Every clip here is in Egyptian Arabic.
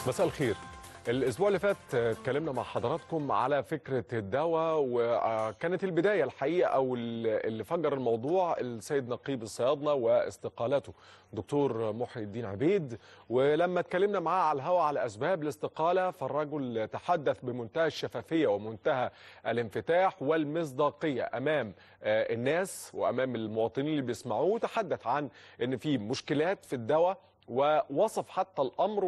مساء الخير الاسبوع اللي فات اتكلمنا مع حضراتكم على فكره الدواء وكانت البدايه الحقيقه او اللي فجر الموضوع السيد نقيب الصيادله واستقالته دكتور محي الدين عبيد ولما اتكلمنا معاه على الهواء على اسباب الاستقاله فالرجل تحدث بمنتهى الشفافيه ومنتهى الانفتاح والمصداقيه امام الناس وامام المواطنين اللي بيسمعوه تحدث عن ان في مشكلات في الدواء ووصف حتى الامر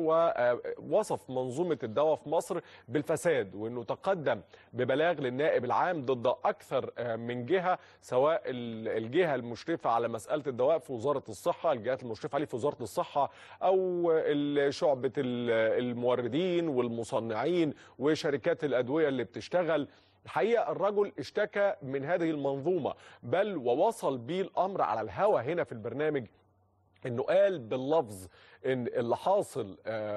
ووصف منظومه الدواء في مصر بالفساد وانه تقدم ببلاغ للنائب العام ضد اكثر من جهه سواء الجهه المشرفه على مساله الدواء في وزاره الصحه، الجهات المشرفه عليه في وزاره الصحه او شعبه الموردين والمصنعين وشركات الادويه اللي بتشتغل الحقيقه الرجل اشتكى من هذه المنظومه بل ووصل بيه الامر على الهوى هنا في البرنامج انه قال باللفظ ان اللي حاصل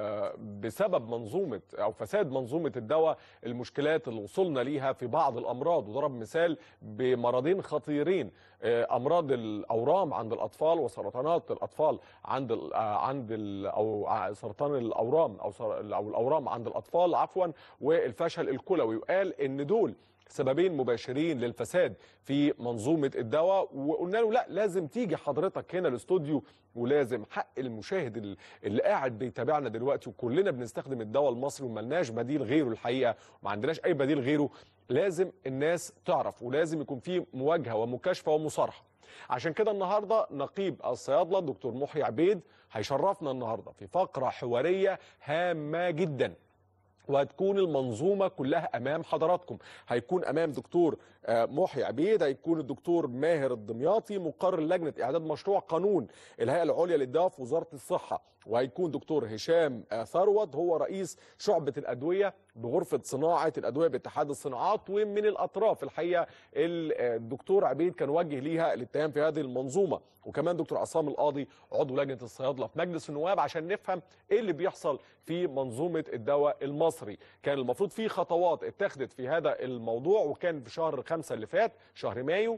بسبب منظومه او فساد منظومه الدواء المشكلات اللي وصلنا ليها في بعض الامراض وضرب مثال بمرضين خطيرين امراض الاورام عند الاطفال وسرطانات الاطفال عند ال عند ال او سرطان الاورام او او الاورام عند الاطفال عفوا والفشل الكلوي وقال ان دول سببين مباشرين للفساد في منظومه الدواء وقلنا له لا لازم تيجي حضرتك هنا الاستوديو ولازم حق المشاهد اللي قاعد بيتابعنا دلوقتي وكلنا بنستخدم الدواء المصري وملناش بديل غيره الحقيقه وما عندناش اي بديل غيره لازم الناس تعرف ولازم يكون في مواجهه ومكاشفه ومصارحه عشان كده النهارده نقيب الصيادله دكتور محي عبيد هيشرفنا النهارده في فقره حواريه هامه جدا وهتكون المنظومه كلها امام حضراتكم هيكون امام دكتور محي عبيد هيكون الدكتور ماهر الدمياطي مقرر لجنه اعداد مشروع قانون الهيئه العليا للدواء في وزاره الصحه وهيكون دكتور هشام ثروت هو رئيس شعبه الادويه بغرفه صناعه الادويه باتحاد الصناعات ومن الاطراف الحقيقه الدكتور عبيد كان وجه ليها الاتهام في هذه المنظومه وكمان دكتور عصام القاضي عضو لجنه الصيادله في مجلس النواب عشان نفهم ايه اللي بيحصل في منظومه الدواء المصري كان المفروض في خطوات اتخذت في هذا الموضوع وكان في شهر خمسة اللي فات شهر مايو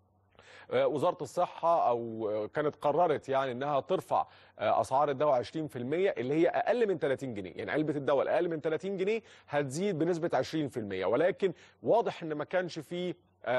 وزاره الصحه او كانت قررت يعني انها ترفع اسعار الدواء 20% اللي هي اقل من 30 جنيه يعني علبه الدواء الاقل من 30 جنيه هتزيد بنسبه 20% ولكن واضح ان ما كانش فيه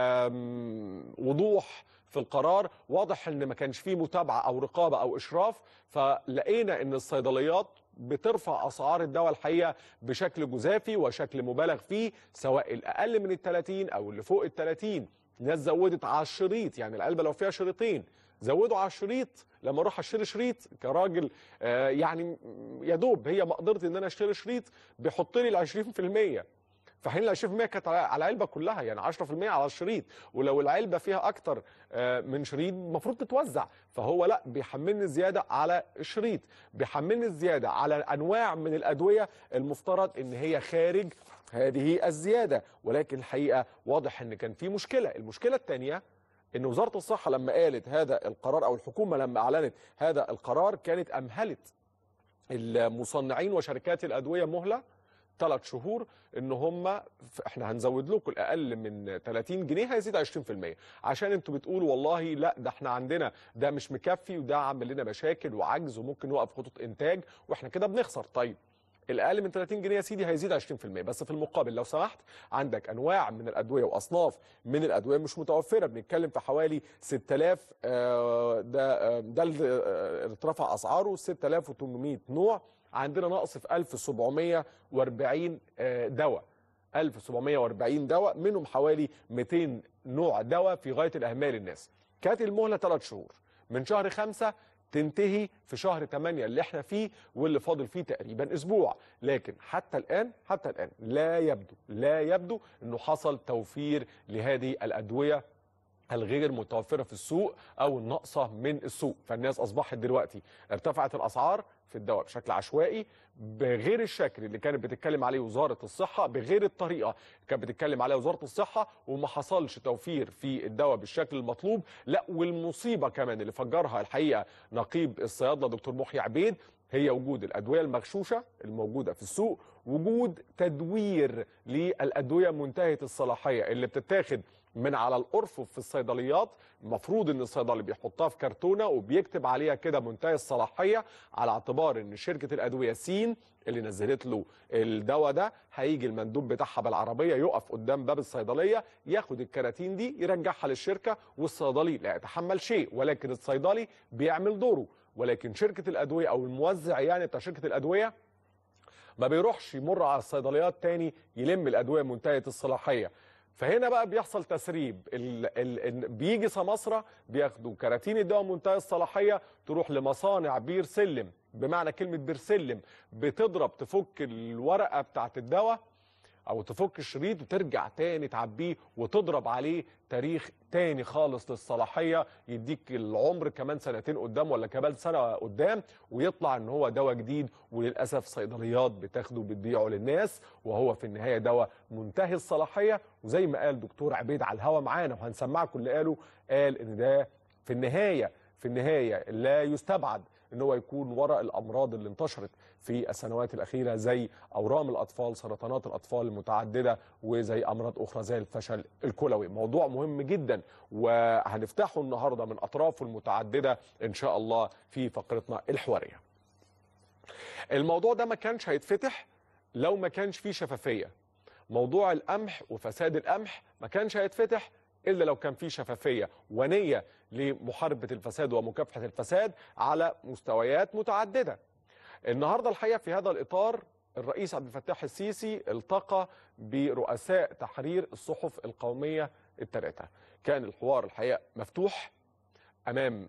وضوح في القرار واضح ان ما كانش فيه متابعه او رقابه او اشراف فلقينا ان الصيدليات بترفع اسعار الدواء الحقيقه بشكل جزافي وشكل مبالغ فيه سواء الاقل من ال 30 او اللي فوق ال 30 ناس زودت على الشريط يعني العلبه لو فيها شريطين زودوا على الشريط لما اروح اشتري شريط كراجل آه يعني يا دوب هي مقدرتي ان انا اشتري شريط بيحط لي ال 20% فحين ال 20% كانت على العلبه كلها يعني 10% على الشريط ولو العلبه فيها اكتر من شريط المفروض تتوزع فهو لا بيحملني زياده على الشريط بيحملني زياده على انواع من الادويه المفترض ان هي خارج هذه الزياده ولكن الحقيقه واضح ان كان في مشكله المشكله الثانيه ان وزاره الصحه لما قالت هذا القرار او الحكومه لما اعلنت هذا القرار كانت امهلت المصنعين وشركات الادويه مهله ثلاث شهور ان هم احنا هنزود لكم الاقل من 30 جنيه هيزيد 20% عشان انتوا بتقولوا والله لا ده احنا عندنا ده مش مكفي وده عامل لنا مشاكل وعجز وممكن نوقف خطوط انتاج واحنا كده بنخسر طيب الاقل من 30 جنيه يا سيدي هيزيد 20% بس في المقابل لو سمحت عندك انواع من الادويه واصناف من الادويه مش متوفره بنتكلم في حوالي 6000 ده ده اللي اترفع اسعاره 6800 نوع عندنا نقص في 1740 دواء 1740 دواء منهم حوالي 200 نوع دواء في غايه الاهميه للناس كانت المهله 3 شهور من شهر 5 تنتهي في شهر 8 اللي احنا فيه واللي فاضل فيه تقريبا اسبوع لكن حتى الان حتى الان لا يبدو لا يبدو انه حصل توفير لهذه الادويه الغير متوفرة في السوق أو الناقصة من السوق فالناس أصبحت دلوقتي ارتفعت الأسعار في الدواء بشكل عشوائي بغير الشكل اللي كانت بتتكلم عليه وزارة الصحة بغير الطريقة اللي كانت بتتكلم عليها وزارة الصحة وما حصلش توفير في الدواء بالشكل المطلوب لا والمصيبة كمان اللي فجرها الحقيقة نقيب الصيادلة دكتور محي عبيد هي وجود الأدوية المغشوشة الموجودة في السوق وجود تدوير للأدوية منتهية الصلاحية اللي بتتاخد من على الارفف في الصيدليات المفروض ان الصيدلي بيحطها في كرتونه وبيكتب عليها كده منتهي الصلاحيه على اعتبار ان شركه الادويه سين اللي نزلت له الدواء ده هيجي المندوب بتاعها بالعربيه يقف قدام باب الصيدليه ياخد الكراتين دي يرجعها للشركه والصيدلي لا يتحمل شيء ولكن الصيدلي بيعمل دوره ولكن شركه الادويه او الموزع يعني بتاع شركه الادويه ما بيروحش يمر على الصيدليات تاني يلم الادويه منتهيه الصلاحيه فهنا بقى بيحصل تسريب ال ال بيجي سماسره بياخدوا كراتين الدواء منتهي الصلاحيه تروح لمصانع بير سلم بمعنى كلمه بير سلم بتضرب تفك الورقه بتاعت الدواء او تفك الشريط وترجع تاني تعبيه وتضرب عليه تاريخ تاني خالص للصلاحيه يديك العمر كمان سنتين قدام ولا كمان سنه قدام ويطلع ان هو دواء جديد وللاسف صيدليات بتاخده وبتبيعه للناس وهو في النهايه دواء منتهي الصلاحيه وزي ما قال دكتور عبيد على الهوا معانا وهنسمعكم اللي قاله قال ان ده في النهايه في النهايه لا يستبعد ان هو يكون وراء الامراض اللي انتشرت في السنوات الاخيره زي اورام الاطفال سرطانات الاطفال المتعدده وزي امراض اخرى زي الفشل الكلوي موضوع مهم جدا وهنفتحه النهارده من اطرافه المتعدده ان شاء الله في فقرتنا الحواريه الموضوع ده ما كانش هيتفتح لو ما كانش فيه شفافيه موضوع القمح وفساد القمح ما كانش هيتفتح الا لو كان في شفافيه ونيه لمحاربه الفساد ومكافحه الفساد على مستويات متعدده. النهارده الحقيقه في هذا الاطار الرئيس عبد الفتاح السيسي التقى برؤساء تحرير الصحف القوميه الثلاثه. كان الحوار الحقيقه مفتوح امام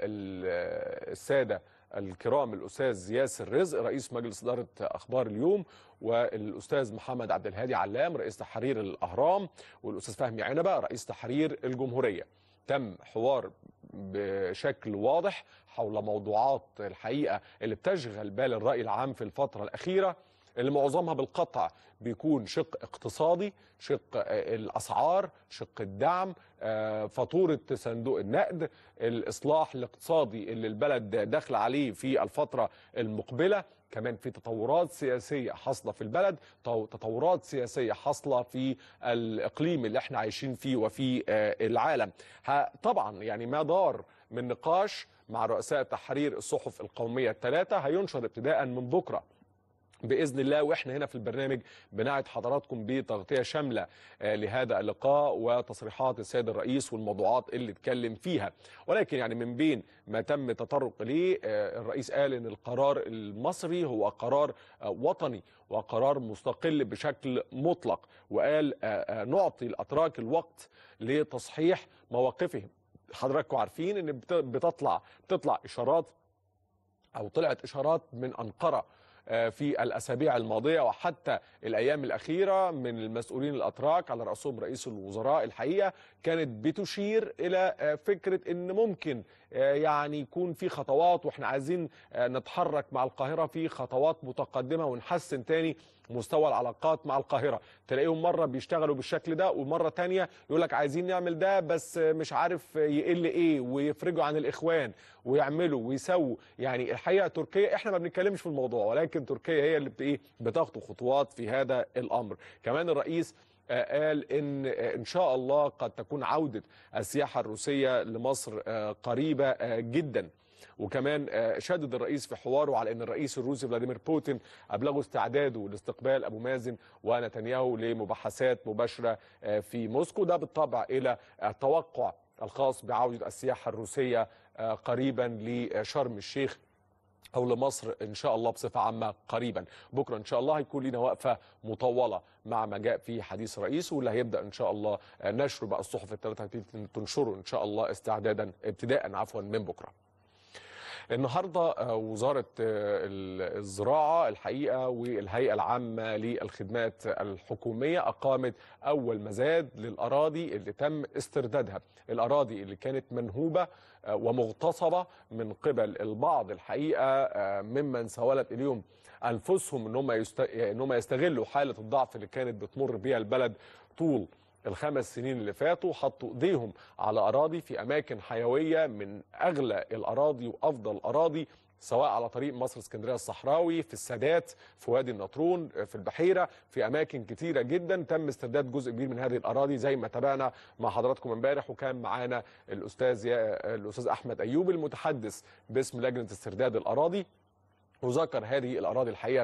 الساده الكرام الاستاذ ياسر رزق رئيس مجلس اداره اخبار اليوم والاستاذ محمد عبد الهادي علام رئيس تحرير الاهرام والاستاذ فهمي عنبه رئيس تحرير الجمهوريه تم حوار بشكل واضح حول موضوعات الحقيقه اللي بتشغل بال الراي العام في الفتره الاخيره اللي معظمها بالقطع بيكون شق اقتصادي شق الاسعار شق الدعم فاتوره صندوق النقد الاصلاح الاقتصادي اللي البلد داخل عليه في الفتره المقبله كمان في تطورات سياسيه حاصله في البلد تطورات سياسيه حاصله في الاقليم اللي احنا عايشين فيه وفي العالم طبعا يعني ما دار من نقاش مع رؤساء تحرير الصحف القوميه الثلاثه هينشر ابتداء من بكره باذن الله واحنا هنا في البرنامج بنعد حضراتكم بتغطيه شامله لهذا اللقاء وتصريحات السيد الرئيس والموضوعات اللي اتكلم فيها ولكن يعني من بين ما تم تطرق اليه الرئيس قال ان القرار المصري هو قرار وطني وقرار مستقل بشكل مطلق وقال نعطي الاتراك الوقت لتصحيح مواقفهم حضراتكم عارفين ان بتطلع بتطلع اشارات او طلعت اشارات من انقره في الاسابيع الماضيه وحتى الايام الاخيره من المسؤولين الاتراك على راسهم رئيس الوزراء الحقيقه كانت بتشير الى فكره ان ممكن يعني يكون في خطوات واحنا عايزين نتحرك مع القاهره في خطوات متقدمه ونحسن تاني مستوى العلاقات مع القاهره تلاقيهم مره بيشتغلوا بالشكل ده ومره تانية يقول لك عايزين نعمل ده بس مش عارف يقل ايه ويفرجوا عن الاخوان ويعملوا ويسووا يعني الحقيقه تركيا احنا ما بنتكلمش في الموضوع ولكن تركيا هي اللي ايه بتاخد خطوات في هذا الامر كمان الرئيس قال ان ان شاء الله قد تكون عوده السياحه الروسيه لمصر قريبه جدا وكمان شدد الرئيس في حواره على ان الرئيس الروسي فلاديمير بوتين ابلغوا استعداده لاستقبال ابو مازن ونتنياهو لمباحثات مباشره في موسكو ده بالطبع الى التوقع الخاص بعوده السياحه الروسيه قريبا لشرم الشيخ او لمصر ان شاء الله بصفه عامه قريبا بكره ان شاء الله هيكون لنا وقفه مطوله مع ما جاء في حديث الرئيس واللي هيبدا ان شاء الله نشره بقى الصحف الثلاثه تنشره ان شاء الله استعدادا ابتداء عفوا من بكره النهارده وزاره الزراعه الحقيقه والهيئه العامه للخدمات الحكوميه اقامت اول مزاد للاراضي اللي تم استردادها الاراضي اللي كانت منهوبه ومغتصبه من قبل البعض الحقيقه ممن سولت اليوم انفسهم ان هم يست... ان هم يستغلوا حاله الضعف اللي كانت بتمر بها البلد طول الخمس سنين اللي فاتوا حطوا ايديهم على اراضي في اماكن حيويه من اغلى الاراضي وافضل الاراضي سواء على طريق مصر اسكندريه الصحراوي في السادات في وادي النطرون في البحيره في اماكن كتيره جدا تم استرداد جزء كبير من هذه الاراضي زي ما تابعنا مع حضراتكم امبارح وكان معانا الاستاذ الاستاذ احمد ايوب المتحدث باسم لجنه استرداد الاراضي وذكر هذه الأراضي الحقيقة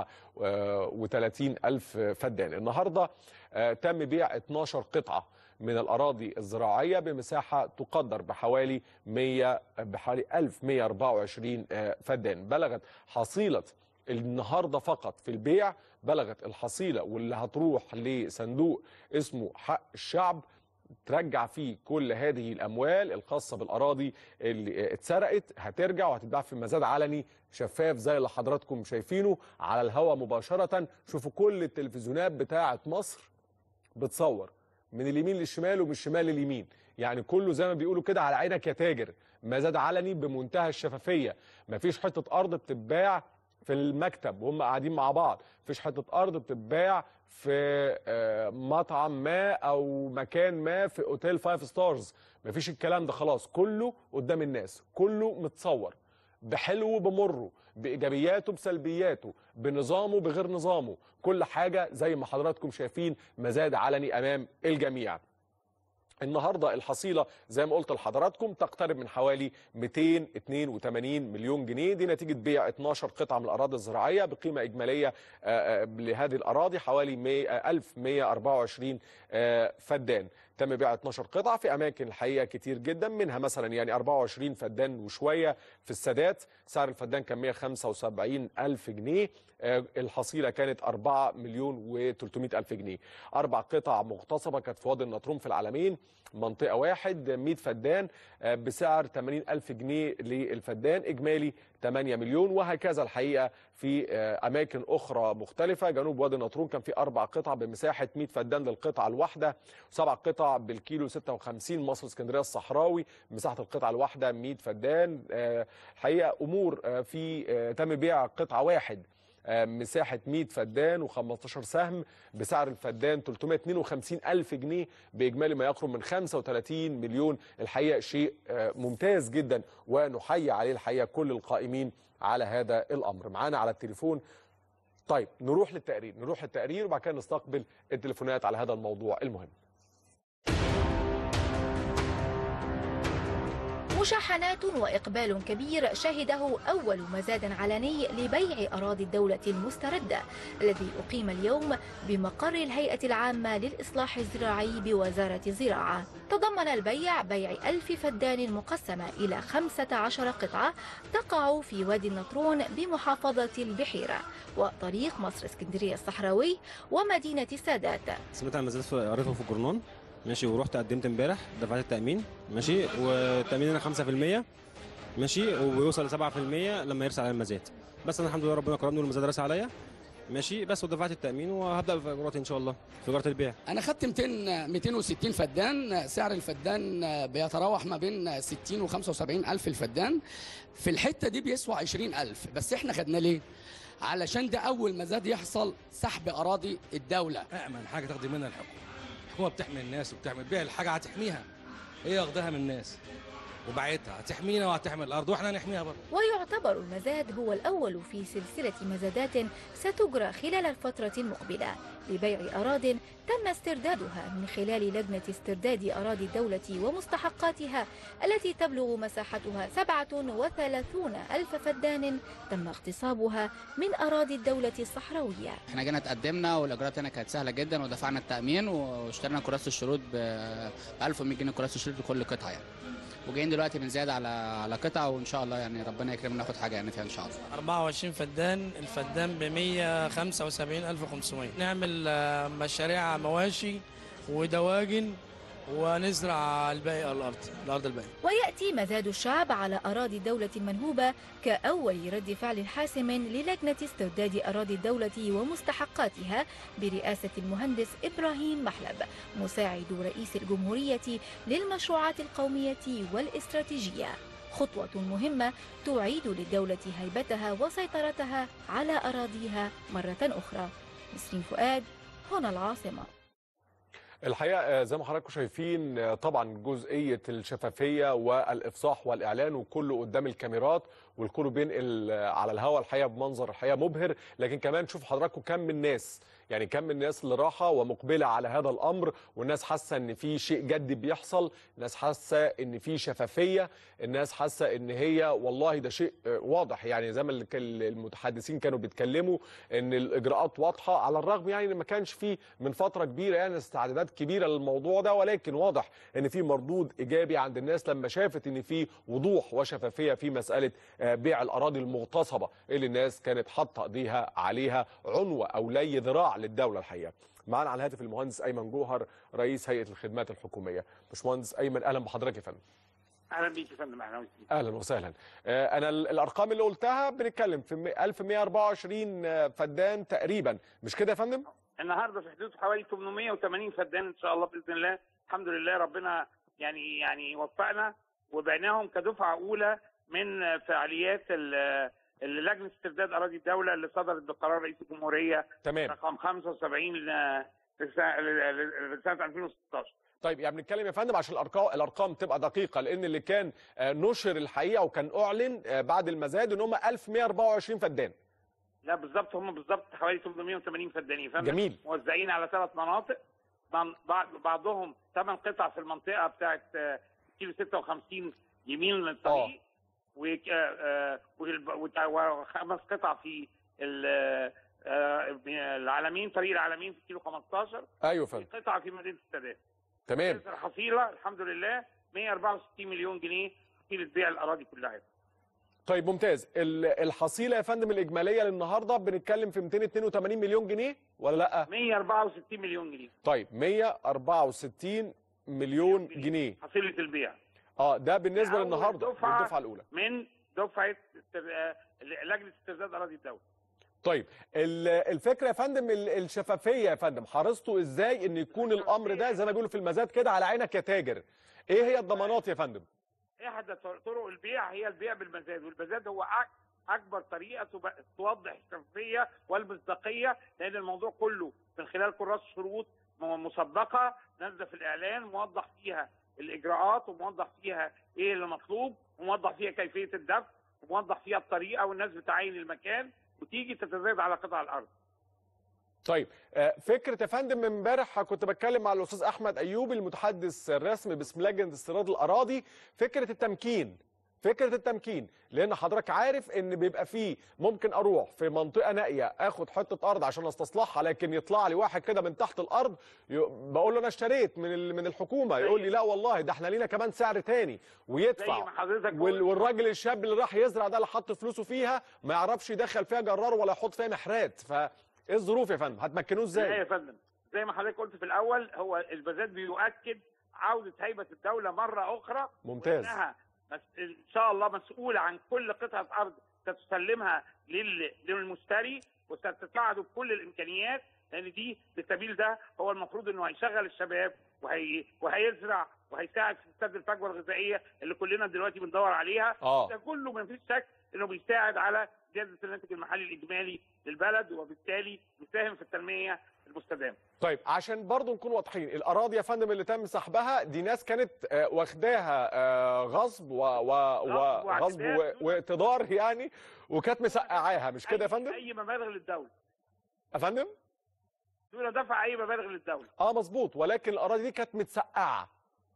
37 ألف فدان النهاردة تم بيع 12 قطعة من الأراضي الزراعية بمساحة تقدر بحوالي 100 بحوالي 1124 فدان بلغت حصيلة النهارده فقط في البيع بلغت الحصيله واللي هتروح لصندوق اسمه حق الشعب ترجع فيه كل هذه الاموال الخاصه بالاراضي اللي اتسرقت هترجع وهتتباع في مزاد علني شفاف زي اللي حضراتكم شايفينه على الهواء مباشره شوفوا كل التلفزيونات بتاعه مصر بتصور من اليمين للشمال ومن الشمال لليمين يعني كله زي ما بيقولوا كده على عينك يا تاجر مزاد علني بمنتهى الشفافيه مفيش حته ارض بتتباع في المكتب وهم قاعدين مع بعض مفيش حته ارض بتتباع في مطعم ما او مكان ما في اوتيل فايف ستارز مفيش الكلام ده خلاص كله قدام الناس كله متصور بحلو بمره بايجابياته بسلبياته بنظامه بغير نظامه كل حاجه زي ما حضراتكم شايفين مزاد علني امام الجميع النهارده الحصيله زي ما قلت لحضراتكم تقترب من حوالي 282 مليون جنيه دي نتيجه بيع 12 قطعه من الاراضي الزراعيه بقيمه اجماليه لهذه الاراضي حوالي 1124 فدان تم بيع 12 قطعه في اماكن الحقيقه كتير جدا منها مثلا يعني 24 فدان وشويه في السادات سعر الفدان كان 175 الف جنيه الحصيله كانت 4 مليون و300 الف جنيه اربع قطع مغتصبه كانت في وادي النطرون في العالمين منطقه واحد 100 فدان بسعر 80 الف جنيه للفدان اجمالي 8 مليون وهكذا الحقيقه في اماكن اخرى مختلفه جنوب وادي النطرون كان في اربع قطع بمساحه 100 فدان للقطعه الواحده وسبع قطع بالكيلو 56 مصر اسكندريه الصحراوي مساحه القطعه الواحده 100 فدان الحقيقه امور في تم بيع قطعه واحد مساحة 100 فدان و15 سهم بسعر الفدان 352 ألف جنيه بإجمالي ما يقرب من 35 مليون الحقيقة شيء ممتاز جدا ونحيي عليه الحقيقة كل القائمين على هذا الأمر معانا على التليفون طيب نروح للتقرير نروح للتقرير وبعد كده نستقبل التليفونات على هذا الموضوع المهم مشاحنات وإقبال كبير شهده أول مزاد علني لبيع أراضي الدولة المستردة الذي أقيم اليوم بمقر الهيئة العامة للإصلاح الزراعي بوزارة الزراعة تضمن البيع بيع ألف فدان مقسمة إلى 15 قطعة تقع في وادي النطرون بمحافظة البحيرة وطريق مصر اسكندرية الصحراوي ومدينة السادات سمعت عن مزاد قريته في الجورنال ماشي ورحت قدمت امبارح دفعت التامين ماشي والتامين هنا 5% ماشي وبيوصل ل 7% لما يرسى على المزاد بس انا الحمد لله ربنا كرمني والمزاد رسى عليا ماشي بس ودفعت التامين وهبدا في اجراتي ان شاء الله في اجاره البيع انا خدت 200 260 فدان سعر الفدان بيتراوح ما بين 60 و 75 الف الفدان في الحته دي بيسوى 20 الف بس احنا خدناه ليه علشان ده اول مزاد يحصل سحب اراضي الدوله أأمن حاجة تاخدي منها الحكومة الحكومة بتحمي الناس وبتعمل بيها الحاجة هتحميها هي واخداها من الناس وبعتها هتحمينا وهتحمي الأرض وإحنا هنحميها برضه ويعتبر المزاد هو الأول في سلسلة مزادات ستجرى خلال الفترة المقبلة لبيع أراض تم استردادها من خلال لجنة استرداد أراضي الدولة ومستحقاتها التي تبلغ مساحتها 37 ألف فدان تم اغتصابها من أراضي الدولة الصحراوية احنا جينا اتقدمنا والاجراءات هنا كانت سهله جدا ودفعنا التامين واشترينا كراسه الشروط ب 1100 جنيه كراسه الشروط لكل قطعه يعني وجايين دلوقتي بنزيد على على قطعه وان شاء الله يعني ربنا يكرمنا ناخد حاجه يعني فيها ان شاء الله 24 فدان الفدان ب 175500 نعمل آه، مشاريع مواشي ودواجن ونزرع الباقي على الارض الارض الباقيه ويأتي مزاد الشعب على أراضي الدولة المنهوبة كأول رد فعل حاسم للجنة استرداد أراضي الدولة ومستحقاتها برئاسة المهندس إبراهيم محلب مساعد رئيس الجمهورية للمشروعات القومية والاستراتيجية خطوة مهمة تعيد للدولة هيبتها وسيطرتها على أراضيها مرة أخرى نسرين فؤاد هنا العاصمة الحقيقه آه، زي ما حضراتكم شايفين آه، طبعا جزئيه الشفافيه والافصاح والاعلان وكله قدام الكاميرات والكل بينقل على الهواء الحقيقه بمنظر الحقيقه مبهر لكن كمان شوف حضراتكم كم من الناس يعني كم من الناس اللي راحه ومقبله على هذا الامر والناس حاسه ان في شيء جد بيحصل الناس حاسه ان في شفافيه الناس حاسه ان هي والله ده شيء آه، واضح يعني زي ما اللي كان المتحدثين كانوا بيتكلموا ان الاجراءات واضحه على الرغم يعني ان ما كانش في من فتره كبيره يعني استعدادات كبيره للموضوع ده ولكن واضح ان في مردود ايجابي عند الناس لما شافت ان في وضوح وشفافيه في مساله آه، بيع الاراضي المغتصبه اللي الناس كانت حاطه ايديها عليها عنوه او لي ذراع للدوله الحقيقه معانا على الهاتف المهندس ايمن جوهر رئيس هيئه الخدمات الحكوميه باشمهندس ايمن اهلا بحضرتك يا فندم اهلا بيك يا فندم اهلا وسهلا اهلا وسهلا آه، انا ال- الارقام اللي قلتها بنتكلم في م- 1124 آه، فدان تقريبا مش كده يا فندم النهارده في حدود حوالي 880 فدان ان شاء الله باذن الله الحمد لله ربنا يعني يعني وفقنا وبعناهم كدفعه اولى من فعاليات ال- لجنه استرداد اراضي الدوله اللي صدرت بقرار رئيس الجمهوريه تمام رقم 75 ل- لسنه لسنة 2016 طيب يعني بنتكلم يا فندم عشان الارقام الارقام تبقى دقيقه لان اللي كان آه، نشر الحقيقه وكان اعلن آه، بعد المزاد ان هم 1124 فدان لا بالظبط هم بالظبط حوالي 880 فدان يا فندم جميل. موزعين على ثلاث مناطق بعض- بعض- بعضهم ثمان قطع في المنطقه بتاعت آه، كيلو 56 يمين للطريق و- آه، آه، والب- وت- وخمس قطع في ال- آه، العالمين طريق العالمين في كيلو 15 ايوه يا فندم قطعه في مدينه السادات تمام الحصيله الحمد لله 164 مليون جنيه حصيله بيع الاراضي كلها طيب ممتاز ال- الحصيله يا فندم الاجماليه للنهارده بنتكلم في 282 مليون جنيه ولا لا 164 مليون جنيه طيب 164 مليون جنيه حصيله البيع اه ده بالنسبه أول للنهارده دفعة- الدفعه الاولى من دفعه استر- آه، لجنه استرداد اراضي الدوله طيب ال- الفكره يا فندم ال- الشفافيه يا فندم حرصتوا ازاي ان يكون الامر ده زي ما بيقولوا في المزاد كده على عينك يا تاجر ايه هي الضمانات يا فندم احدى طرق البيع هي البيع بالمزاد والمزاد هو أك- اكبر طريقه تب- توضح الشفافيه والمصداقيه لان الموضوع كله من خلال كراس شروط م- مسبقه نازله في الاعلان موضح فيها الاجراءات وموضح فيها ايه اللي مطلوب وموضح فيها كيفيه الدفع وموضح فيها الطريقه والناس بتعين المكان وتيجي تتزايد على قطع الارض طيب آه، فكره يا فندم من امبارح كنت بتكلم مع الاستاذ احمد ايوبي المتحدث الرسمي باسم لجنه استيراد الاراضي فكره التمكين فكره التمكين لان حضرتك عارف ان بيبقى فيه ممكن اروح في منطقه نائيه اخد حته ارض عشان استصلحها لكن يطلع لي واحد كده من تحت الارض ي- بقول له انا اشتريت من ال- من الحكومه يقول لي لا والله ده احنا لينا كمان سعر تاني زي ويدفع ما حضرتك وال- قلت. والراجل الشاب اللي راح يزرع ده اللي حط فلوسه فيها ما يعرفش يدخل فيها جرار ولا يحط فيها محرات فايه الظروف يا فندم هتمكنوه لا يا ازاي فندم زي ما حضرتك قلت في الاول هو المزاد بيؤكد عوده هيبه الدوله مره اخرى ممتاز وانها مس... ان شاء الله مسؤوله عن كل قطعه ارض ستسلمها لل... للمشتري وستساعده بكل الامكانيات لان دي بالسبيل ده هو المفروض انه هيشغل الشباب وهي... وهيزرع وهيساعد في سد الفجوه الغذائيه اللي كلنا دلوقتي بندور عليها اه ده كله ما فيش شك انه بيساعد على زياده الناتج المحلي الاجمالي للبلد وبالتالي بيساهم في التنميه المستدامه. طيب عشان برضو نكون واضحين الاراضي يا فندم اللي تم سحبها دي ناس كانت آه، واخداها آه، غصب و- و- و- غصب وغصب واعتداء. و- واقتدار يعني وكانت مسقعاها مش كده يا أي- فندم اي مبالغ للدوله يا فندم دون دفع اي مبالغ للدوله. اه مظبوط ولكن الاراضي دي كانت متسقعه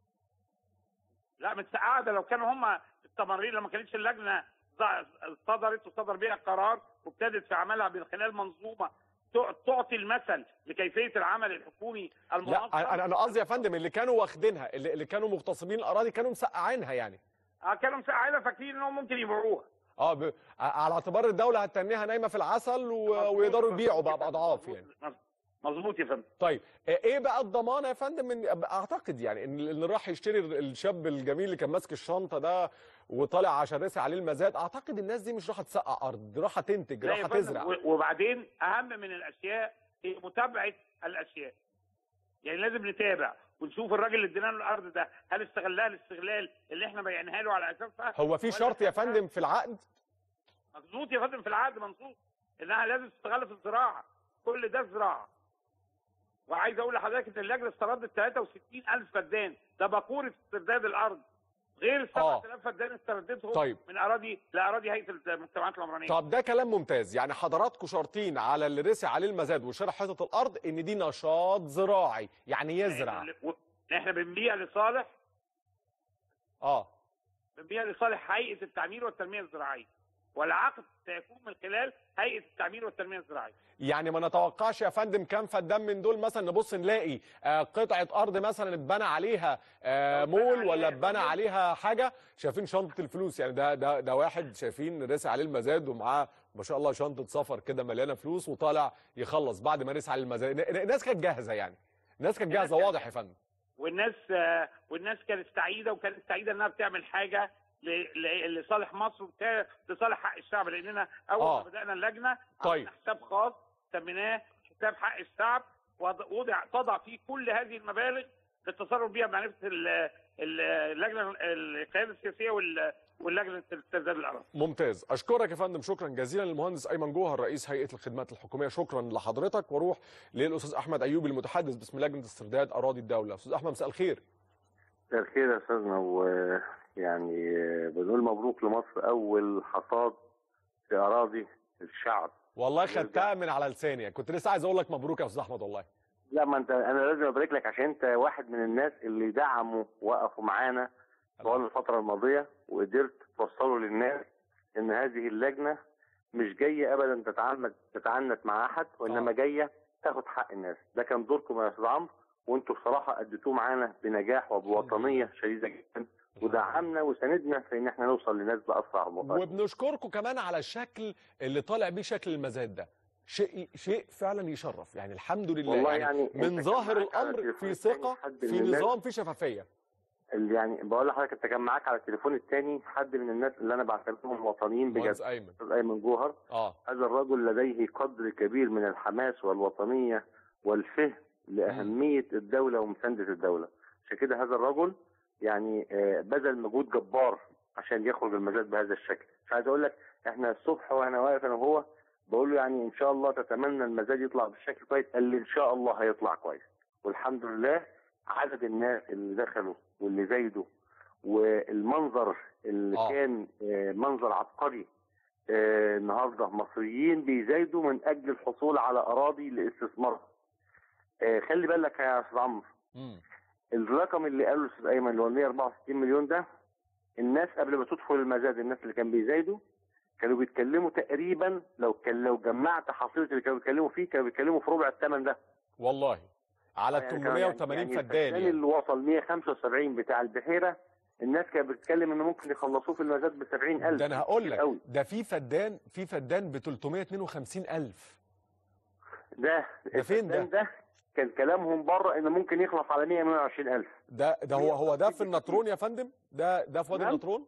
لا متسقعه ده لو كانوا هم التمارين لما كانتش اللجنه ظ- صدرت وصدر بيها قرار وابتدت في عملها من خلال منظومه تع- تعطي المثل لكيفيه العمل الحكومي المنظم لا انا انا قصدي يا فندم اللي كانوا واخدينها اللي, اللي كانوا مغتصبين الاراضي كانوا مسقعينها يعني آه، كانوا مسقعينها فاكرين انهم ممكن يبيعوها. اه ب... على اعتبار الدوله هتنيها نايمه في العسل و... ويقدروا يبيعوا بقى باضعاف يعني مظبوط يا فندم. طيب ايه بقى الضمانه يا فندم من اعتقد يعني ان اللي راح يشتري الشاب الجميل اللي كان ماسك الشنطه ده وطالع عشان راسي عليه المزاد اعتقد الناس دي مش راح تسقع ارض دي راح تنتج لا يا راح فندم، تزرع و- وبعدين اهم من الاشياء هي متابعه الاشياء يعني لازم نتابع ونشوف الراجل اللي ادينا له الارض ده هل استغلها الاستغلال اللي احنا بيعناها له على اساسها هو في ولا شرط يا سابها؟ فندم في العقد مظبوط يا فندم في العقد منصوص انها لازم تستغل في الزراعه كل ده زراعه وعايز اقول لحضرتك ان اللجنه استردت 63000 فدان ده باكوره استرداد الارض غير ال آه. 7000 فدان استردتهم طيب. من اراضي لاراضي هيئه المجتمعات العمرانيه طب ده كلام ممتاز يعني حضراتكم شارطين على اللي رسي عليه المزاد وشرح حته الارض ان دي نشاط زراعي يعني يزرع و- احنا بنبيع لصالح اه بنبيع لصالح هيئه التعمير والتنميه الزراعيه والعقد سيكون من خلال هيئه التعمير والتنميه الزراعيه يعني ما نتوقعش يا فندم كام فدان من دول مثلا نبص نلاقي آه، قطعه ارض مثلا اتبنى عليها آه، لو اتبنى مول عليها ولا يا اتبنى فندم. عليها حاجه شايفين شنطه الفلوس يعني ده ده ده واحد شايفين رسي عليه المزاد ومعاه ما شاء الله شنطه سفر كده مليانه فلوس وطالع يخلص بعد ما رسي على المزاد ن- الناس كانت جاهزه يعني الناس كانت جاهزه الناس واضح يا فندم والناس آه، والناس كانت سعيده وكانت سعيده انها بتعمل حاجه ل- ل- لصالح مصر وبتا- لصالح حق الشعب لاننا اول آه. ما بدانا اللجنه طيب. عملنا حساب خاص سميناه حساب حق الشعب وض- وضع تضع فيه كل هذه المبالغ للتصرف بها بمعرفه ال- ال- اللجنه القياده السياسيه وال- واللجنه التسديد الاراضي ممتاز اشكرك يا فندم شكرا جزيلا للمهندس ايمن جوهر رئيس هيئه الخدمات الحكوميه شكرا لحضرتك واروح للاستاذ احمد ايوب المتحدث باسم لجنه استرداد اراضي الدوله استاذ احمد مساء الخير مساء الخير يا استاذنا ويعني بنقول مبروك لمصر اول حصاد في اراضي الشعب والله خدتها من على لساني كنت لسه عايز اقول لك مبروك يا استاذ احمد والله لا ما انت انا لازم ابارك لك عشان انت واحد من الناس اللي دعموا وقفوا معانا طوال الفتره الماضيه وقدرت توصلوا للناس ان هذه اللجنه مش جايه ابدا تتعنت تتعنت مع احد وانما آه. جايه تاخد حق الناس ده كان دوركم يا استاذ عمرو وانتوا بصراحه اديتوه معانا بنجاح وبوطنيه شديده جدا ودعمنا وساندنا في ان احنا نوصل للناس باسرع وقت وبنشكركم كمان على الشكل اللي طالع بيه شكل المزاد ده شيء شيء فعلا يشرف يعني الحمد لله والله يعني, يعني من أنت ظاهر كان معاك على الامر التليفون في التاني ثقه حد في من الناس- نظام في شفافيه اللي يعني بقول لحضرتك انت كان معاك على التليفون الثاني حد من الناس اللي انا بعتبرهم وطنيين بجد مهندس ايمن استاذ ايمن جوهر اه هذا الرجل لديه قدر كبير من الحماس والوطنيه والفهم لاهميه الدوله ومسانده الدوله عشان كده هذا الرجل يعني آه، بذل مجهود جبار عشان يخرج المزاد بهذا الشكل مش عايز اقول لك احنا الصبح وانا واقف انا وهو بقول له يعني ان شاء الله تتمنى المزاد يطلع بالشكل كويس قال لي ان شاء الله هيطلع كويس والحمد لله عدد الناس اللي دخلوا واللي زايدوا والمنظر اللي آه. آه. كان آه، منظر عبقري آه، النهارده مصريين بيزايدوا من اجل الحصول على اراضي لاستثمار آه، خلي بالك يا استاذ عمرو مم. الرقم اللي قاله الاستاذ ايمن اللي هو 164 مليون ده الناس قبل ما تدخل المزاد الناس اللي كانوا بيزايدوا كانوا بيتكلموا تقريبا لو كان لو جمعت حصيله اللي كانوا بيتكلموا فيه كانوا بيتكلموا في ربع الثمن ده والله على ال يعني 880 يعني فدان الفدان يعني. اللي وصل 175 بتاع البحيره الناس كانت بتتكلم انه ممكن يخلصوه في المزاد ب 70000 ده انا هقول لك قوي. ده في فدان في فدان ب 352 الف ده ده فين ده؟ الفدان ده كان كلامهم بره انه ممكن يخلص على 100 120000 ده ده هو هو ده في النطرون يا فندم ده ده في وادي نعم. النطرون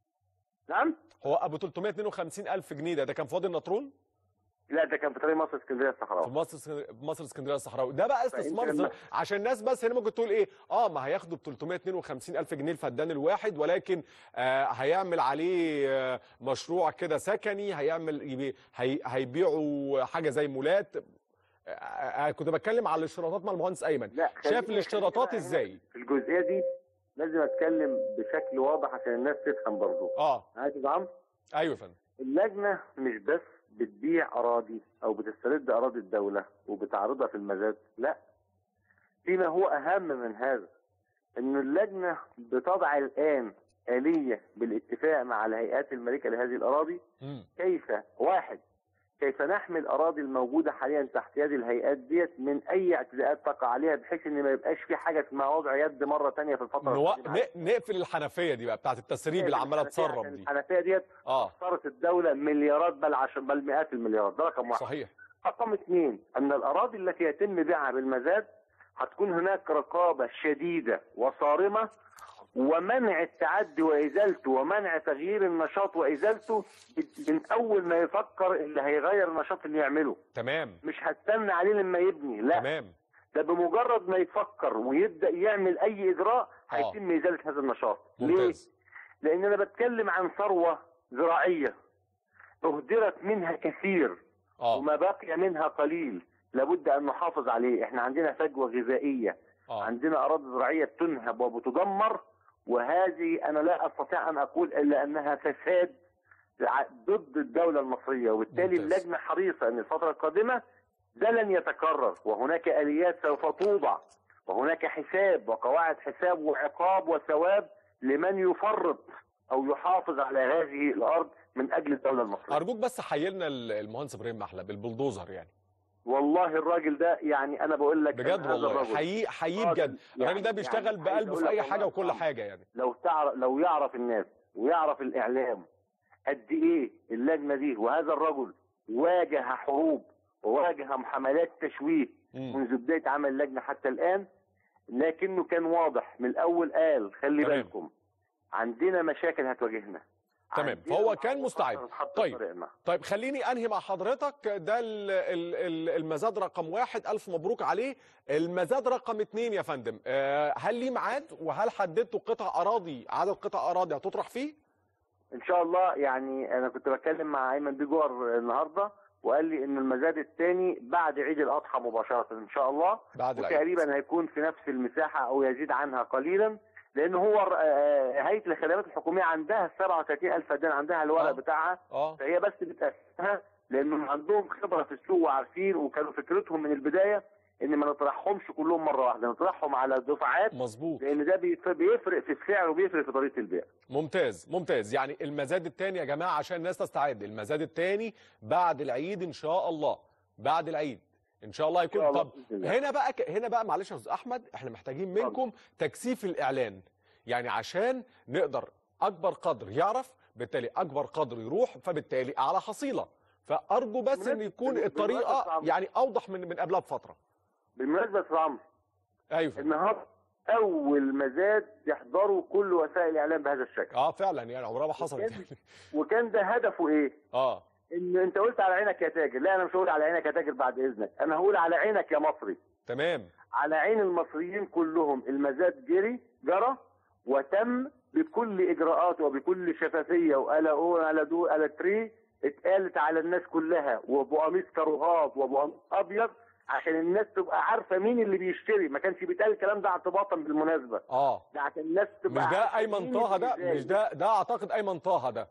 نعم هو ابو 352 الف جنيه ده ده كان في وادي النطرون لا ده كان في طريق مصر اسكندريه في الصحراوي مصر اسك- مصر اسكندريه الصحراوي ده بقى استثمار فأنت لما- زر... عشان الناس بس هنا ممكن تقول ايه اه ما هياخدوا ب 352 الف جنيه الفدان الواحد ولكن آه هيعمل عليه آه مشروع كده سكني هيعمل يبي... هي... هيبيعوا حاجه زي مولات آه آه كنت بتكلم على الاشتراطات مع المهندس ايمن لا شاف خلينا- الاشتراطات خلينا ازاي في الجزئيه دي لازم اتكلم بشكل واضح عشان الناس تفهم برضه اه عايز يا عم ايوه يا فندم اللجنه مش بس بتبيع اراضي او بتسترد اراضي الدوله وبتعرضها في المزاد لا فيما هو اهم من هذا ان اللجنه بتضع الان اليه بالاتفاق مع الهيئات المالكه لهذه الاراضي مم. كيف واحد كيف نحمي الاراضي الموجوده حاليا تحت يد الهيئات ديت من اي اعتداءات تقع عليها بحيث ان ما يبقاش في حاجه اسمها وضع يد مره تانية في الفتره نو... القادمة. ن... نقفل الحنفيه دي بقى بتاعت التسريب اللي عماله الحنفية تسرب عشان دي الحنفيه ديت اه خسرت الدوله مليارات بل عشان بل مئات المليارات ده رقم واحد صحيح رقم اثنين ان الاراضي التي يتم بيعها بالمزاد هتكون هناك رقابه شديده وصارمه ومنع التعدي وازالته ومنع تغيير النشاط وازالته من اول ما يفكر اللي هيغير النشاط اللي يعمله تمام مش هستنى عليه لما يبني لا تمام ده بمجرد ما يفكر ويبدا يعمل اي اجراء آه. هيتم ازاله هذا النشاط ليه؟ ممتاز لان انا بتكلم عن ثروه زراعيه اهدرت منها كثير اه وما بقي منها قليل لابد ان نحافظ عليه احنا عندنا فجوه غذائيه اه عندنا اراضي زراعيه بتنهب وبتدمر وهذه انا لا استطيع ان اقول الا انها فساد ع- ضد الدوله المصريه وبالتالي ممتاز. اللجنه حريصه ان الفتره القادمه ده لن يتكرر وهناك اليات سوف توضع وهناك حساب وقواعد حساب وعقاب وثواب لمن يفرط او يحافظ على هذه الارض من اجل الدوله المصريه ارجوك بس حيلنا المهندس ابراهيم محلب البلدوزر يعني والله الراجل ده يعني انا بقول لك بجد أنا هذا والله الرجل حقيقي حقيقي راجل بجد الراجل ده يعني- بيشتغل يعني عايز بقلبه أقول في لك اي والله حاجه وكل صعب. حاجه يعني لو تعرف لو يعرف الناس ويعرف الاعلام قد ايه اللجنه دي وهذا الرجل واجه حروب وواجه حملات تشويه مم. منذ بدايه عمل اللجنه حتى الان لكنه كان واضح من الاول قال خلي تمام. بالكم عندنا مشاكل هتواجهنا تمام عندنا فهو كان معوقات مستعد هتتحط في طيب طريقنا. طيب خليني انهي مع حضرتك ده ال- ال- ال- المزاد رقم واحد الف مبروك عليه المزاد رقم اتنين يا فندم آه، هل ليه ميعاد وهل حددتوا قطع اراضي عدد قطع اراضي هتطرح فيه ان شاء الله يعني انا كنت بتكلم مع ايمن بيجور النهارده وقال لي ان المزاد الثاني بعد عيد الاضحى مباشره ان شاء الله بعد العيد وتقريبا هيكون في نفس المساحه او يزيد عنها قليلا لان هو آه، هيئه الخدمات الحكوميه عندها 37000 فدان عندها الورق آه. بتاعها اه فهي بس بتقسمها لانهم عندهم خبره في السوق وعارفين وكانوا فكرتهم من البدايه ان ما نطرحهمش كلهم مره واحده نطرحهم على دفعات مظبوط لان ده بيف- بيفرق في السعر وبيفرق في طريقه البيع ممتاز ممتاز يعني المزاد الثاني يا جماعه عشان الناس تستعد المزاد الثاني بعد العيد ان شاء الله بعد العيد ان شاء الله شاء يكون الله طب بإذن الله. هنا بقى ك... هنا بقى معلش يا استاذ احمد احنا محتاجين منكم تكثيف الاعلان يعني عشان نقدر اكبر قدر يعرف بالتالي اكبر قدر يروح فبالتالي اعلى حصيله فارجو بس ان بالمناسبة- يكون بالمناسبة الطريقه طبعاً. يعني اوضح من من قبلها بفتره بالمناسبه يا أستاذ عمرو ايوه فندم. النهارده اول مزاد يحضروا كل وسائل الاعلام بهذا الشكل اه فعلا يعني عمرها ما حصلت وكان- يعني وكان ده هدفه ايه؟ اه ان انت قلت على عينك يا تاجر لا انا مش هقول على عينك يا تاجر بعد اذنك انا هقول على عينك يا مصري تمام على عين المصريين كلهم المزاد جري جرى وتم بكل اجراءاته وبكل شفافيه وقال او قال دو قال تري اتقالت على الناس كلها وبقميص كروهات وبقميص ابيض عشان الناس تبقى عارفه مين اللي بيشتري ما كانش بيتقال الكلام ده اعتباطا بالمناسبه اه ده عشان الناس تبقى مش ده عارفة ايمن مين طه اللي ده بيزايد. مش ده ده اعتقد ايمن طه ده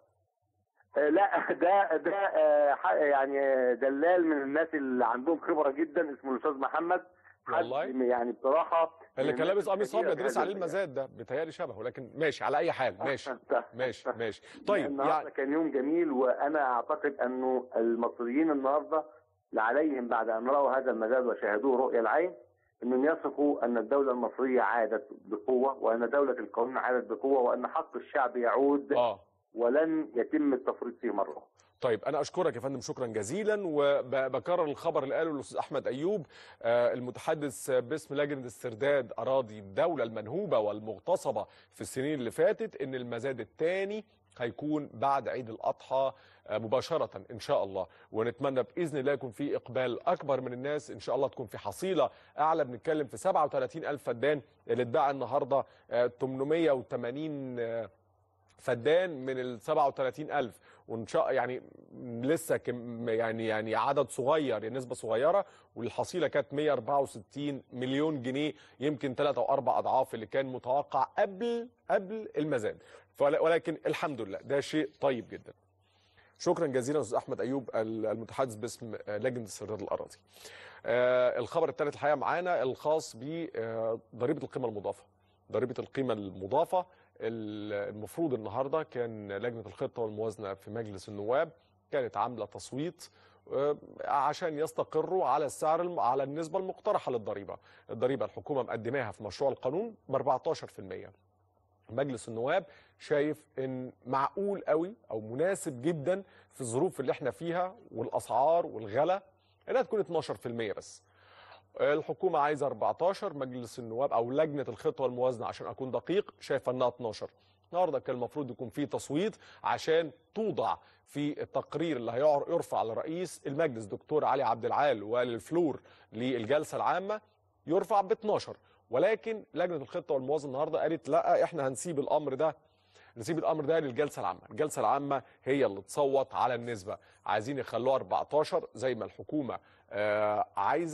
آه، لا ده ده آه، ح- يعني آه، دلال من الناس اللي عندهم خبره جدا اسمه الاستاذ محمد حد والله؟ يعني بصراحه اللي من كان الناس لابس قميص الكبيرة ابيض في لسه هذا عليه المجال. المزاد ده بيتهيألي شبهه لكن ماشي على اي حال ماشي ماشي ماشي طيب النهارده يعني كان يوم جميل وانا اعتقد انه المصريين النهارده عليهم بعد ان راوا هذا المزاد وشاهدوه رؤيه العين انهم يثقوا ان الدوله المصريه عادت بقوه وان دوله القانون عادت بقوه وان حق الشعب يعود اه ولن يتم التفريط فيه مره أخرى. طيب انا اشكرك يا فندم شكرا جزيلا وبكرر الخبر اللي قاله الاستاذ احمد ايوب آه، المتحدث باسم لجنه استرداد اراضي الدوله المنهوبه والمغتصبه في السنين اللي فاتت ان المزاد الثاني هيكون بعد عيد الاضحى آه، مباشره ان شاء الله ونتمنى باذن الله يكون في اقبال اكبر من الناس ان شاء الله تكون في حصيله اعلى بنتكلم في 37 الف فدان اللي اتباع النهارده آه، 880 آه، فدان من ال 37000 وان شاء يعني لسه كم يعني يعني عدد صغير يعني نسبه صغيره والحصيله كانت 164 مليون جنيه يمكن ثلاثة او اربع اضعاف اللي كان متوقع قبل قبل المزاد فل- ولكن الحمد لله ده شيء طيب جدا شكرا جزيلا استاذ احمد ايوب المتحدث باسم لجنه استرداد الاراضي آه، الخبر الثالث الحقيقه معانا الخاص بضريبه القيمه المضافه ضريبه القيمه المضافه المفروض النهارده كان لجنه الخطه والموازنه في مجلس النواب كانت عامله تصويت آه، عشان يستقروا على السعر الم- على النسبه المقترحه للضريبه الضريبه الحكومه مقدماها في مشروع القانون ب 14% مجلس النواب شايف ان معقول قوي او مناسب جدا في الظروف اللي احنا فيها والاسعار والغلا انها تكون 12% بس الحكومه عايزه 14 مجلس النواب او لجنه الخطه والموازنه عشان اكون دقيق شايفه انها 12 النهارده كان المفروض يكون في تصويت عشان توضع في التقرير اللي هيعر- يرفع لرئيس المجلس دكتور علي عبد العال وللفلور للجلسه العامه يرفع ب 12 ولكن لجنه الخطه والموازنه النهارده قالت لا احنا هنسيب الامر ده نسيب الامر ده للجلسه العامه، الجلسه العامه هي اللي تصوت على النسبه، عايزين يخلوها 14 زي ما الحكومه آه، عايزه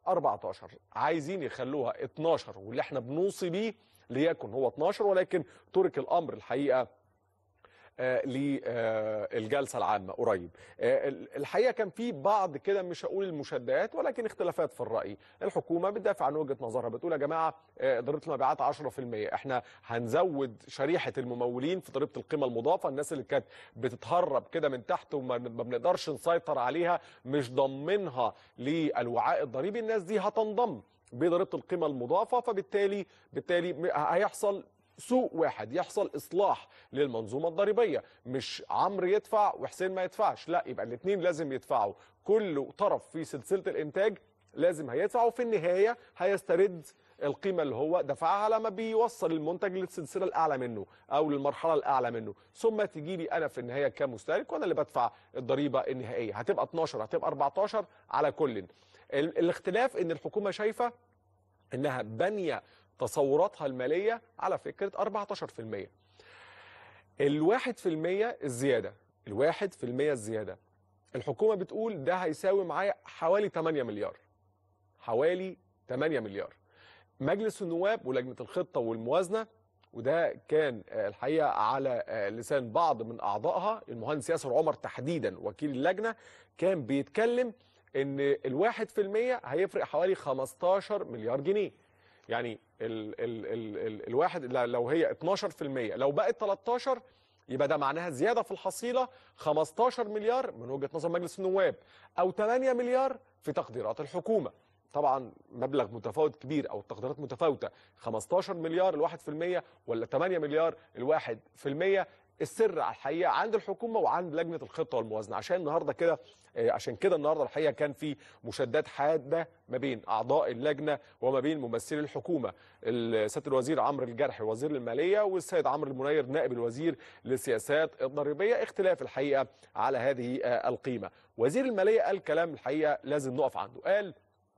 14 عايزين يخلوها 12 واللي احنا بنوصي بيه ليكن هو 12 ولكن ترك الامر الحقيقه آه، للجلسه العامه قريب آه، الحقيقه كان في بعض كده مش هقول المشادات ولكن اختلافات في الراي الحكومه بتدافع عن وجهه نظرها بتقول يا جماعه آه، ضريبه المبيعات 10% احنا هنزود شريحه الممولين في ضريبه القيمه المضافه الناس اللي كانت بتتهرب كده من تحت وما ما بنقدرش نسيطر عليها مش ضمنها للوعاء الضريبي الناس دي هتنضم بضريبه القيمه المضافه فبالتالي بالتالي م- هيحصل سوق واحد يحصل اصلاح للمنظومه الضريبيه مش عمرو يدفع وحسين ما يدفعش لا يبقى الاثنين لازم يدفعوا كل طرف في سلسله الانتاج لازم هيدفع وفي النهايه هيسترد القيمه اللي هو دفعها لما بيوصل المنتج للسلسله الاعلى منه او للمرحله الاعلى منه ثم تيجي لي انا في النهايه كمستهلك وانا اللي بدفع الضريبه النهائيه هتبقى 12 هتبقى 14 على كل ال- الاختلاف ان الحكومه شايفه انها بانيه تصوراتها الماليه على فكره 14% الواحد في المية الزيادة الواحد في المية الزيادة الحكومة بتقول ده هيساوي معايا حوالي 8 مليار حوالي 8 مليار مجلس النواب ولجنة الخطة والموازنة وده كان آه، الحقيقة على آه، لسان بعض من أعضائها المهندس ياسر عمر تحديدا وكيل اللجنة كان بيتكلم ان الواحد في المية هيفرق حوالي 15 مليار جنيه يعني ال ال ال ال الواحد لا- لو هي 12% لو بقت 13 يبقى ده معناها زياده في الحصيله 15 مليار من وجهه نظر مجلس النواب او 8 مليار في تقديرات الحكومه طبعا مبلغ متفاوت كبير او التقديرات متفاوته 15 مليار الواحد في المية ولا 8 مليار الواحد في المية السر على الحقيقه عند الحكومه وعند لجنه الخطه والموازنه عشان النهارده كده آه، عشان كده النهارده الحقيقه كان في مشادات حاده ما بين اعضاء اللجنه وما بين ممثلي الحكومه السيد الوزير عمرو الجرحي وزير الماليه والسيد عمرو المنير نائب الوزير للسياسات الضريبيه اختلاف الحقيقه على هذه آه، القيمه وزير الماليه قال كلام الحقيقه لازم نقف عنده قال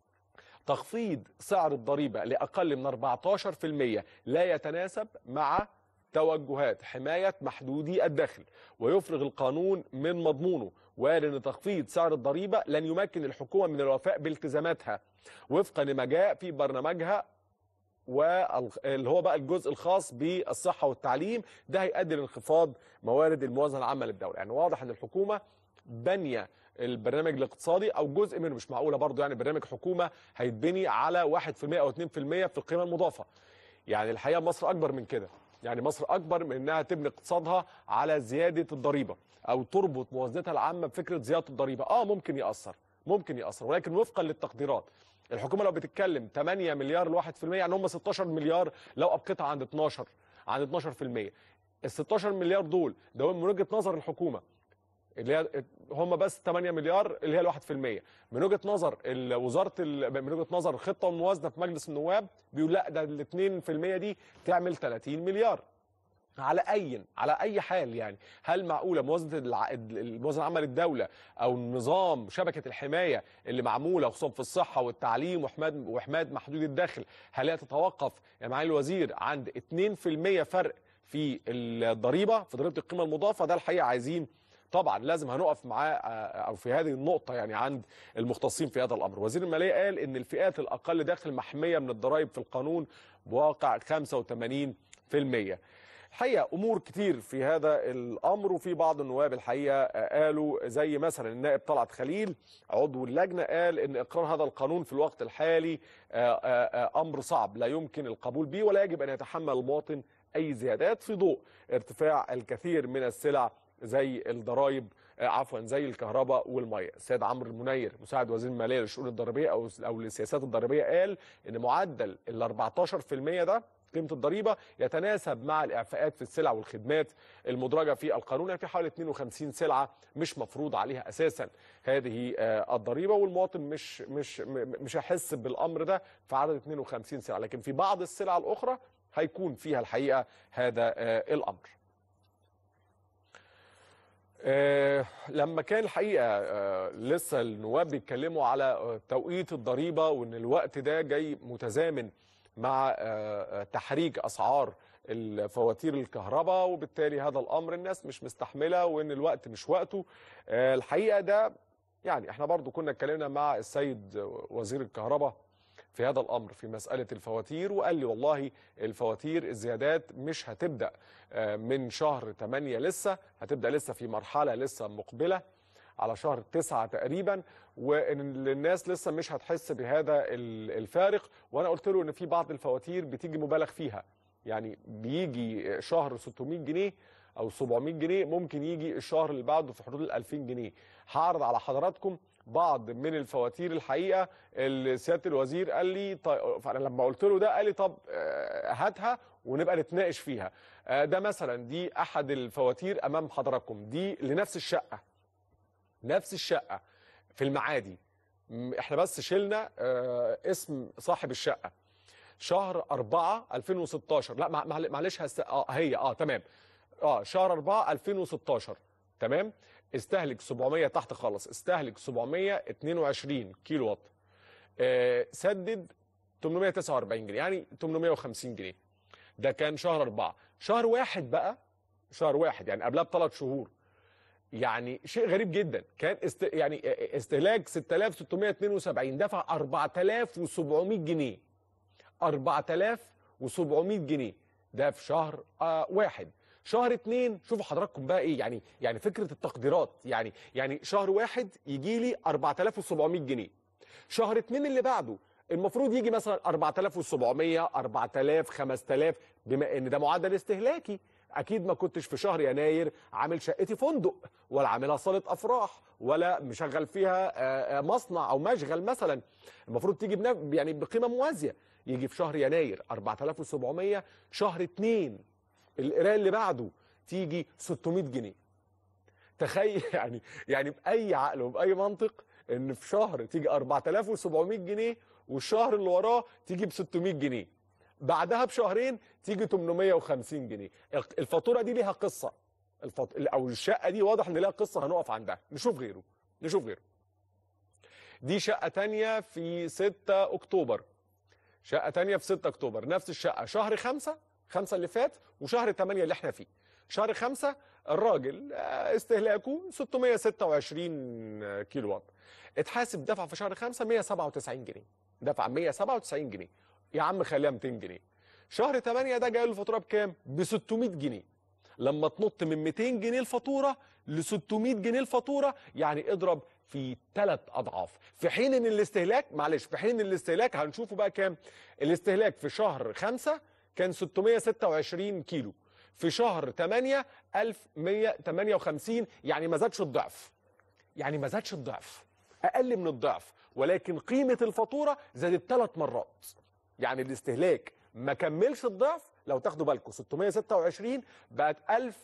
تخفيض سعر الضريبه لاقل من 14% لا يتناسب مع توجهات حمايه محدودي الدخل ويفرغ القانون من مضمونه وقال ان تخفيض سعر الضريبه لن يمكن الحكومه من الوفاء بالتزاماتها وفقا لما جاء في برنامجها واللي هو بقى الجزء الخاص بالصحه والتعليم ده هيؤدي لانخفاض موارد الموازنه العامه للدوله يعني واضح ان الحكومه بانيه البرنامج الاقتصادي او جزء منه مش معقوله برضه يعني برنامج حكومه هيتبني على 1% او 2% في القيمه المضافه يعني الحقيقه مصر اكبر من كده يعني مصر اكبر من انها تبني اقتصادها على زياده الضريبه او تربط موازنتها العامه بفكره زياده الضريبه اه ممكن ياثر ممكن ياثر ولكن وفقا للتقديرات الحكومه لو بتتكلم 8 مليار لواحد في المية يعني هم 16 مليار لو ابقيتها عند 12 عند 12 في المية ال 16 مليار دول ده من وجهه نظر الحكومه اللي هي هم بس 8 مليار اللي هي الواحد في المية من وجهة نظر ال- وزارة ال- من وجهة نظر الخطة والموازنة في مجلس النواب بيقول لا ده ال 2% دي تعمل 30 مليار على اي على اي حال يعني هل معقوله موازنه الع- الموازنه العامه للدوله او نظام شبكه الحمايه اللي معموله خصوصا في الصحه والتعليم وحماد وحماد محدود الدخل هل هي تتوقف يا معالي الوزير عند 2% فرق في الضريبه في ضريبه القيمه المضافه ده الحقيقه عايزين طبعا لازم هنقف معاه آه، او في هذه النقطه يعني عند المختصين في هذا الامر وزير الماليه قال ان الفئات الاقل دخل محميه من الضرائب في القانون بواقع 85% الحقيقه امور كتير في هذا الامر وفي بعض النواب الحقيقه آه، قالوا زي مثلا النائب طلعت خليل عضو اللجنه قال ان اقرار هذا القانون في الوقت الحالي آه، آه، آه، امر صعب لا يمكن القبول به ولا يجب ان يتحمل المواطن اي زيادات في ضوء ارتفاع الكثير من السلع زي الضرائب آه، عفوا زي الكهرباء والميه السيد عمرو المنير مساعد وزير الماليه للشؤون الضريبيه او او للسياسات الضريبيه قال ان معدل ال 14% ده قيمه الضريبه يتناسب مع الاعفاءات في السلع والخدمات المدرجه في القانون يعني في حوالي 52 سلعه مش مفروض عليها اساسا هذه آه، الضريبه والمواطن مش مش م- مش هيحس بالامر ده في عدد 52 سلعه لكن في بعض السلع الاخرى هيكون فيها الحقيقه هذا آه، الامر آه، لما كان الحقيقه آه، لسه النواب بيتكلموا على آه، توقيت الضريبه وان الوقت ده جاي متزامن مع آه، آه، تحريك اسعار الفواتير الكهرباء وبالتالي هذا الامر الناس مش مستحمله وان الوقت مش وقته آه، الحقيقه ده يعني احنا برضو كنا اتكلمنا مع السيد وزير الكهرباء في هذا الامر في مساله الفواتير وقال لي والله الفواتير الزيادات مش هتبدا آه، من شهر 8 لسه هتبدا لسه في مرحله لسه مقبله على شهر 9 تقريبا وان الناس لسه مش هتحس بهذا ال- الفارق وانا قلت له ان في بعض الفواتير بتيجي مبالغ فيها يعني بيجي شهر 600 جنيه او 700 جنيه ممكن يجي الشهر اللي بعده في حدود ال 2000 جنيه هعرض على حضراتكم بعض من الفواتير الحقيقه اللي سياده الوزير قال لي طيب فانا لما قلت له ده قال لي طب آه، هاتها ونبقى نتناقش فيها آه، ده مثلا دي احد الفواتير امام حضراتكم دي لنفس الشقه نفس الشقه في المعادي م- احنا بس شلنا آه، اسم صاحب الشقه شهر 4 2016 لا مع- معل- معلش هست... اه هي اه تمام اه شهر 4 2016 تمام استهلك 700 تحت خالص استهلك 722 كيلو وات آه سدد 849 جنيه يعني 850 جنيه ده كان شهر 4 شهر واحد بقى شهر واحد يعني قبلها بثلاث شهور يعني شيء غريب جدا كان است... يعني استهلاك 6672 دفع 4700 جنيه 4700 جنيه ده في شهر آه واحد شهر اتنين شوفوا حضراتكم بقى ايه يعني يعني فكره التقديرات يعني يعني شهر واحد يجي لي 4700 جنيه شهر اتنين اللي بعده المفروض يجي مثلا 4700 4000 5000 بما ان ده معدل استهلاكي اكيد ما كنتش في شهر يناير عامل شقتي فندق ولا عاملها صاله افراح ولا مشغل فيها آه، آه، مصنع او مشغل مثلا المفروض تيجي بنا- يعني بقيمه موازيه يجي في شهر يناير 4700 شهر اتنين القرايه اللي بعده تيجي 600 جنيه تخيل يعني يعني باي عقل وباي منطق ان في شهر تيجي 4700 جنيه والشهر اللي وراه تيجي ب 600 جنيه بعدها بشهرين تيجي 850 جنيه الفاتوره دي ليها قصه الفط... او الشقه دي واضح ان ليها قصه هنقف عندها نشوف غيره نشوف غيره دي شقه تانية في 6 اكتوبر شقه تانية في 6 اكتوبر نفس الشقه شهر 5 5 اللي فات وشهر 8 اللي احنا فيه شهر 5 الراجل آه، استهلاكه 626 كيلو وات اتحاسب دفع في شهر 5 197 جنيه دفع 197 جنيه يا عم خليها 200 جنيه شهر 8 ده جاي له الفاتوره بكام ب 600 جنيه لما تنط من 200 جنيه الفاتوره ل 600 جنيه الفاتوره يعني اضرب في ثلاث اضعاف في حين ان الاستهلاك معلش في حين ان الاستهلاك هنشوفه بقى كام الاستهلاك في شهر 5 كان 626 كيلو في شهر 8 1158 يعني ما زادش الضعف يعني ما زادش الضعف اقل من الضعف ولكن قيمه الفاتوره زادت ثلاث مرات يعني الاستهلاك ما كملش الضعف لو تاخدوا بالكم 626 بقت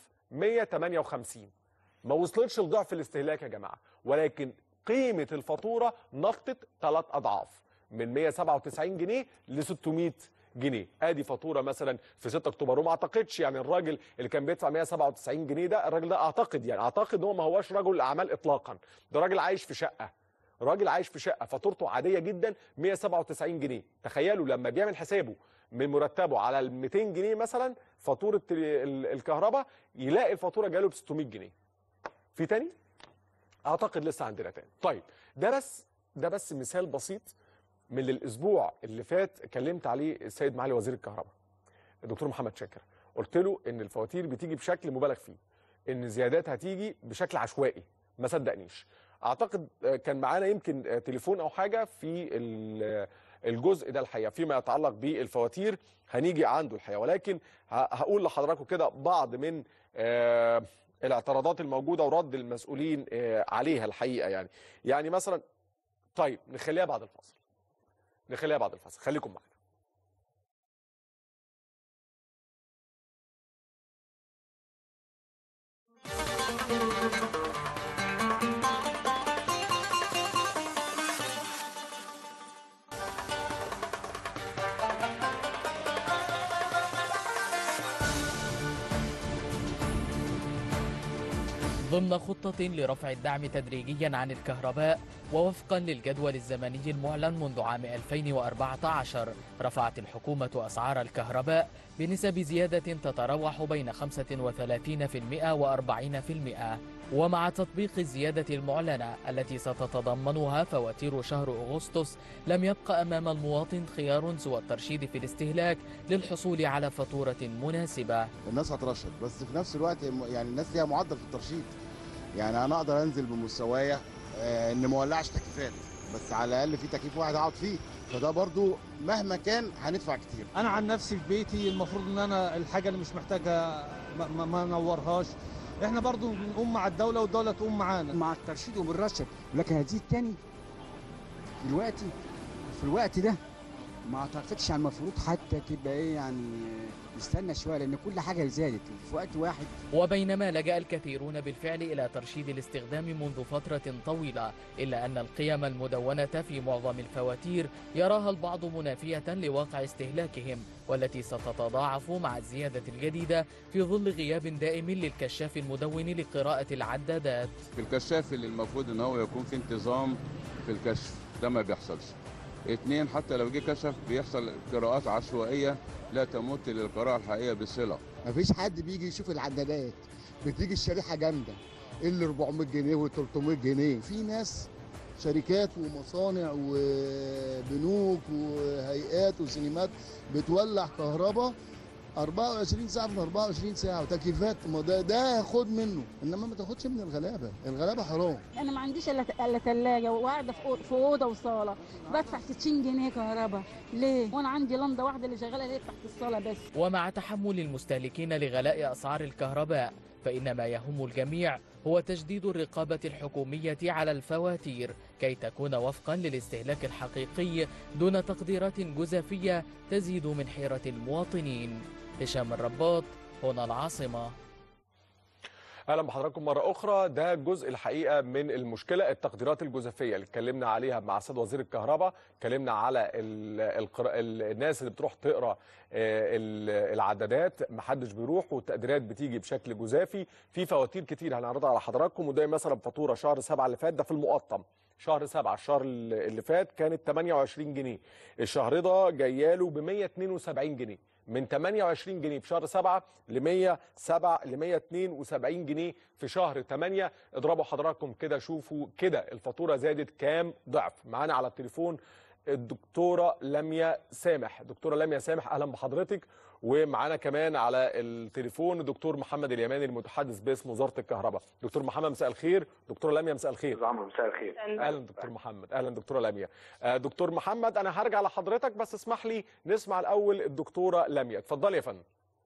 1158 ما وصلتش لضعف الاستهلاك يا جماعه ولكن قيمه الفاتوره نطت ثلاث اضعاف من 197 جنيه ل 600 جنيه ادي فاتوره مثلا في 6 اكتوبر وما اعتقدش يعني الراجل اللي كان بيدفع 197 جنيه ده الراجل ده اعتقد يعني اعتقد ان هو ما هواش رجل اعمال اطلاقا ده راجل عايش في شقه راجل عايش في شقه فاتورته عاديه جدا 197 جنيه تخيلوا لما بيعمل حسابه من مرتبه على ال 200 جنيه مثلا فاتوره ال- الكهرباء يلاقي الفاتوره جاله ب 600 جنيه في تاني اعتقد لسه عندنا تاني طيب ده بس ده بس مثال بسيط من الاسبوع اللي فات كلمت عليه السيد معالي وزير الكهرباء الدكتور محمد شاكر قلت له ان الفواتير بتيجي بشكل مبالغ فيه ان الزيادات هتيجي بشكل عشوائي ما صدقنيش اعتقد آه، كان معانا يمكن آه، تليفون او حاجه في ال- آه، الجزء ده الحقيقه فيما يتعلق بالفواتير هنيجي عنده الحقيقه ولكن ه- هقول لحضراتكم كده بعض من آه، الاعتراضات الموجوده ورد المسؤولين آه، عليها الحقيقه يعني يعني مثلا طيب نخليها بعد الفاصل نخليها بعد الفاصل خليكم معانا ضمن خطة لرفع الدعم تدريجيا عن الكهرباء ووفقا للجدول الزمني المعلن منذ عام 2014 رفعت الحكومة أسعار الكهرباء بنسب زيادة تتراوح بين 35% و 40% ومع تطبيق الزيادة المعلنة التي ستتضمنها فواتير شهر أغسطس لم يبقى أمام المواطن خيار سوى الترشيد في الاستهلاك للحصول على فاتورة مناسبة الناس هترشد بس في نفس الوقت يعني الناس ليها معدل في الترشيد يعني انا اقدر انزل بمستوايا آه، ان ما ولعش تكييفات بس على الاقل في تكييف واحد اقعد فيه فده برضو مهما كان هندفع كتير انا عن نفسي في بيتي المفروض ان انا الحاجه اللي مش محتاجها ما, ما, ما نورهاش احنا برضو بنقوم مع الدوله والدوله تقوم معانا مع الترشيد وبالرشد لكن هتزيد تاني دلوقتي في الوقت ده ما اعتقدش على المفروض حتى تبقى ايه يعني نستنى شويه لان كل حاجه زادت في وقت واحد وبينما لجأ الكثيرون بالفعل إلى ترشيد الاستخدام منذ فترة طويلة إلا أن القيم المدونة في معظم الفواتير يراها البعض منافية لواقع استهلاكهم والتي ستتضاعف مع الزيادة الجديدة في ظل غياب دائم للكشاف المدون لقراءة العدادات في الكشاف اللي المفروض ان هو يكون في انتظام في الكشف ده ما بيحصلش اتنين حتى لو جه كشف بيحصل قراءات عشوائيه لا تمت للقراءه الحقيقيه بصله مفيش حد بيجي يشوف العدادات بتيجي الشريحه جامده اللي 400 جنيه و300 جنيه في ناس شركات ومصانع وبنوك وهيئات وسينمات بتولع كهرباء 24 ساعه في 24 ساعه وتكييفات ما ده ده هاخد منه انما ما تاخدش من الغلابه الغلابه حرام انا ما عنديش الا الا ثلاجه وقاعده في أو- في اوضه وصاله بدفع 60 جنيه كهرباء ليه وانا عندي لمضه واحده اللي شغاله ليه تحت الصاله بس ومع تحمل المستهلكين لغلاء أسعار الكهرباء فإن ما يهم الجميع هو تجديد الرقابة الحكومية على الفواتير كي تكون وفقا للاستهلاك الحقيقي دون تقديرات جزافية تزيد من حيرة المواطنين هشام الرباط هنا العاصمة اهلا بحضراتكم مره اخرى ده جزء الحقيقه من المشكله التقديرات الجزافيه اللي اتكلمنا عليها مع السيد وزير الكهرباء اتكلمنا على ال القر... ال- الناس اللي بتروح تقرا آه، ال- العدادات محدش بيروح والتقديرات بتيجي بشكل جزافي في فواتير كتير هنعرضها على حضراتكم وده مثلا فاتوره شهر سبعة اللي فات ده في المقطم شهر سبعة الشهر اللي فات كانت 28 جنيه الشهر ده جاياله ب 172 جنيه من 28 جنيه في شهر 7 ل 107 ل 172 جنيه في شهر 8 اضربوا حضراتكم كده شوفوا كده الفاتوره زادت كام ضعف معانا على التليفون الدكتوره لميا سامح دكتوره لميا سامح اهلا بحضرتك ومعانا كمان على التليفون الدكتور محمد اليماني المتحدث باسم وزاره الكهرباء دكتور محمد مساء الخير دكتوره لميا مساء الخير عمرو مساء الخير اهلا دكتور محمد اهلا دكتوره لميا آه، دكتور محمد انا هرجع لحضرتك بس اسمح لي نسمع الاول الدكتوره لميا اتفضلي يا فندم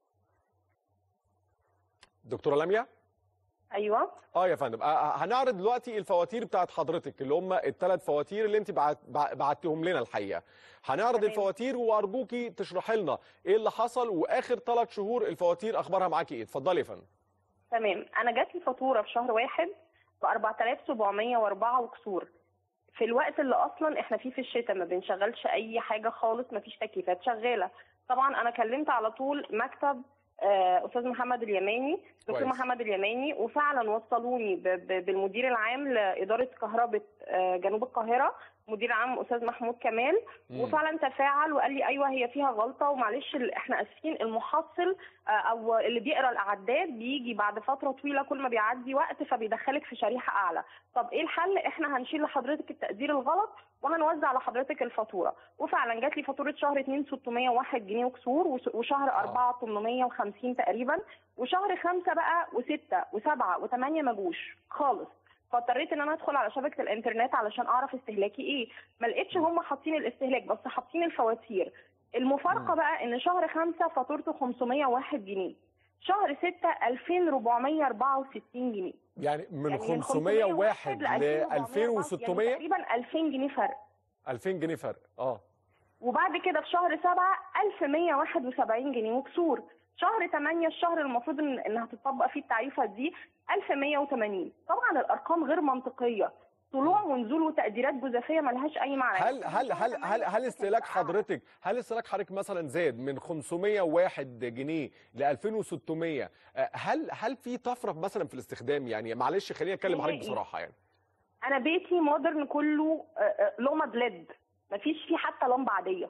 دكتوره لميا ايوه اه يا فندم آه هنعرض دلوقتي الفواتير بتاعت حضرتك اللي هم الثلاث فواتير اللي انت بعت بع- بعتهم لنا الحقيقه هنعرض تمام. الفواتير وارجوكي تشرحي لنا ايه اللي حصل واخر ثلاث شهور الفواتير اخبارها معاكي ايه اتفضلي يا فندم تمام انا جات لي فاتوره في شهر واحد ب 4704 وكسور في الوقت اللي اصلا احنا فيه في الشتاء ما بنشغلش اي حاجه خالص ما فيش تكييفات شغاله طبعا انا كلمت على طول مكتب آه، استاذ محمد اليماني دكتور كويس. محمد اليماني وفعلا وصلوني ب- ب- بالمدير العام لاداره كهرباء آه، جنوب القاهره مدير عام استاذ محمود كمال مم. وفعلا تفاعل وقال لي ايوه هي فيها غلطه ومعلش ال- احنا اسفين المحصل آه، او اللي بيقرا الاعداد بيجي بعد فتره طويله كل ما بيعدي وقت فبيدخلك في شريحه اعلى طب ايه الحل احنا هنشيل لحضرتك التقدير الغلط وهنوزع لحضرتك الفاتوره وفعلا جات لي فاتوره شهر 2 601 جنيه وكسور وش- وشهر 4 850 تقريبا وشهر 5 بقى و6 و7 و8 ما جوش خالص فاضطريت ان انا ادخل على شبكه الانترنت علشان اعرف استهلاكي ايه ما لقيتش هم حاطين الاستهلاك بس حاطين الفواتير المفارقه بقى ان شهر 5 فاتورته 501 جنيه شهر 6 2464 جنيه يعني من يعني 501 ل 2600 يعني تقريبا 2000 جنيه فرق 2000 جنيه فرق اه وبعد كده في شهر 7 1171 جنيه وكسور شهر 8 الشهر المفروض ان انها تطبق فيه التعريفه دي 1180 طبعا الارقام غير منطقيه طلوع ونزول وتقديرات جزافيه ملهاش اي معنى هل هل هل هل هل استهلاك حضرتك هل استهلاك حضرتك مثلا زاد من 501 جنيه ل 2600 آه، هل هل في طفره مثلا في الاستخدام يعني معلش خليني اتكلم حضرتك نهائي. بصراحه يعني انا بيتي مودرن كله آه، آه، لمض ليد مفيش فيه حتى لمبه عاديه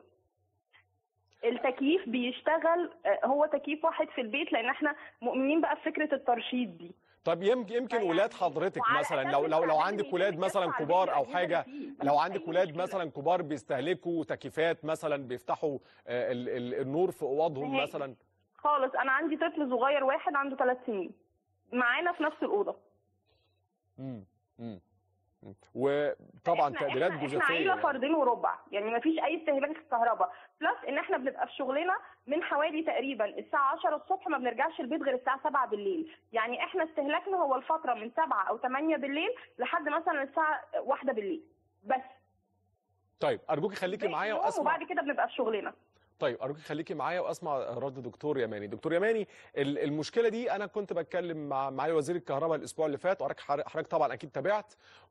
التكييف بيشتغل آه، هو تكييف واحد في البيت لان احنا مؤمنين بقى بفكره الترشيد دي طب يمكن يمكن ولاد حضرتك وعلى مثلا أساس لو لو لو الاستعداد عندك اللي ولاد يتم مثلا يدفع كبار او الفيديو حاجه فيه. لو عندك ولاد مثلا كبار بيستهلكوا تكييفات مثلا بيفتحوا آه، ال- ال- النور في اوضهم نهائي. مثلا خالص انا عندي طفل صغير واحد عنده ثلاث سنين معانا في نفس الاوضه امم امم وطبعا احنا تقديرات احنا, احنا جزافيه عيله يعني. فردين وربع يعني ما فيش اي استهلاك كهرباء بلس ان احنا بنبقى في شغلنا من حوالي تقريبا الساعه 10 الصبح ما بنرجعش البيت غير الساعه 7 بالليل يعني احنا استهلاكنا هو الفتره من 7 او 8 بالليل لحد مثلا الساعه 1 بالليل بس طيب ارجوكي خليكي معايا يوم واسمع وبعد كده بنبقى في شغلنا طيب ارجوك خليكي معايا واسمع رد دكتور يماني دكتور يماني ال- المشكله دي انا كنت بتكلم مع معالي وزير الكهرباء الاسبوع اللي فات وحضرتك حضرتك طبعا اكيد تابعت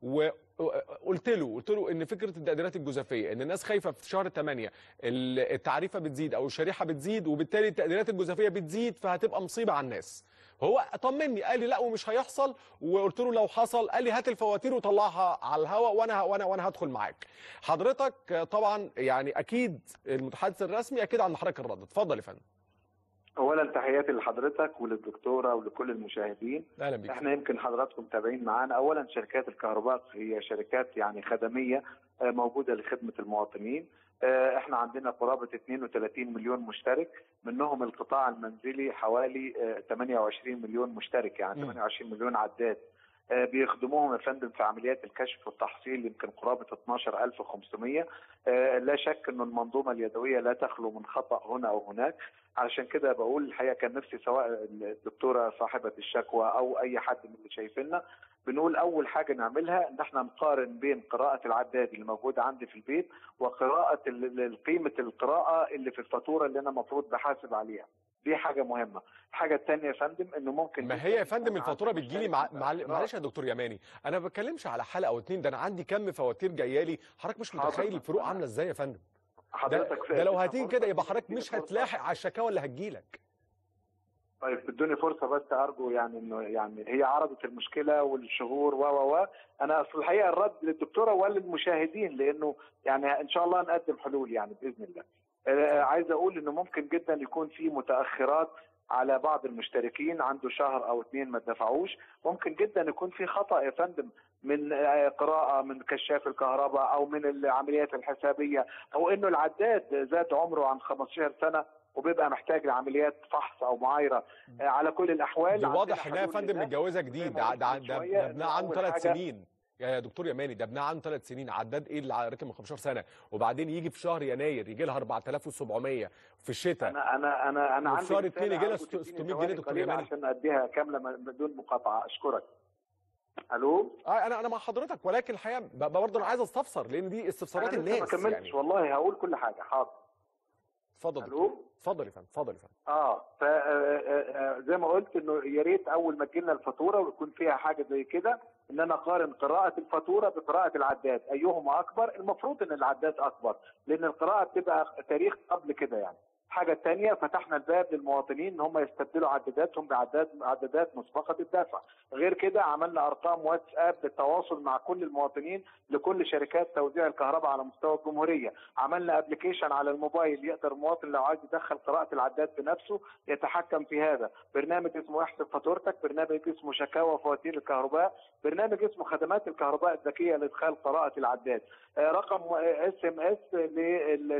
وقلت له قلت له ان فكره التقديرات الجزافيه ان الناس خايفه في شهر 8 ال- التعريفه بتزيد او الشريحه بتزيد وبالتالي التقديرات الجزافيه بتزيد فهتبقى مصيبه على الناس هو طمني قال لي لا ومش هيحصل وقلت له لو حصل قال لي هات الفواتير وطلعها على الهواء وانا وانا وانا هدخل معاك حضرتك طبعا يعني اكيد المتحدث الرسمي اكيد عند حضرتك الرد اتفضل يا فندم اولا تحياتي لحضرتك وللدكتوره ولكل المشاهدين اهلا بيك احنا يمكن حضراتكم متابعين معانا اولا شركات الكهرباء هي شركات يعني خدميه آه، موجوده لخدمه المواطنين آه، احنا عندنا قرابه 32 مليون مشترك منهم القطاع المنزلي حوالي آه، 28 مليون مشترك يعني 28 مليون عداد آه، بيخدموهم يا فندم في عمليات الكشف والتحصيل يمكن قرابه 12500 آه، لا شك انه المنظومه اليدويه لا تخلو من خطا هنا او هناك علشان كده بقول الحقيقه كان نفسي سواء الدكتوره صاحبه الشكوى او اي حد من اللي شايفيننا بنقول اول حاجه نعملها ان احنا نقارن بين قراءه العداد اللي موجوده عندي في البيت وقراءه ال- ال- قيمه القراءه اللي في الفاتوره اللي انا المفروض بحاسب عليها دي حاجه مهمه الحاجه الثانيه يا فندم انه ممكن ما هي يا فندم الفاتوره بتجيلي مع معل- معلش يا دكتور يماني انا ما بتكلمش على حلقه او اتنين ده انا عندي كم فواتير جايه لي حضرتك مش حاضر. متخيل الفروق عامله ازاي يا فندم ده, حضرتك ده لو فاهم. هتيجي كده يبقى حضرتك مش هتلاحق على الشكاوى اللي هتجيلك طيب ادوني فرصه بس ارجو يعني انه يعني هي عرضت المشكله والشهور و و و انا اصل الحقيقه الرد للدكتوره وللمشاهدين لانه يعني ان شاء الله نقدم حلول يعني باذن الله. آه عايز اقول انه ممكن جدا يكون في متاخرات على بعض المشتركين عنده شهر او اثنين ما دفعوش ممكن جدا يكون في خطا يا فندم من آه، قراءه من كشاف الكهرباء او من العمليات الحسابيه او انه العداد زاد عمره عن 15 سنه وبيبقى محتاج لعمليات فحص او معايره آه، على كل الاحوال دي عندنا واضح انها يا حلول فندم لده. متجوزه جديد ده ده ده شوية ده ابنها إنه عنده أول ثلاث حاجة- سنين يا دكتور يماني ده ابنها عنده ثلاث سنين عداد ايه اللي راكب من 15 سنه وبعدين يجي في شهر يناير يجي لها 4700 في الشتاء انا انا انا انا وفي عندي شهر رسالة اتنين يجي لها أرجو 600 تديني جنيه ثواني دكتور قليلة يماني عشان اديها كامله من- بدون مقاطعه اشكرك الو اه انا انا مع حضرتك ولكن الحقيقه ب- برضه انا عايز استفسر لان دي استفسارات انا لسه الناس ما كملتش يعني والله هقول كل حاجه حاضر اتفضل الو اتفضل يا فندم اتفضل يا فندم اه ف آه، آه، آه، زي ما قلت انه يا ريت اول ما تجيلنا الفاتوره ويكون فيها حاجه زي كده ان انا اقارن قراءه الفاتوره بقراءه العداد ايهما اكبر المفروض ان العداد اكبر لان القراءه بتبقى تاريخ قبل كده يعني الحاجة الثانية فتحنا الباب للمواطنين ان هم يستبدلوا عداداتهم بعداد عدادات مسبقة الدفع، غير كده عملنا ارقام واتساب للتواصل مع كل المواطنين لكل شركات توزيع الكهرباء على مستوى الجمهورية، عملنا ابلكيشن على الموبايل يقدر المواطن لو عايز يدخل قراءة العداد بنفسه يتحكم في هذا، برنامج اسمه احسب فاتورتك، برنامج اسمه شكاوى فواتير الكهرباء، برنامج اسمه خدمات الكهرباء الذكية لادخال قراءة العداد، آه، رقم اس ام اس لل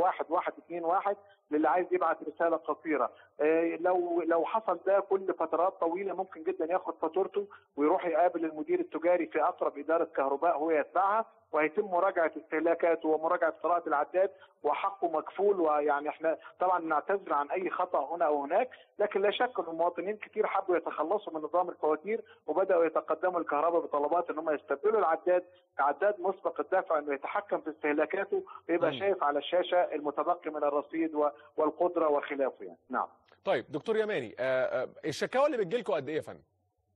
91121 للي عايز يبعت رساله قصيره آه، لو لو حصل ده كل فترات طويله ممكن جدا ياخد فاتورته ويروح يقابل المدير التجاري في اقرب اداره كهرباء هو يتبعها وهيتم مراجعه استهلاكاته ومراجعه قراءه العداد وحقه مكفول ويعني احنا طبعا نعتذر عن اي خطا هنا او هناك لكن لا شك ان المواطنين كتير حبوا يتخلصوا من نظام الفواتير وبداوا يتقدموا الكهرباء بطلبات ان هم يستبدلوا العداد كعداد مسبق الدفع انه يتحكم في استهلاكاته ويبقى مم. شايف على الشاشه المتبقي من الرصيد و- والقدره وخلافه يعني نعم طيب دكتور يماني آه، آه، الشكاوى اللي بتجي لكم قد ايه يا فندم؟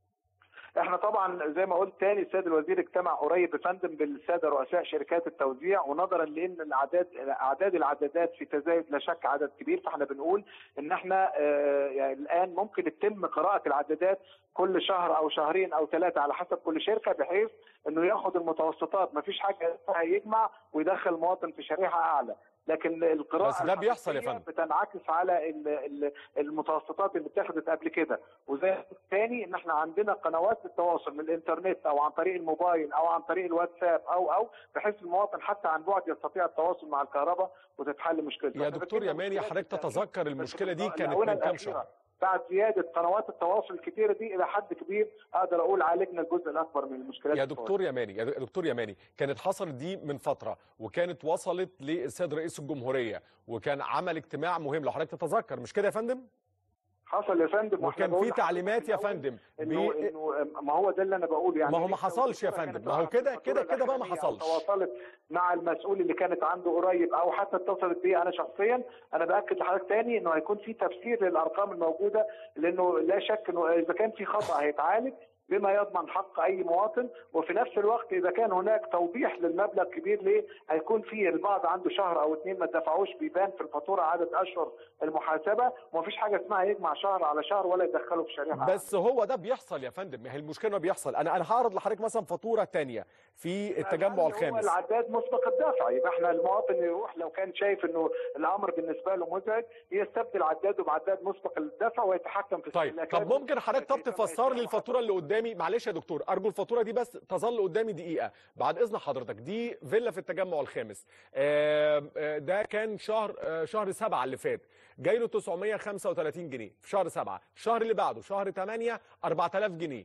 احنا طبعا زي ما قلت تاني السيد الوزير اجتمع قريب يا فندم بالساده رؤساء شركات التوزيع ونظرا لان الاعداد اعداد العدادات في تزايد لا شك عدد كبير فاحنا بنقول ان احنا آه، يعني الان ممكن يتم قراءه العدادات كل شهر او شهرين او ثلاثه على حسب كل شركه بحيث انه ياخد المتوسطات ما فيش حاجه اسمها يجمع ويدخل المواطن في شريحه اعلى لكن القراءه بس ده بيحصل يا الحقيقية فندم. بتنعكس على ال- ال- المتوسطات اللي اتخذت قبل كده وزي الثاني ان احنا عندنا قنوات للتواصل من الانترنت او عن طريق الموبايل او عن طريق الواتساب او او بحيث المواطن حتى عن بعد يستطيع التواصل مع الكهرباء وتتحل مشكلته يا إحنا دكتور فكرنا يماني مشكلة حضرتك التأمين تتذكر المشكله دي كانت الآونة من كام الأخيرة شهر بعد زياده قنوات التواصل الكتيره دي الى حد كبير اقدر اقول عالجنا الجزء الاكبر من المشكلات يا الفوائد. دكتور يماني يا دكتور يماني كانت حصلت دي من فتره وكانت وصلت للسيد رئيس الجمهوريه وكان عمل اجتماع مهم لو حضرتك تتذكر مش كده يا فندم حصل يا فندم وإحنا وكان بقول في لحضرتك تعليمات يا الأول فندم انه بي- انه ما هو ده اللي انا بقوله يعني ما هو ما لسه حصلش يا الدكتورة فندم كانت ما هو واقفة كده في كده الفاتورة كده بقى ما الأخرانية أو حصلش تواصلت مع المسؤول اللي كانت عنده قريب او حتى اتصلت بيه انا شخصيا انا باكد لحضرتك تاني انه هيكون في تفسير للارقام الموجوده لانه لا شك انه اذا كان في خطا هيتعالج بما يضمن حق اي مواطن وفي نفس الوقت اذا كان هناك توضيح للمبلغ كبير ليه هيكون في البعض عنده شهر او اثنين ما دفعوش بيبان في الفاتوره عدد اشهر المحاسبه ومفيش حاجه اسمها يجمع شهر على شهر ولا يدخله في شريحه بس هو ده بيحصل يا فندم ما هي المشكله إنه بيحصل انا انا هعرض لحضرتك مثلا فاتوره تانية في التجمع هو الخامس العداد مسبق الدفع يبقى احنا المواطن يروح لو كان شايف انه الامر بالنسبه له مزعج يستبدل عداده بعداد مسبق الدفع ويتحكم في طيب استهلاكاته. طب ممكن حضرتك طب تفسر لي الفاتوره اللي قدامي معلش يا دكتور ارجو الفاتوره دي بس تظل قدامي دقيقه بعد اذن حضرتك دي فيلا في التجمع الخامس آم، آه، ده كان شهر آه، شهر سبعة اللي فات جاي له 935 جنيه في شهر سبعة الشهر اللي بعده شهر 8 4000 جنيه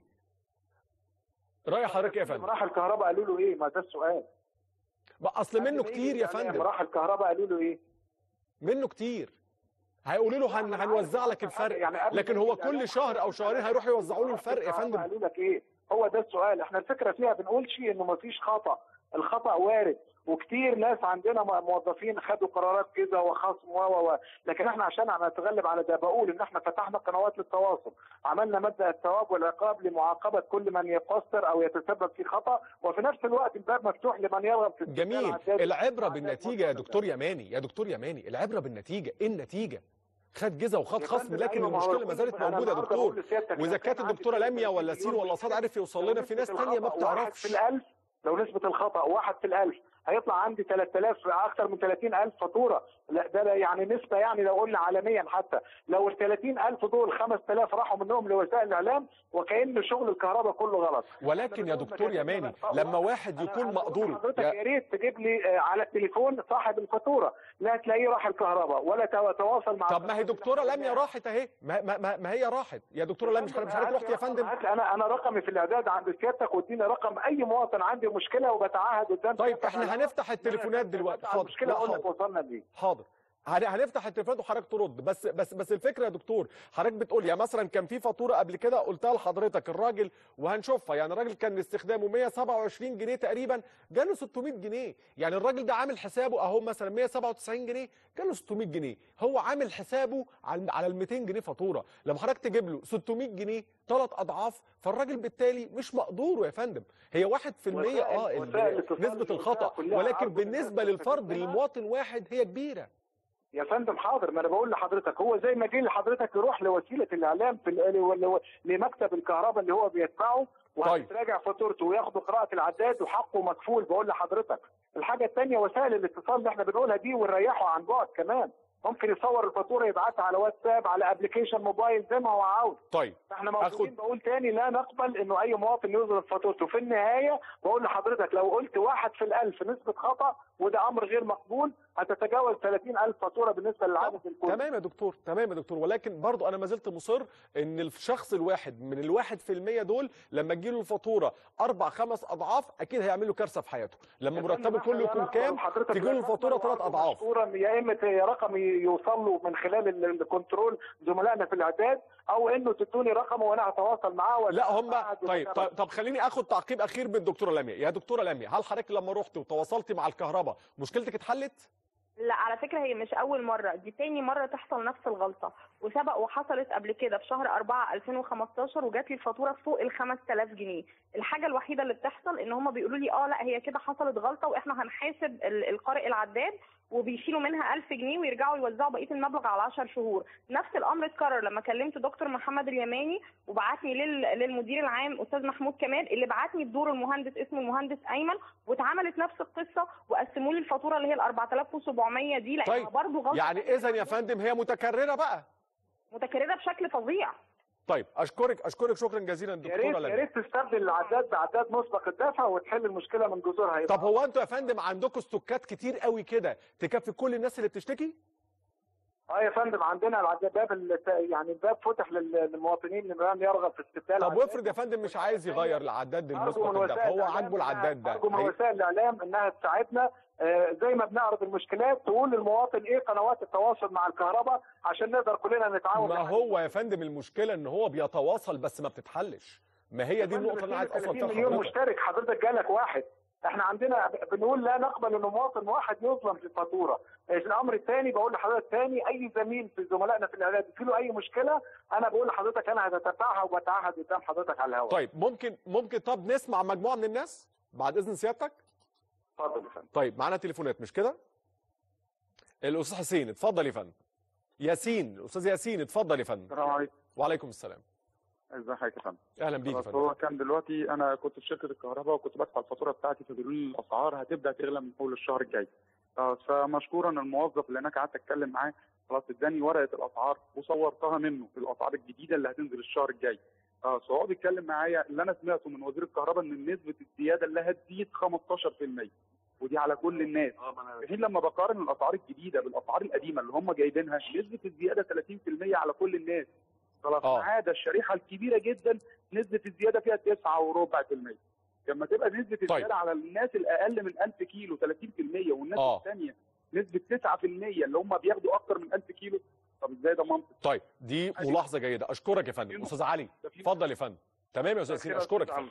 راي حضرتك ايه يا فندم راح الكهرباء قالوا له ايه ما ده السؤال ما اصل منه قبل ما كتير يجي يا الإعلام فندم راح الكهرباء قالوا له ايه منه كتير هيقولوا له هن هنوزع لك الفرق يعني قبل لكن ما هو يجي الإعلام كل شهر او شهرين هيروحوا يوزعوا له الفرق يا الكهرباء فندم قالوا لك ايه هو ده السؤال احنا الفكره فيها بنقول شيء انه ما فيش خطا الخطا وارد وكتير ناس عندنا م- موظفين خدوا قرارات كده وخصم و و و لكن احنا عشان نتغلب على ده بقول ان احنا فتحنا قنوات للتواصل عملنا مبدا الثواب والعقاب لمعاقبه كل من يقصر او يتسبب في خطا وفي نفس الوقت الباب مفتوح لمن يرغب في استبدال جميل عداد- العبره بالنتيجه يا دكتور يماني يا دكتور يماني العبره بالنتيجه ايه النتيجه خد جزء وخد يا خصم فندم، لكن أيوة، ما هو المشكله ما زالت أنا موجوده يا النهاردة دكتور بقول لسيادتك واذا لو كانت كان عندي الدكتوره لميا 30 ولا سين مليون ولا صاد عرف يوصل لنا في ناس نسبة تانية ما الخطأ واحد بتعرفش في الألف لو نسبة الخطأ واحد في الألف هيطلع عندي 3000 أكثر من 30000 فاتورة لا ده لا يعني نسبة يعني لو قلنا عالميا حتى لو ال 30000 دول 5000 راحوا منهم لوسائل الإعلام وكأن شغل الكهرباء كله غلط ولكن يا دكتور يماني لما واحد يكون مقدور حضرتك يا ريت تجيب لي آه، على التليفون صاحب الفاتورة لا تلاقيه راح الكهرباء ولا تو- تواصل مع طب ما هي دكتوره لميا راحت اهي ما, ما, ما, ما هي راحت يا دكتوره لميا مش حضرتك مش حضرتك رحت يا فندم هات لي انا انا رقمي في الاعداد عند سيادتك واديني رقم اي مواطن عنده مشكله وبتعهد قدام طيب سيادتك احنا على هنفتح التليفونات دلوقتي حاضر المشكله لا اقول لك حاضر وصلنا لايه حاضر هن- هنفتح التليفونات وحضرتك ترد بس بس بس الفكره يا دكتور حضرتك بتقول يا مثلا كان في فاتوره قبل كده قلتها لحضرتك الراجل وهنشوفها يعني الراجل كان استخدامه 127 جنيه تقريبا جاله 600 جنيه يعني الراجل ده عامل حسابه اهو مثلا 197 جنيه جاله 600 جنيه هو عامل حسابه على على ال 200 جنيه فاتوره لما حضرتك تجيب له 600 جنيه ثلاث اضعاف فالراجل بالتالي مش مقدوره يا فندم هي 1% اه وسائل ال- الاتصال نسبه الشبكة الخطا كلها ولكن عرض بالنسبه الناس للفرد منها. للمواطن واحد هي كبيره يا فندم حاضر ما انا بقول لحضرتك هو زي ما جه لحضرتك يروح لوسيله الاعلام في ال- ل- لمكتب الكهرباء اللي هو بيتبعه وهتراجع فاتورته وياخدوا قراءه العداد وحقه مكفول بقول لحضرتك الحاجه الثانيه وسائل الاتصال اللي احنا بنقولها دي ونريحه عن بعد كمان ممكن يصور الفاتوره يبعتها على واتساب على ابلكيشن موبايل زي ما هو عاوز طيب احنا موجودين بقول تاني لا نقبل انه اي مواطن يظهر فاتورته في النهايه بقول لحضرتك لو قلت واحد في الالف نسبه خطا وده امر غير مقبول هتتجاوز 30000 فاتوره بالنسبه للعدد الكلي تمام يا دكتور تمام يا دكتور ولكن برضو انا ما زلت مصر ان الشخص الواحد من الواحد في المية دول لما تجيله الفاتوره اربع خمس اضعاف اكيد هيعمل له كارثه في حياته لما مرتبه كله يكون كام تجي له الفاتوره ثلاث اضعاف فاتوره يا اما يا رقم يوصل له من خلال ال- الكنترول زملائنا في الاعداد او انه تدوني رقمه وانا هتواصل معاه لا هم وأتعهد طيب طيب, طب خليني اخد تعقيب اخير من الدكتوره لميا يا دكتوره لميا هل حضرتك لما رحت وتواصلتي مع الكهرباء مشكلتك اتحلت لا على فكرة هي مش أول مرة دي تاني مرة تحصل نفس الغلطة وسبق وحصلت قبل كده في شهر 4 2015 وجات لي الفاتوره فوق ال 5000 جنيه الحاجه الوحيده اللي بتحصل ان هم بيقولوا لي اه لا هي كده حصلت غلطه واحنا هنحاسب ال- القارئ العداد وبيشيلوا منها 1000 جنيه ويرجعوا يوزعوا بقيه المبلغ على 10 شهور نفس الامر اتكرر لما كلمت دكتور محمد اليماني وبعتني لل... للمدير العام استاذ محمود كمال اللي بعتني بدور المهندس اسمه المهندس ايمن واتعملت نفس القصه وقسموا لي الفاتوره اللي هي ال 4700 دي لانها طيب برضه غلطه يعني اذا يا فندم هي متكرره بقى متكرره بشكل فظيع طيب اشكرك اشكرك شكرا جزيلا يا دكتوره ريت يا لميا ريت تستبدل العداد بعداد مسبق الدفع وتحل المشكله من جذورها طب هو انتوا يا فندم عندكم استوكات كتير قوي كده تكفي كل الناس اللي بتشتكي اه يا فندم عندنا العداد باب الت- يعني الباب فتح لل- للمواطنين من يرغب في استبدال طب عداد. وافرض يا فندم مش عايز يغير العداد أرجو المسبق من الدفع وسائل هو الإعلام عاجبه العداد ده ارجو من هي- وسائل الاعلام انها تساعدنا آه، زي ما بنعرض المشكلات تقول للمواطن ايه قنوات التواصل مع الكهرباء عشان نقدر كلنا نتعاون ما هو يا فندم المشكله ان هو بيتواصل بس ما بتتحلش ما هي دي النقطه اللي انا عايز اوصل 30 فيها مليون لحضرتك مشترك حضرتك جالك واحد احنا عندنا بنقول لا نقبل ان مواطن واحد يظلم في الفاتوره الامر الثاني بقول لحضرتك ثاني اي زميل في زملائنا في الاعداد في له اي مشكله انا بقول لحضرتك انا هتتبعها وبتعهد قدام حضرتك على الهواء طيب ممكن ممكن طب نسمع مجموعه من الناس بعد اذن سيادتك اتفضل يا فندم طيب معانا تليفونات مش كده الاستاذ حسين اتفضل يا فندم ياسين الاستاذ ياسين اتفضل يا فندم السلام عليكم وعليكم السلام ازي حضرتك يا فندم اهلا بيك يا خلاص فندم هو كان دلوقتي انا كنت في شركه الكهرباء وكنت بدفع الفاتوره بتاعتي فبيقولوا لي الاسعار هتبدا تغلى من اول الشهر الجاي آه، فمشكورا الموظف اللي هناك قعدت اتكلم معاه خلاص اداني ورقه الاسعار وصورتها منه الاسعار الجديده اللي هتنزل الشهر الجاي اه فهو بيتكلم معايا اللي انا سمعته من وزير الكهرباء ان نسبه الزياده اللي هتزيد 15% ودي على كل الناس في حين لما بقارن الاسعار الجديده بالاسعار القديمه اللي هم جايبينها نسبه الزياده 30% على كل الناس خلاص آه. ما عدا الشريحه الكبيره جدا نسبه الزياده فيها 9 وربع في المية لما تبقى نسبه الزياده على الناس الاقل من 1000 كيلو 30% والناس آه. الثانيه نسبه 9% اللي هم بياخدوا اكتر من 1000 كيلو طب ازاي ده منطق طيب دي ملاحظه جيده اشكرك يا فندم استاذ علي اتفضل يا فندم تمام يا استاذ ياسين اشكرك يا فندم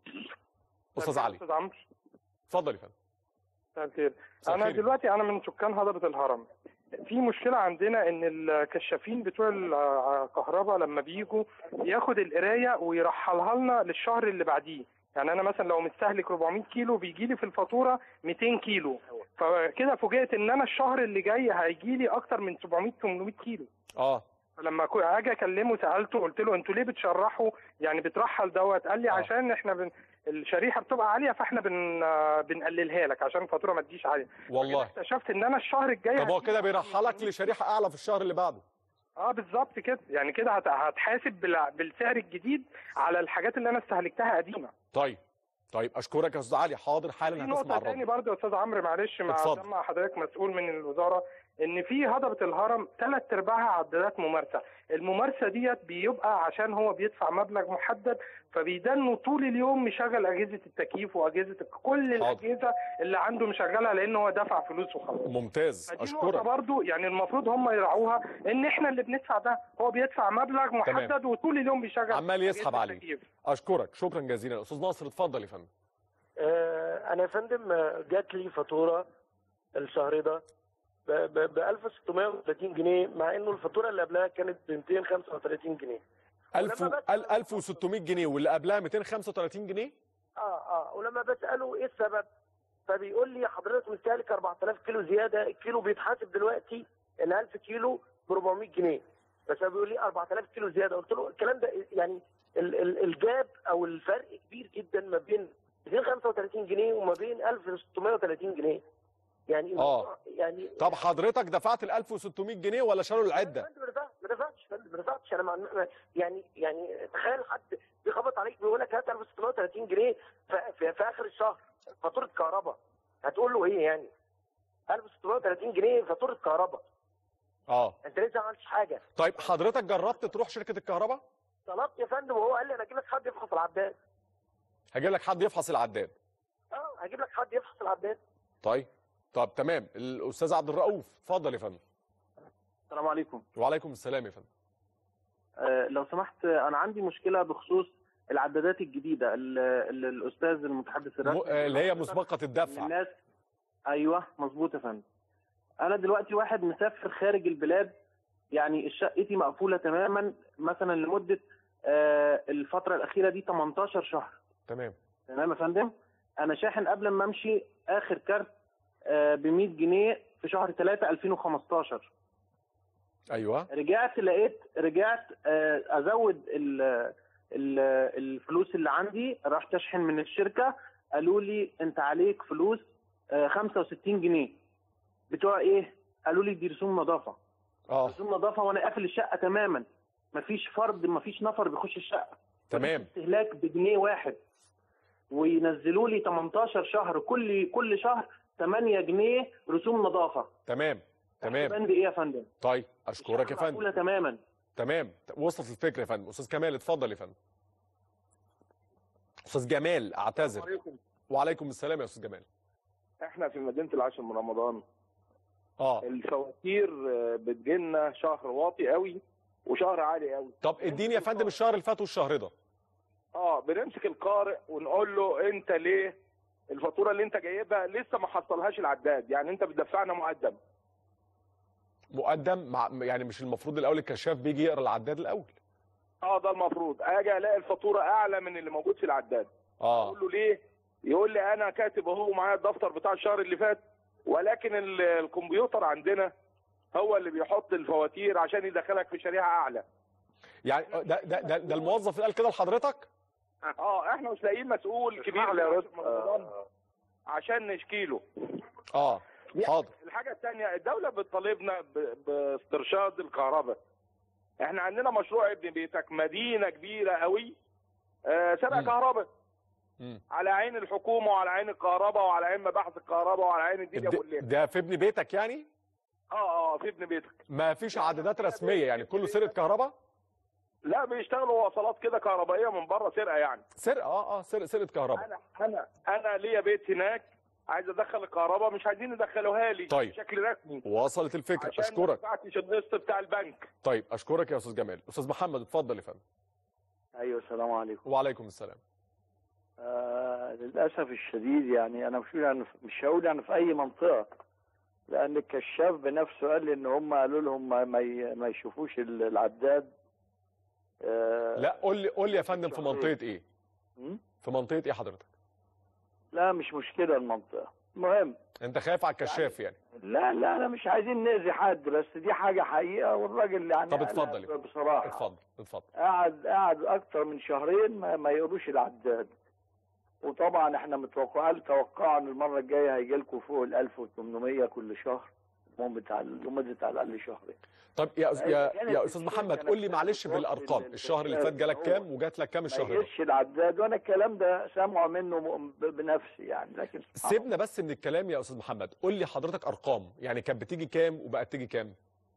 استاذ علي استاذ عمرو اتفضل يا فندم مساء الخير مساء انا الخير. دلوقتي انا من سكان هضبه الهرم في مشكله عندنا ان الكشافين بتوع الكهرباء لما بيجوا ياخد القرايه ويرحلها لنا للشهر اللي بعديه يعني انا مثلا لو مستهلك 400 كيلو بيجي لي في الفاتوره 200 كيلو فكده فوجئت ان انا الشهر اللي جاي هيجي لي اكتر من 700 800 كيلو اه لما كو- اجي اكلمه سالته قلت له انتوا ليه بتشرحوا يعني بترحل دوت قال لي عشان احنا بن... الشريحه بتبقى عاليه فاحنا بن... آه، بنقللها لك عشان الفاتوره ما تجيش عاليه والله اكتشفت ان انا الشهر الجاي طب هو هجيب- كده بيرحلك لشريحه اعلى في الشهر اللي بعده اه بالظبط كده يعني كده هت... هتحاسب بال... بالسعر الجديد على الحاجات اللي انا استهلكتها قديمه طيب طيب اشكرك يا استاذ علي حاضر في حالا هتسمع نقطة تاني الرد برضه يا أستاذ عمرو معلش مع اتفضل. عشان مع حضرتك مسؤول من الوزارة إن في هضبة الهرم ثلاث أرباعها عدادات ممارسة، الممارسة ديت بيبقى عشان هو بيدفع مبلغ محدد فبيدنوا طول اليوم مشغل أجهزة التكييف وأجهزة كل الأجهزة اللي عنده مشغلها لأن هو دفع فلوس وخلاص. ممتاز فدي نقطة اشكرك برضه يعني المفروض هم يراعوها إن إحنا اللي بندفع ده، هو بيدفع مبلغ محدد وطول اليوم بيشغل عمال يسحب أجهزة عليه التكييف. اشكرك شكرا جزيلا استاذ ناصر اتفضل يا فندم آه، انا يا فندم آه، جات لي فاتوره الشهر ده ب 1630 جنيه مع انه الفاتوره اللي قبلها كانت ب 235 جنيه 1000 ال- 1600 جنيه واللي قبلها 235 جنيه اه اه ولما بساله ايه السبب فبيقول لي حضرتك مستهلك 4000 كيلو زياده الكيلو بيتحاسب دلوقتي ال 1000 كيلو ب 400 جنيه بس هو بيقول لي 4000 كيلو زياده قلت له الكلام ده يعني ال- ال- الجاب او الفرق كبير جدا ما بين 235 جنيه وما بين 1630 جنيه يعني الموضوع- يعني طب حضرتك دفعت ال 1600 جنيه ولا شالوا العده ما دفعتش ما دفعتش ما دفعتش انا مع... ما- يعني يعني تخيل حد بيخبط عليك بيقول لك هات 1630 جنيه في, في, في اخر الشهر فاتوره كهرباء هتقول له ايه يعني 1630 جنيه فاتوره كهرباء اه انت لسه ما عملتش حاجه طيب حضرتك جربت تروح شركه الكهرباء طلبت يا فندم وهو قال لي انا اجيب لك حد يفحص العداد هجيب لك حد يفحص العداد اه هجيب لك حد يفحص العداد طيب طب تمام الاستاذ عبد الرؤوف اتفضل يا فندم السلام عليكم وعليكم السلام يا فندم آه، لو سمحت آه، انا عندي مشكله بخصوص العدادات الجديده ال- ال- الاستاذ المتحدث الرسمي م- آه، اللي هي مسبقه الدفع الناس ايوه مظبوط يا فندم انا دلوقتي واحد مسافر خارج البلاد يعني شقتي مقفوله تماما مثلا لمده آه، الفتره الاخيره دي 18 شهر تمام تمام يا فندم انا شاحن قبل ما امشي اخر كارت ب 100 جنيه في شهر 3 2015 ايوه رجعت لقيت رجعت آه، ازود ال ال الفلوس اللي عندي رحت اشحن من الشركه قالوا لي انت عليك فلوس آه، 65 جنيه بتوع ايه؟ قالوا لي دي رسوم نظافه اه رسوم نظافه وانا قافل الشقه تماما مفيش فرد مفيش نفر بيخش الشقه تمام استهلاك بجنيه واحد وينزلوا لي 18 شهر كل كل شهر 8 جنيه رسوم نظافه تمام تمام بند ايه يا فندم؟ طيب اشكرك يا فندم مقفوله تماما تمام وصلت الفكره يا فندم استاذ كمال اتفضل يا فندم استاذ جمال اعتذر عليكم وعليكم السلام يا استاذ جمال احنا في مدينه العاشر من رمضان اه الفواتير آه، بتجيلنا شهر واطي قوي وشهر عالي قوي طب اديني يا فندم الشهر اللي فات والشهر ده اه بنمسك القارئ ونقول له انت ليه الفاتوره اللي انت جايبها لسه ما حصلهاش العداد يعني انت بتدفعنا مقدم مقدم مع يعني مش المفروض الاول الكشاف بيجي يقرا العداد الاول اه ده المفروض اجي الاقي الفاتوره اعلى من اللي موجود في العداد اه اقول له ليه يقول لي انا كاتب اهو معايا الدفتر بتاع الشهر اللي فات ولكن ال- الكمبيوتر عندنا هو اللي بيحط الفواتير عشان يدخلك في شريحه اعلى يعني ده ده ده, ده الموظف اللي قال كده لحضرتك اه احنا مش لاقيين مسؤول كبير لي يا في رد. رمضان عشان نشكيله اه حاضر الحاجه الثانيه الدوله بتطالبنا ب- باسترشاد الكهرباء احنا عندنا مشروع ابن بيتك مدينه كبيره قوي آه سرقه كهرباء مم. على عين الحكومه وعلى عين الكهرباء وعلى عين مباحث الكهرباء وعلى عين الدنيا ده, كلها ده في ابن بيتك يعني اه اه في ابن بيتك ما فيش عدادات رسميه يعني كله سرقه كهرباء لا بيشتغلوا وصلات كده كهربائيه من بره سرقه يعني سرقه اه اه سرقه سرقه كهرباء انا انا انا ليا بيت هناك عايز ادخل الكهرباء مش عايزين يدخلوها لي طيب. بشكل رسمي وصلت الفكره عشان ما اشكرك دفعتش القسط بتاع البنك طيب اشكرك يا استاذ جمال استاذ محمد اتفضل يا فندم ايوه السلام عليكم وعليكم السلام آه للاسف الشديد يعني انا مش يعني مش هقول يعني في اي منطقه لان الكشاف بنفسه قال لي ان هم قالوا لهم ما, ما, ي- ما يشوفوش ال- العداد آه لا قول لي قول لي يا فندم في منطقه ايه م? في منطقه ايه حضرتك لا مش مشكله المنطقه المهم انت خايف على الكشاف يعني لا لا انا مش عايزين نأذي حد بس دي حاجه حقيقه والراجل يعني طب قالها اتفضل يا فندم. بصراحه اتفضل اتفضل قعد قعد اكتر من شهرين ما, ما يقروش العداد وطبعا احنا متوقعين توقعوا ان المره الجايه هيجي لكم فوق ال 1800 كل شهر لمده لمده على الاقل شهرين طب يا فإذا يا, كانت يا استاذ الشركة محمد قول لي معلش بالارقام الشهر اللي فات جالك كام وجات لك كام ما الشهر ده يقيسش العداد وانا الكلام ده سامعه منه م- ب- بنفسي يعني لكن سيبنا بس من الكلام يا استاذ محمد قول لي حضرتك ارقام يعني كانت بتيجي كام وبقت تيجي كام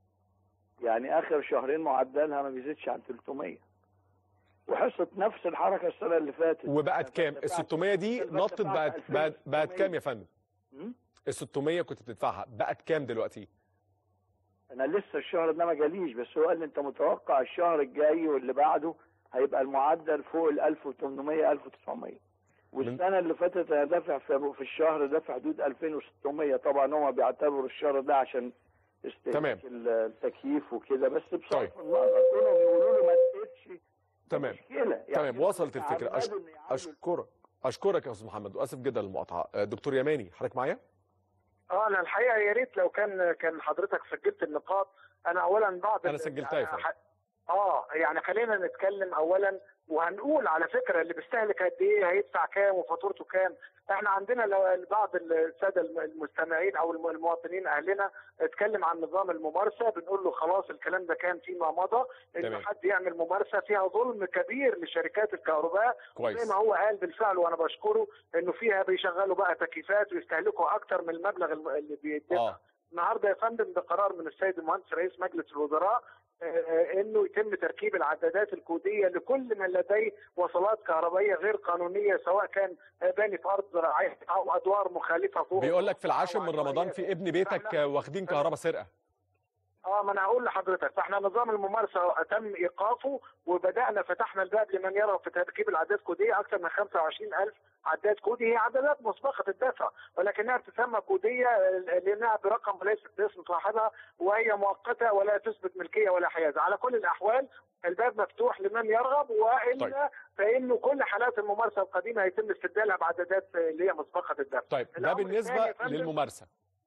يعني اخر شهرين معدلها ما بيزيدش عن 300 وحصلت نفس الحركه السنه اللي فاتت وبقت كام ال 600 دي دفعت نطت بقت بقت, بقت 2600. كام يا فندم م? ال 600 كنت بتدفعها بقت كام دلوقتي انا لسه الشهر ده ما جاليش بس هو قال لي انت متوقع الشهر الجاي واللي بعده هيبقى المعدل فوق ال 1800 1900 والسنه اللي فاتت انا دافع في في الشهر ده في حدود 2600 طبعا هم بيعتبروا الشهر ده عشان تمام. استهلاك ال- التكييف وكده بس طيب. بصرف النظر كلهم يقولوا له ما تقيسش تمام مشكله يعني تمام وصلت كده الفكره أش... تعمدوا إن اشكرك اشكرك يا استاذ محمد واسف جدا للمقاطعه آه، دكتور يماني حضرتك معايا اه انا الحقيقه يا ريت لو كان كان حضرتك سجلت النقاط انا اولا بعض انا ال- سجلتها يا فندم اه يعني خلينا نتكلم اولا وهنقول على فكره اللي بيستهلك قد ايه هيدفع كام وفاتورته كام احنا عندنا لو بعض الساده الم- المستمعين او الم- المواطنين اهلنا اتكلم عن نظام الممارسه بنقول له خلاص الكلام ده كان فيما مضى ان تمام. حد يعمل ممارسه فيها ظلم كبير لشركات الكهرباء كويس. زي ما هو قال بالفعل وانا بشكره انه فيها بيشغلوا بقى تكييفات ويستهلكوا اكتر من المبلغ الم- اللي بيدفع اه النهارده يا فندم بقرار من السيد المهندس رئيس مجلس الوزراء آه، انه يتم تركيب العدادات الكوديه لكل من لديه وصلات كهربائيه غير قانونيه سواء كان باني في ارض زراعيه او ادوار مخالفه فوق بيقول لك في العاشر من رمضان في ابن بيتك آه، واخدين كهرباء سرقه اه ما انا هقول لحضرتك فاحنا نظام الممارسه تم ايقافه وبدانا فتحنا الباب لمن يرغب في تركيب العداد كوديه اكثر من 25000 عداد كودي هي عدادات مسبقه الدفع ولكنها تسمى كوديه لانها برقم وليست باسم صاحبها وهي مؤقته ولا تثبت ملكيه ولا حيازه على كل الاحوال الباب مفتوح لمن يرغب والا طيب. فانه كل حالات الممارسه القديمه هيتم استبدالها بعدادات اللي هي مسبقه الدفع طيب ده الأمر بالنسبه الثاني يا فندم- للممارسه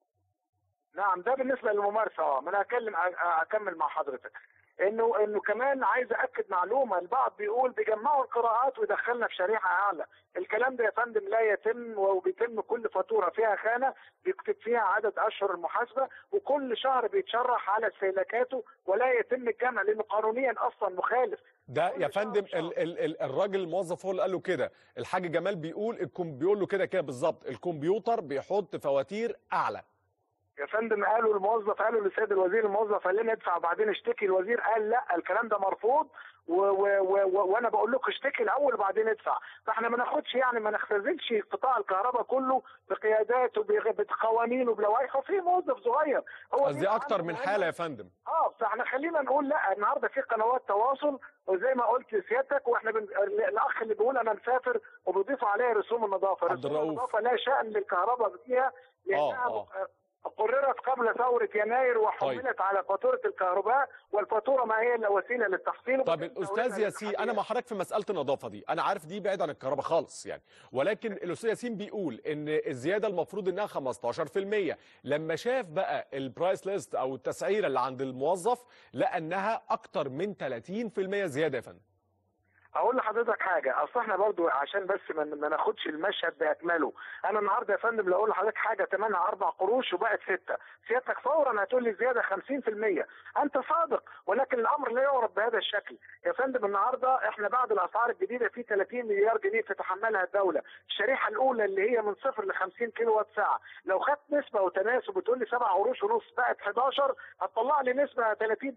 نعم ده بالنسبه للممارسه اه ما انا هكلم اكمل مع حضرتك انه انه كمان عايز اكد معلومه البعض بيقول بيجمعوا القراءات ويدخلنا في شريحه اعلى الكلام ده يا فندم لا يتم وبيتم كل فاتوره فيها خانه بيكتب فيها عدد اشهر المحاسبه وكل شهر بيتشرح على استهلاكاته ولا يتم الجمع لانه قانونيا اصلا مخالف ده يا فندم ال ال ال الراجل الموظف هو اللي قال له كده الحاج جمال بيقول الكم بيقول له كده كده بالظبط الكمبيوتر بيحط فواتير اعلى يا فندم قالوا الموظف قالوا للسيد الوزير الموظف قال لنا ادفع وبعدين اشتكي الوزير قال لا الكلام ده مرفوض و و و و وانا بقول لكم اشتكي الاول وبعدين ادفع فاحنا ما ناخدش يعني ما نختزلش قطاع الكهرباء كله بقياداته بغ- بقوانينه بلوائحه في موظف صغير هو قصدي بيبقى اكتر عنده من مهمة حاله يا فندم اه فاحنا خلينا نقول لا النهارده في قنوات تواصل وزي ما قلت لسيادتك واحنا بن... الاخ اللي بيقول انا مسافر وبيضيفوا عليها رسوم النظافه عبد رسوم الرؤوف. النظافه لا شان للكهرباء فيها لانها آه، قررت قبل ثورة يناير وحملت على فاتورة الكهرباء والفاتورة ما هي إلا وسيلة للتحصيل طب الاستاذ ياسين انا مع حضرتك في مساله النظافه دي انا عارف دي بعيد عن الكهرباء خالص يعني ولكن الاستاذ ياسين بيقول ان الزياده المفروض انها 15% لما شاف بقى البرايس ليست او التسعيره اللي عند الموظف لقى انها اكتر من 30% زياده يا فندم اقول لحضرتك حاجه اصل احنا برضو عشان بس ما ما ناخدش المشهد باكمله انا النهارده يا فندم لو اقول لحضرتك حاجه ثمنها اربع قروش وبقت سته سيادتك فورا هتقول لي زياده 50% انت صادق ولكن الامر لا يعرف بهذا الشكل يا فندم النهارده احنا بعد الاسعار الجديده في 30 مليار جنيه تتحملها الدوله الشريحه الاولى اللي هي من صفر ل 50 كيلو وات ساعه لو خدت نسبه وتناسب وتقول لي 7 قروش ونص بقت 11 هتطلع لي نسبه 30%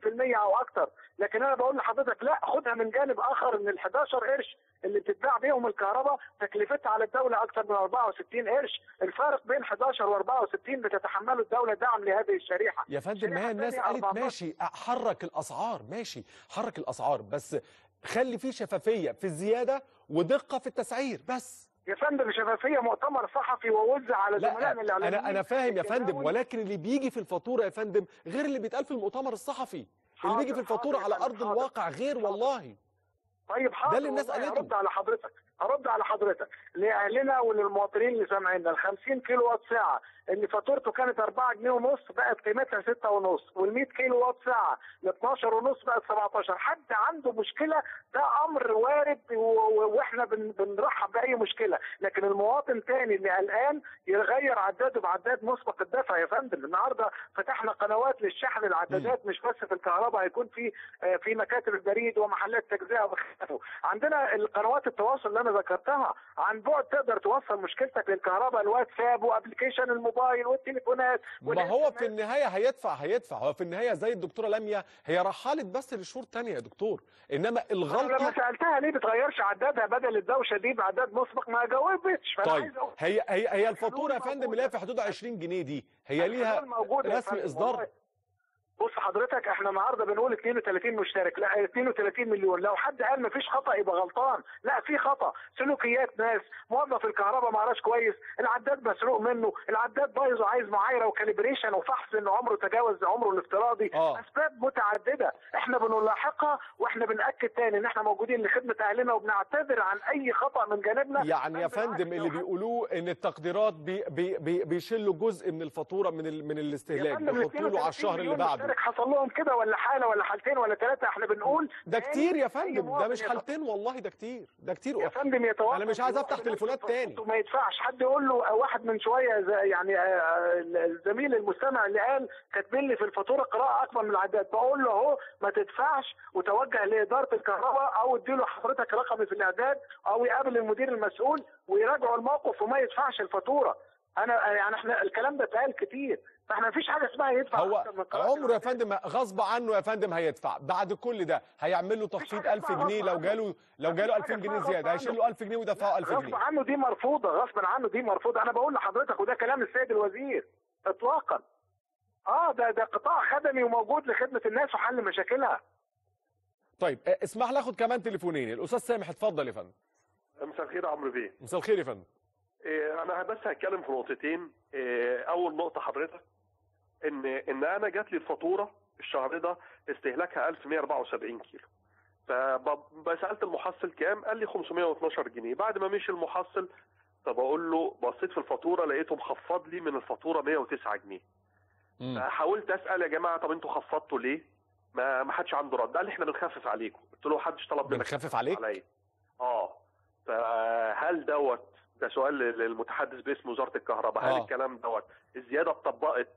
او اكتر لكن انا بقول لحضرتك لا خدها من جانب اخر ان ال 11 قرش اللي بتتباع بيهم الكهرباء تكلفتها على الدوله اكثر من 64 قرش الفارق بين 11 و 64 بتتحمله الدوله دعم لهذه الشريحه يا فندم ما هي الناس الثانية قالت 14. ماشي حرك الاسعار ماشي حرك الاسعار بس خلي في شفافيه في الزياده ودقه في التسعير بس يا فندم شفافيه مؤتمر صحفي ووزع على لا زملائنا الاعلاميين انا انا فاهم يا فندم التداول. ولكن اللي بيجي في الفاتوره يا فندم غير اللي بيتقال في المؤتمر الصحفي اللي بيجي في الفاتوره على ارض الواقع غير والله طيب حاضر ده اللي الناس والله قالته. هرد على حضرتك هرد على حضرتك لاهلنا وللمواطنين اللي سامعينا ال 50 كيلو وات ساعه اللي فاتورته كانت 4 جنيه ونص بقت قيمتها 6 ونص وال 100 كيلو وات ساعه ل 12 ونص بقت 17 حد عنده مشكله ده امر وارد و- و- واحنا بن- بنرحب باي مشكله لكن المواطن تاني اللي قلقان يغير عداده بعداد مسبق الدفع يا فندم النهارده فتحنا قنوات للشحن العدادات مش بس في الكهرباء هيكون في آه، في مكاتب البريد ومحلات تجزئه وخلافه عندنا القنوات التواصل اللي انا ذكرتها عن بعد تقدر توصل مشكلتك للكهرباء الواتساب وابلكيشن الموبايل والتليفونات ما هو في النهايه هيدفع هيدفع هو في النهايه زي الدكتوره لميا هي رحلت بس لشهور تانية يا دكتور انما أنا لما الغلطه سالتها ليه بتغيرش عدادها بدل الدوشه دي بعداد مسبق ما جاوبتش فانا طيب عايز أقول هي هي هي الفاتوره يا فندم اللي هي في حدود 20 جنيه دي هي ليها الحلول موجودة يا رسم فندم، اصدار والله. بص حضرتك احنا النهارده بنقول 32 مشترك لا 32 مليون لو حد قال مفيش خطا يبقى غلطان لا في خطا سلوكيات ناس موظف الكهرباء ما قراش كويس العداد مسروق منه العداد بايظ وعايز معايره وكاليبريشن وفحص ان عمره تجاوز عمره الافتراضي آه. اسباب متعدده احنا بنلاحقها واحنا بناكد تاني ان احنا موجودين لخدمه اهلنا وبنعتذر عن اي خطا من جانبنا يعني يا فندم اللي بيقولوه ان التقديرات بي بي بي بيشلوا جزء من الفاتوره من ال من الاستهلاك فندم، بيحطوا له على 32 الشهر اللي مليون بعده مشترك حصل لهم كده ولا حاله ولا حالتين ولا ثلاثه احنا بنقول ده تاني كتير يا أي فندم ده مواطن مش يت- حالتين والله ده كتير ده كتير يا فندم يتوقف انا مش عايز افتح تليفونات تاني ما يدفعش حد يقول له واحد من شويه زي- يعني آه، الزميل المستمع اللي قال كاتبين لي في الفاتوره قراءه اكبر من العداد بقول له اهو ما تدفعش وتوجه لاداره الكهرباء او اديله حضرتك رقمي في الاعداد او يقابل المدير المسؤول ويراجعوا الموقف وما يدفعش الفاتوره انا يعني احنا الكلام ده اتقال كتير فاحنا مفيش حاجه اسمها يدفع هو أكتر من قراءة عمره يا فندم غصب عنه يا فندم هيدفع بعد كل ده هيعمل له تخفيض 1000 جنيه لو جاله لو جاله 2000 جنيه زياده هيشيل له 1000 جنيه ويدفعه 1000 غصب جنيه عنه دي مرفوضه غصب عنه دي مرفوضه انا بقول لحضرتك وده كلام السيد الوزير اطلاقا اه ده ده قطاع خدمي وموجود لخدمه الناس وحل مشاكلها طيب آه، اسمح لي اخد كمان تليفونين الاستاذ سامح اتفضل يا فندم مساء الخير يا عمرو بيه مساء الخير يا فندم إيه، انا بس هتكلم في نقطتين إيه، اول نقطه حضرتك ان ان انا جات لي الفاتوره الشهر ده استهلاكها 1174 كيلو فسالت المحصل كام قال لي 512 جنيه بعد ما مشي المحصل طب اقول له بصيت في الفاتوره لقيته مخفض لي من الفاتوره 109 جنيه فحاولت اسال يا جماعه طب انتوا خفضتوا ليه ما ما حدش عنده رد قال لي احنا بنخفف عليكم قلت له حدش طلب منك بنخفف عليك؟ عليا اه فهل دوت ده سؤال للمتحدث باسم وزاره الكهرباء هل آه. الكلام دوت الزياده اتطبقت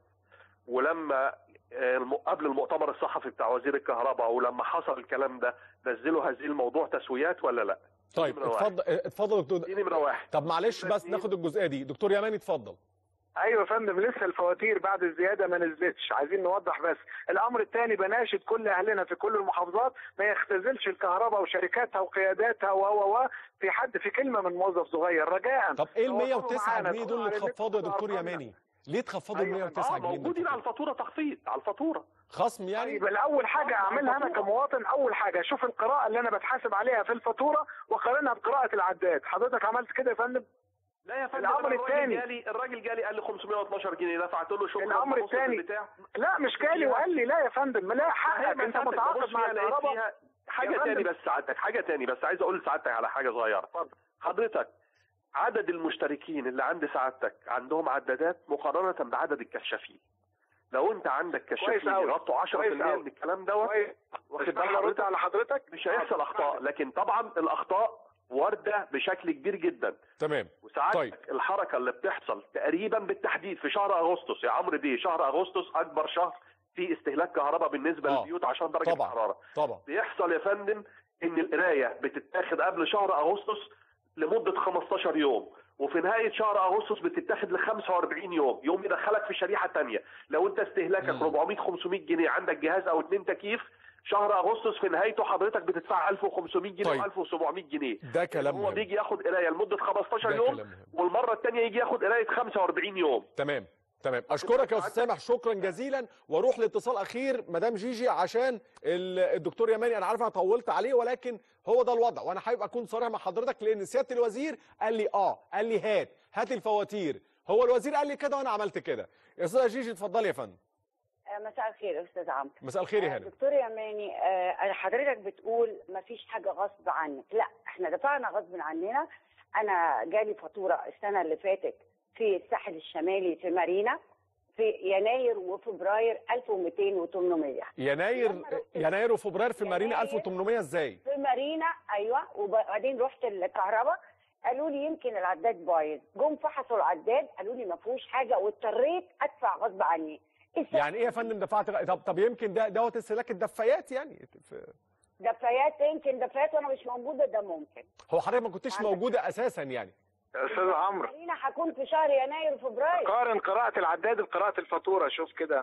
ولما آه، الم- قبل المؤتمر الصحفي بتاع وزير الكهرباء ولما حصل الكلام ده نزلوا هذه الموضوع تسويات ولا لا؟ طيب نمرة واحد. اتفضل اتفضل دكتور دي نمره واحد طب معلش بس ناخد الجزئيه دي دكتور يماني اتفضل ايوه يا فندم لسه الفواتير بعد الزياده ما نزلتش عايزين نوضح بس الامر الثاني بناشد كل اهلنا في كل المحافظات ما يختزلش الكهرباء وشركاتها وقياداتها و و و في حد في كلمه من موظف صغير رجاء طب ايه ال تواصلوا 109 معانا، جنيه دول اللي ادخلوا على اتخفضوا يا النت دكتور وأرقامنا. يماني ليه اتخفضوا ال 109 اه جنيه دول؟ موجودين على الفاتوره تخفيض على الفاتوره خصم يعني طيب الاول حاجه اعملها انا كمواطن اول حاجه اشوف القراءه اللي انا بتحاسب عليها في الفاتوره واقارنها بقراءه العداد حضرتك عملت كده يا فندم لا يا فندم الامر أنا الراجل الثاني جالي الراجل جالي قال لي 512 جنيه دفعت له شكرا الامر ببص في الثاني البتاع. لا مش جالي وقال لي لا يا فندم لا هي حقك انت مسألة متعاقد ببص مع فيها لقيت الكهرباء فيها يا حاجه فندم. تاني بس سعادتك حاجه تاني بس عايز اقول لسعادتك على حاجه صغيره حضرتك عدد المشتركين اللي عند سعادتك عندهم عدادات مقارنه بعدد الكشافين لو انت عندك كشافين أوي. يغطوا 10% كويس أوي. من الكلام دوت واخد بال اسمح لي أرد حضرتك على حضرتك مش هيحصل اخطاء لكن طبعا الاخطاء وارده بشكل كبير جدا تمام وساعات طيب. طيب. الحركه اللي بتحصل تقريبا بالتحديد في شهر اغسطس يا عمرو بيه شهر اغسطس اكبر شهر في استهلاك كهرباء بالنسبه آه. للبيوت عشان درجه طبعا. الحراره طبعا بيحصل يا فندم ان القرايه بتتاخد قبل شهر اغسطس لمده 15 يوم وفي نهايه شهر اغسطس بتتاخد ل 45 يوم يوم يدخلك في شريحه تانية لو انت استهلاكك 400 500 جنيه عندك جهاز او اتنين تكييف شهر اغسطس في نهايته حضرتك بتدفع 1500 جنيه طيب. و 1700 جنيه ده كلام هو مهم بيجي ياخد قرايه لمده 15 ده يوم كلام مهم. والمره الثانيه يجي ياخد قرايه 45 يوم تمام تمام اشكرك يا استاذ سامح شكرا جزيلا واروح لاتصال اخير مدام جيجي عشان ال- الدكتور يماني انا عارف انا طولت عليه ولكن هو ده الوضع وانا حابب اكون صريح مع حضرتك لان سياده الوزير قال لي اه قال لي هات هات الفواتير هو الوزير قال لي كده وانا عملت كده يا استاذه جيجي اتفضلي يا فندم آه، مساء الخير يا استاذ عمرو مساء الخير يا آه، هانم دكتور يماني آه، حضرتك بتقول ما فيش حاجه غصب عنك لا احنا دفعنا غصب عننا انا جالي فاتوره السنه اللي فاتت في الساحل الشمالي في مارينا في يناير وفبراير 1200 و800 يناير يناير وفبراير في مارينا 1800 ازاي في مارينا ايوه وبعدين رحت الكهرباء قالوا لي يمكن العداد بايظ جم فحصوا العداد قالوا لي ما فيهوش حاجه واضطريت ادفع غصب عني يعني ايه يا فندم دفعت غ- طب طب يمكن ده دوت استهلاك الدفايات يعني في- دفايات يمكن دفايات وانا مش موجوده ده ممكن هو حضرتك ما كنتش موجوده اساسا يعني يا استاذ عمرو مارينا هكون في شهر يناير وفبراير قارن قراءه العداد بقراءه الفاتوره شوف كده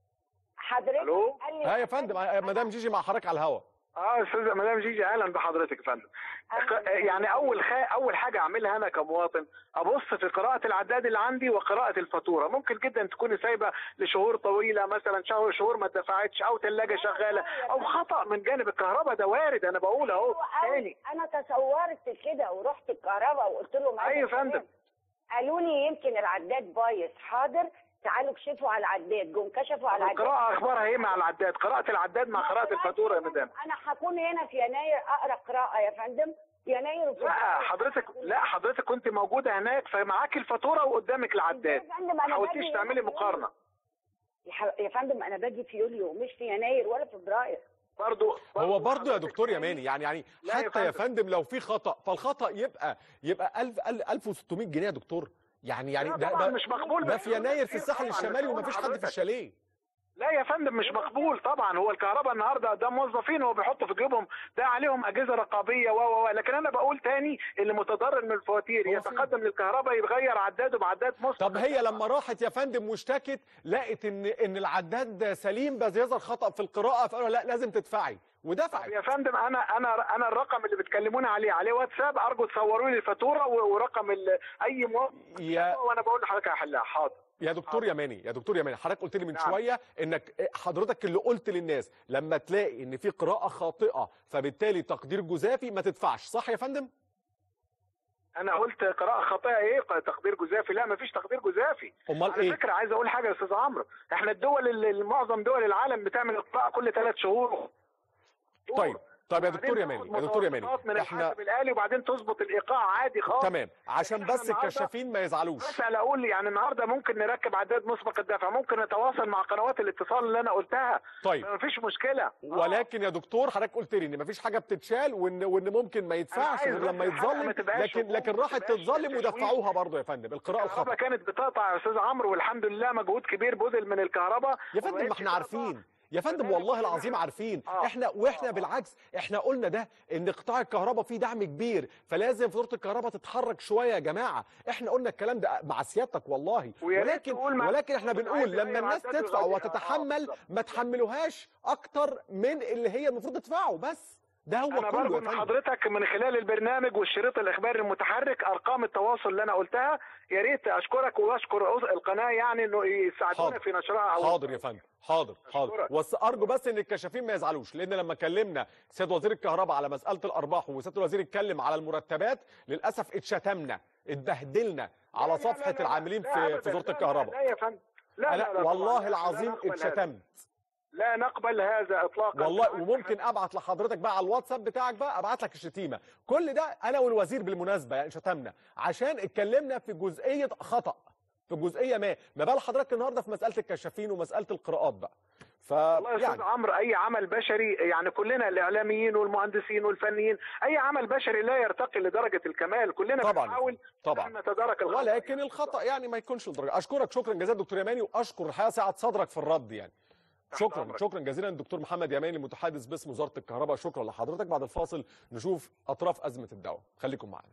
حضرتك الو قال لي ها يا فندم آه، مدام جيجي مع حضرتك على الهوا اه استاذ مدام جيجي اهلا بحضرتك يا فندم ق- يعني اول خا... اول حاجه اعملها انا كمواطن ابص في قراءه العداد اللي عندي وقراءه الفاتوره ممكن جدا تكوني سايبه لشهور طويله مثلا شهور شهور ما اتدفعتش او ثلاجه شغاله او خطا من جانب الكهرباء ده وارد انا بقول اهو تاني انا تصورت كده ورحت الكهرباء وقلت لهم أيوة يا فندم. قالوا لي يمكن العداد بايظ حاضر تعالوا كشفوا على العداد جم كشفوا على العداد القراءه اخبارها ايه مع العداد قراءه العداد مع قراءه الفاتوره يا مدام انا هكون هنا في يناير اقرا قراءه يا فندم يناير وفبراير لا حضرتك لا حضرتك كنت موجوده هناك فمعاك الفاتوره وقدامك العداد يا فندم ما انا حاولتيش باجي تعملي هنا في مقارنه يا ح- يا فندم انا باجي في يوليو مش في يناير ولا فبراير برضو هو برضه يا دكتور يماني يعني يعني لا يا حتى يا فندم. فندم لو في خطا فالخطا يبقى يبقى 1000 1600 جنيه يا دكتور يعني يعني لا ده طبعاً ده مش مقبول ده بس في يناير في كتير الساحل طبعاً، الشمالي بس ومفيش أقول حد في لحضرتك. الشاليه لا يا فندم مش مقبول طبعا هو الكهرباء النهارده ده موظفين هو بيحطوا في جيبهم ده عليهم اجهزه رقابيه و و و لكن انا بقول تاني اللي متضرر من الفواتير يتقدم للكهرباء يغير عداده بعداد مصر طب هي لما راحت يا فندم واشتكت لقت ان ان العداد سليم بس يظهر خطا في القراءه فقالوا لا لازم تدفعي ودفعت يا فندم انا انا انا الرقم اللي بتكلموني عليه عليه واتساب ارجو تصوروا لي الفاتوره و- ورقم ال- اي موظف يا وانا بقول لحضرتك هحلها حاضر يا دكتور يماني يا دكتور يماني حضرتك قلت لي من نعم. شويه انك حضرتك اللي قلت للناس لما تلاقي ان في قراءه خاطئه فبالتالي تقدير جزافي ما تدفعش صح يا فندم انا قلت قراءه خاطئه ايه تقدير جزافي لا مفيش تقدير جزافي امال على ايه فكره عايز اقول حاجه يا استاذ عمرو احنا الدول اللي معظم دول العالم بتعمل اطلاق كل ثلاث شهور طيب طيب يا دكتور وبعدين يماني تاخد يا دكتور يماني متوسطات من احنا الحاسب الالي وبعدين تظبط الايقاع عادي خالص تمام عشان إحنا بس النهاردة- الكشافين ما يزعلوش اسال اقول يعني النهارده ممكن نركب عداد مسبق الدفع ممكن نتواصل مع قنوات الاتصال اللي انا قلتها طيب. مفيش مشكله ولكن يا دكتور حضرتك قلت لي ان مفيش حاجه بتتشال وان وان ممكن ما يدفعش عايز غير بس لما الحلقة ما يتظلم تبقاش لكن هجوم، لكن ما راحت تبقاش تتظلم تشويش. ودفعوها برضه يا فندم القراءه الكهرباء الخطا كانت بتقطع يا استاذ عمرو والحمد لله مجهود كبير بذل من الكهرباء يا فندم ما احنا عارفين يا فندم والله العظيم عارفين احنا واحنا بالعكس احنا قلنا ده ان قطاع الكهرباء فيه دعم كبير فلازم فاتوره الكهرباء تتحرك شويه يا جماعه احنا قلنا الكلام ده مع سيادتك والله ويا ريت ولكن تقول مع- ولكن احنا عايز بنقول لما أغير الناس عداد تدفع وغير- آه، وتتحمل ما تحملوهاش اكتر من اللي هي المفروض تدفعه بس ده هو انا كله برجو يا من فندم حضرتك من خلال البرنامج والشريط الاخباري المتحرك ارقام التواصل اللي انا قلتها يا ريت اشكرك واشكر القناه يعني انه يساعدونا حاضر. في نشرها أو- حاضر يا فندم حاضر حاضر بس ارجو بس ان الكشافين ما يزعلوش لان لما كلمنا سيد وزير الكهرباء على مساله الارباح وسياده الوزير اتكلم على المرتبات للاسف اتشتمنا اتبهدلنا على صفحه العاملين لا في أبداً، في وزاره لا، لا، الكهرباء لا يا فندم لا أنا لا لا والله طبعاً، لا، لا العظيم نقبل هذا. اتشتمت لا نقبل هذا اطلاقا والله وممكن ابعت لحضرتك بقى على الواتساب بتاعك بقى ابعت لك الشتيمه كل ده انا والوزير بالمناسبه يعني شتمنا عشان اتكلمنا في جزئيه خطا في جزئيه ما ما بال حضرتك النهارده في مساله الكشافين ومساله القراءات بقى ف والله يا استاذ يعني عمرو اي عمل بشري يعني كلنا الاعلاميين والمهندسين والفنيين اي عمل بشري لا يرتقي لدرجه الكمال كلنا طبعاً. بنحاول طبعا ان نتدارك الخطا ولكن الخطا يعني ما يكونش لدرجه اشكرك شكرا جزيلا دكتور يماني واشكر الحقيقه سعه صدرك في الرد يعني شكرا أمرك. شكرا جزيلا الدكتور محمد يماني المتحدث باسم وزاره الكهرباء شكرا لحضرتك بعد الفاصل نشوف اطراف ازمه الدواء خليكم معنا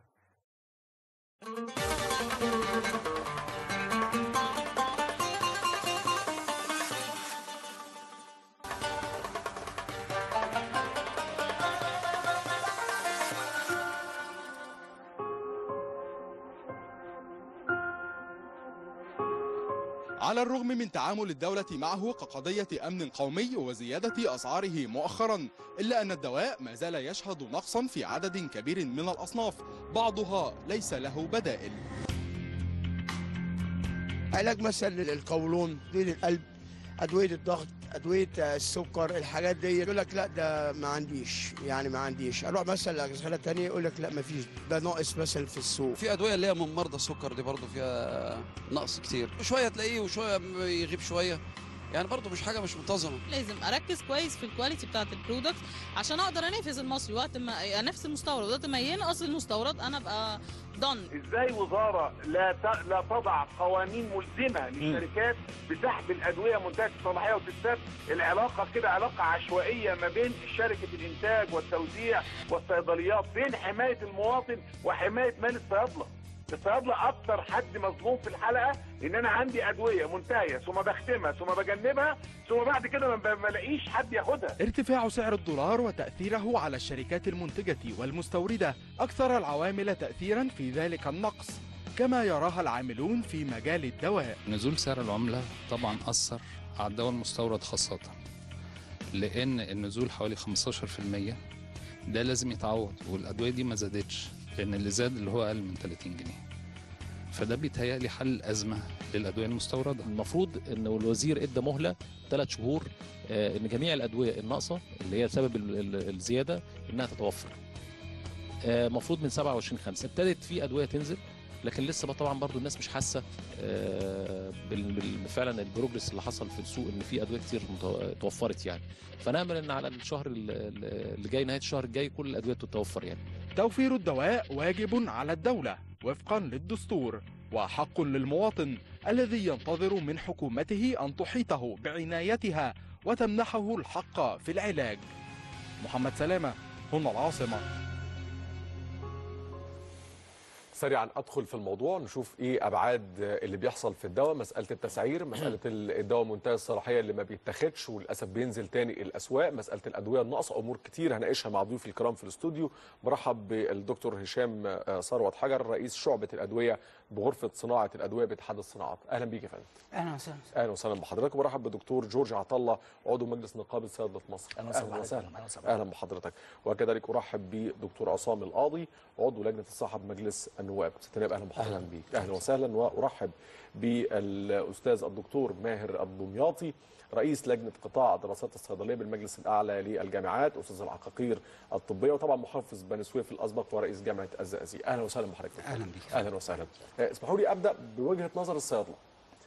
على الرغم من تعامل الدولة معه كقضية أمن قومي وزيادة أسعاره مؤخرا إلا أن الدواء ما زال يشهد نقصا في عدد كبير من الأصناف بعضها ليس له بدائل علاج مثلا للقولون ادويه القلب ادويه الضغط ادويه السكر الحاجات دي يقول لك لا ده ما عنديش يعني ما عنديش اروح مثلا لاجهزه تانية يقول لك لا ما فيش ده ناقص مثلا في السوق في ادويه اللي هي من مرضى السكر دي برضه فيها نقص كتير شويه تلاقيه وشويه يغيب شويه يعني برضه مش حاجه مش منتظمه لازم اركز كويس في الكواليتي بتاعت البرودكت عشان اقدر انافس المصري وقت ما انافس المستورد وقت ما ينقص المستورد انا ابقى ضن ازاي وزاره لا ت- لا تضع قوانين ملزمه للشركات بسحب الادويه منتهيه الصلاحيه وتثبت العلاقه كده علاقه عشوائيه ما بين شركه الانتاج والتوزيع والصيدليات بين حمايه المواطن وحمايه مال الصيادله الصيادله اكتر حد مظلوم في الحلقه ان انا عندي ادويه منتهيه ثم بختمها ثم بجنبها ثم بعد كده ما ب- ما بلاقيش حد ياخدها ارتفاع سعر الدولار وتأثيره على الشركات المنتجة والمستوردة أكثر العوامل تأثيرا في ذلك النقص كما يراها العاملون في مجال الدواء نزول سعر العملة طبعا أثر على الدواء المستورد خاصة لأن النزول حوالي 15% ده لازم يتعوض والأدوية دي ما زادتش لأن اللي زاد اللي هو أقل من 30 جنيه فده بيتهيألي حل الأزمة للأدوية المستوردة المفروض ان الوزير ادى مهله ثلاث شهور آه، ان جميع الادويه الناقصه اللي هي سبب ال- ال- الزياده انها تتوفر. آه، المفروض من 27 5 ابتدت في ادويه تنزل لكن لسه بقى طبعا برضو الناس مش حاسه آه، بال- بال- فعلا البروجرس اللي حصل في السوق ان في ادويه كتير متو- توفرت يعني فنامل ان على الشهر ال- ال- اللي جاي نهايه الشهر الجاي كل الادويه تتوفر يعني توفير الدواء واجب على الدولة وفقا للدستور وحق للمواطن الذي ينتظر من حكومته أن تحيطه بعنايتها وتمنحه الحق في العلاج محمد سلامة هنا العاصمة سريعا ادخل في الموضوع نشوف ايه ابعاد اللي بيحصل في الدواء مساله التسعير مساله الدواء منتهي الصلاحيه اللي ما بيتاخدش وللاسف بينزل تاني الاسواق مساله الادويه الناقصه امور كتير هناقشها مع ضيوفي الكرام في الاستوديو برحب بالدكتور هشام ثروت حجر رئيس شعبه الادويه بغرفه صناعه الادويه باتحاد الصناعات اهلا بيك يا فندم اهلا وسهلا اهلا وسهلا بحضرتك وبرحب بدكتور جورج عطله عضو مجلس نقابه الصيادله في مصر أهلا وسهلا وسهلا بحضرتك. أهلا وسهلا. اهلا بحضرتك وكذلك ارحب بدكتور عصام القاضي عضو لجنه الصحه بمجلس النواب ست نائب اهلا بحضرتك أهلا بيك اهلا وسهلا وارحب بالاستاذ الدكتور ماهر الدمياطي رئيس لجنه قطاع دراسات الصيدليه بالمجلس الاعلى للجامعات استاذ العقاقير الطبيه وطبعا محافظ بني سويف الاسبق ورئيس جامعه الزقازيق اهلا وسهلا بحضرتك اهلا بيك اهلا وسهلا آه، اسمحوا لي ابدا بوجهه نظر الصيادله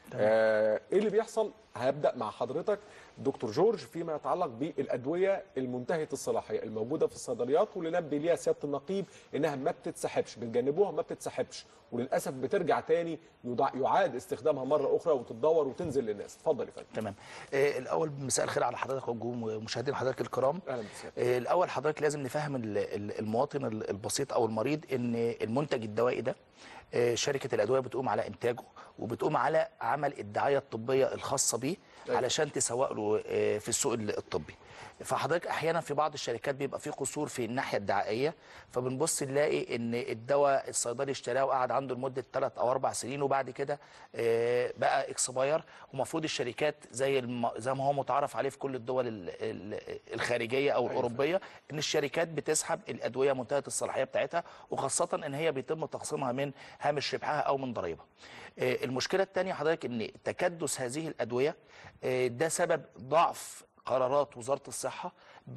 آه، ايه اللي بيحصل هبدا مع حضرتك دكتور جورج فيما يتعلق بالادويه المنتهيه الصلاحيه الموجوده في الصيدليات واللي نبه ليها سياده النقيب انها ما بتتسحبش بتجنبوها ما بتتسحبش وللاسف بترجع تاني يضع- يعاد استخدامها مره اخرى وتتدور وتنزل للناس اتفضل يا فندم تمام آه الاول مساء الخير على حضرتك ومشاهدين حضرتك الكرام اهلا بسيادتك آه الاول حضرتك لازم نفهم ال- ال- المواطن ال- البسيط او المريض ان المنتج الدوائي ده آه، شركه الادويه بتقوم على انتاجه وبتقوم على عمل الدعايه الطبيه الخاصه بيه أيوة. علشان تسوق له آه، في السوق ال- الطبي فحضرتك احيانا في بعض الشركات بيبقى في قصور في الناحيه الدعائيه فبنبص نلاقي ان الدواء الصيدلي اشتراه وقعد عنده لمده ثلاث او اربع سنين وبعد كده آه، بقى اكسباير ومفروض الشركات زي الم... زي ما هو متعارف عليه في كل الدول ال- ال- الخارجيه او الاوروبيه ان الشركات بتسحب الادويه منتهيه الصلاحيه بتاعتها وخاصه ان هي بيتم تخصيمها من هامش ربحها او من ضريبها. آه، المشكله الثانيه حضرتك ان تكدس هذه الادويه آه، ده سبب ضعف قرارات وزاره الصحه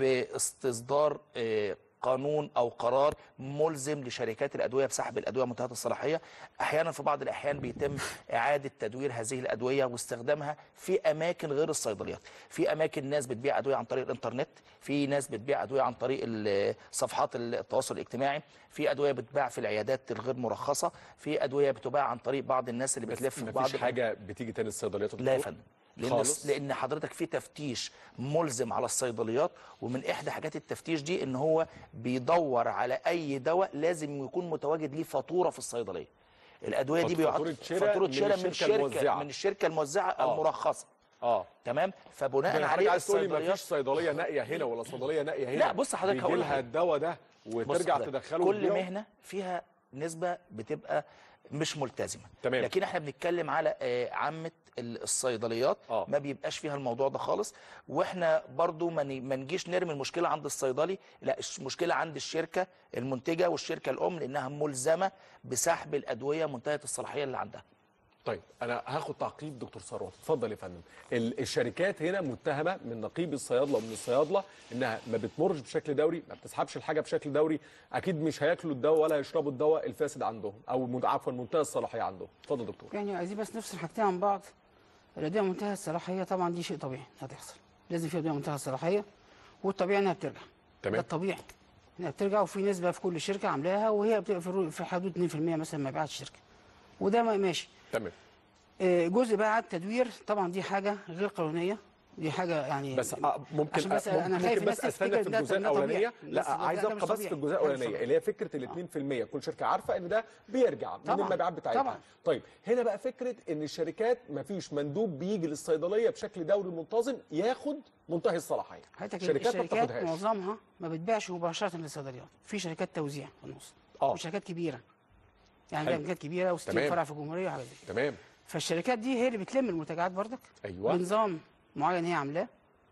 باستصدار آه، قانون او قرار ملزم لشركات الادويه بسحب الادويه منتهيه الصلاحيه احيانا في بعض الاحيان بيتم اعاده تدوير هذه الادويه واستخدامها في اماكن غير الصيدليات في اماكن ناس بتبيع ادويه عن طريق الانترنت في ناس بتبيع ادويه عن طريق ال- صفحات التواصل الاجتماعي في ادويه بتباع في العيادات الغير مرخصه في ادويه بتباع عن طريق بعض الناس اللي بتلف في بعض مفيش حاجه بتيجي تاني الصيدليات لا يا دكتور؟ فندم لان خالص؟ لان حضرتك في تفتيش ملزم على الصيدليات ومن احدى حاجات التفتيش دي ان هو بيدور على اي دواء لازم يكون متواجد ليه فاتوره في الصيدليه الادويه دي فات- بيعط- فاتورة شراء فاتوره من شراء من الشركة الشركه الموزعة. من الشركه الموزعه آه. المرخصه اه تمام فبناء يعني حضرتك عليه عايز تقول لي الصيدليات مفيش صيدليه نائيه هنا ولا صيدليه نائيه هنا لا، بص حضرتك بيجي هقول لها لك. الدواء ده بص وترجع حضرتك، تدخله كل وتبيعه؟ مهنه فيها نسبه بتبقى مش ملتزمه تمام. لكن احنا بنتكلم على آه، عامه ال- الصيدليات آه. ما بيبقاش فيها الموضوع ده خالص واحنا برضو ما ن- ما نجيش نرمي المشكله عند الصيدلي لا المشكله عند الشركه المنتجه والشركه الام لانها ملزمه بسحب الادويه منتهيه الصلاحيه اللي عندها طيب انا هاخد تعقيب دكتور ثروت اتفضل يا فندم ال- الشركات هنا متهمه من نقيب الصيادله ومن الصيادله انها ما بتمرش بشكل دوري ما بتسحبش الحاجه بشكل دوري اكيد مش هياكلوا الدواء ولا هيشربوا الدواء الفاسد عندهم او من- عفوا منتهى الصلاحيه عندهم اتفضل دكتور يعني عايزين بس نفصل حاجتين عن بعض الادويه منتهى الصلاحيه طبعا دي شيء طبيعي هتحصل لازم في ادويه منتهى الصلاحيه والطبيعي انها بترجع تمام. ده الطبيعي انها بترجع وفي نسبه في كل شركه عاملاها وهي بتبقى في الرو- في حدود 2% مثلا مبيعات الشركه وده ما- ماشي تمام آه، جزء بقى على التدوير طبعا دي حاجه غير قانونيه دي حاجه يعني بس آه، ممكن عشان بس آه، انا ممكن خايف بس الناس استنى تفتكر في ده- الجزئيه ده طبيعي. الاولانيه الناس لا ده- عايز ده مش ابقى بس في طبيعي. الجزئيه ده مش الاولانيه طبيعي. اللي هي فكره ال 2% كل شركه عارفه ان ده بيرجع من طبعاً، المبيعات بتاعتها طبعاً. طيب هنا بقى فكره ان الشركات ما فيش مندوب بيجي للصيدليه بشكل دوري منتظم ياخد منتهي الصلاحيه حضرتك الشركات ما الشركات بتاخدهاش معظمها ما بتبيعش مباشره للصيدليات في شركات توزيع في النص اه وشركات كبيره يعني حلو. عندها شركات كبيره و60 تمام. فرع في الجمهوريه وحاجات زي كده تمام فالشركات دي هي اللي بتلم المنتجات برضك ايوه بنظام معين هي عاملاه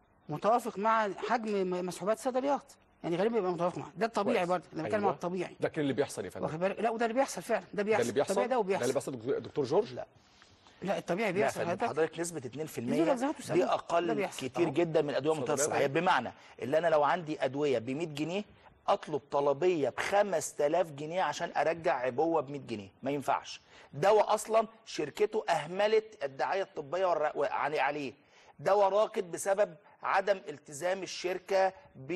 متوافق مع حجم م- مسحوبات الصيدليات يعني غالبا بيبقى متوافق معاه ده الطبيعي كويس. برضه انا بتكلم أيوة. على الطبيعي ده كان اللي بيحصل يا فندم واخد بالك لا وده اللي بيحصل فعلا ده بيحصل ده اللي بيحصل الطبيعي ده ده وبيحصل اللي بيحصل دكتور- دكتور جورج لا لا الطبيعي لا بيحصل يا فندم، حضرتك حضرتك نسبه 2% نزول أجزاء وسلام. دي ده اقل بيحصل. كتير أهو. جدا من الادويه منتهى صيدليات الصلاحيه أهي. بمعنى اللي انا لو عندي ادويه ب 100 جنيه اطلب طلبيه ب 5000 جنيه عشان ارجع عبوه ب 100 جنيه ما ينفعش دواء اصلا شركته اهملت الدعايه الطبيه والر- وعلي- عليه دواء راكد بسبب عدم التزام الشركه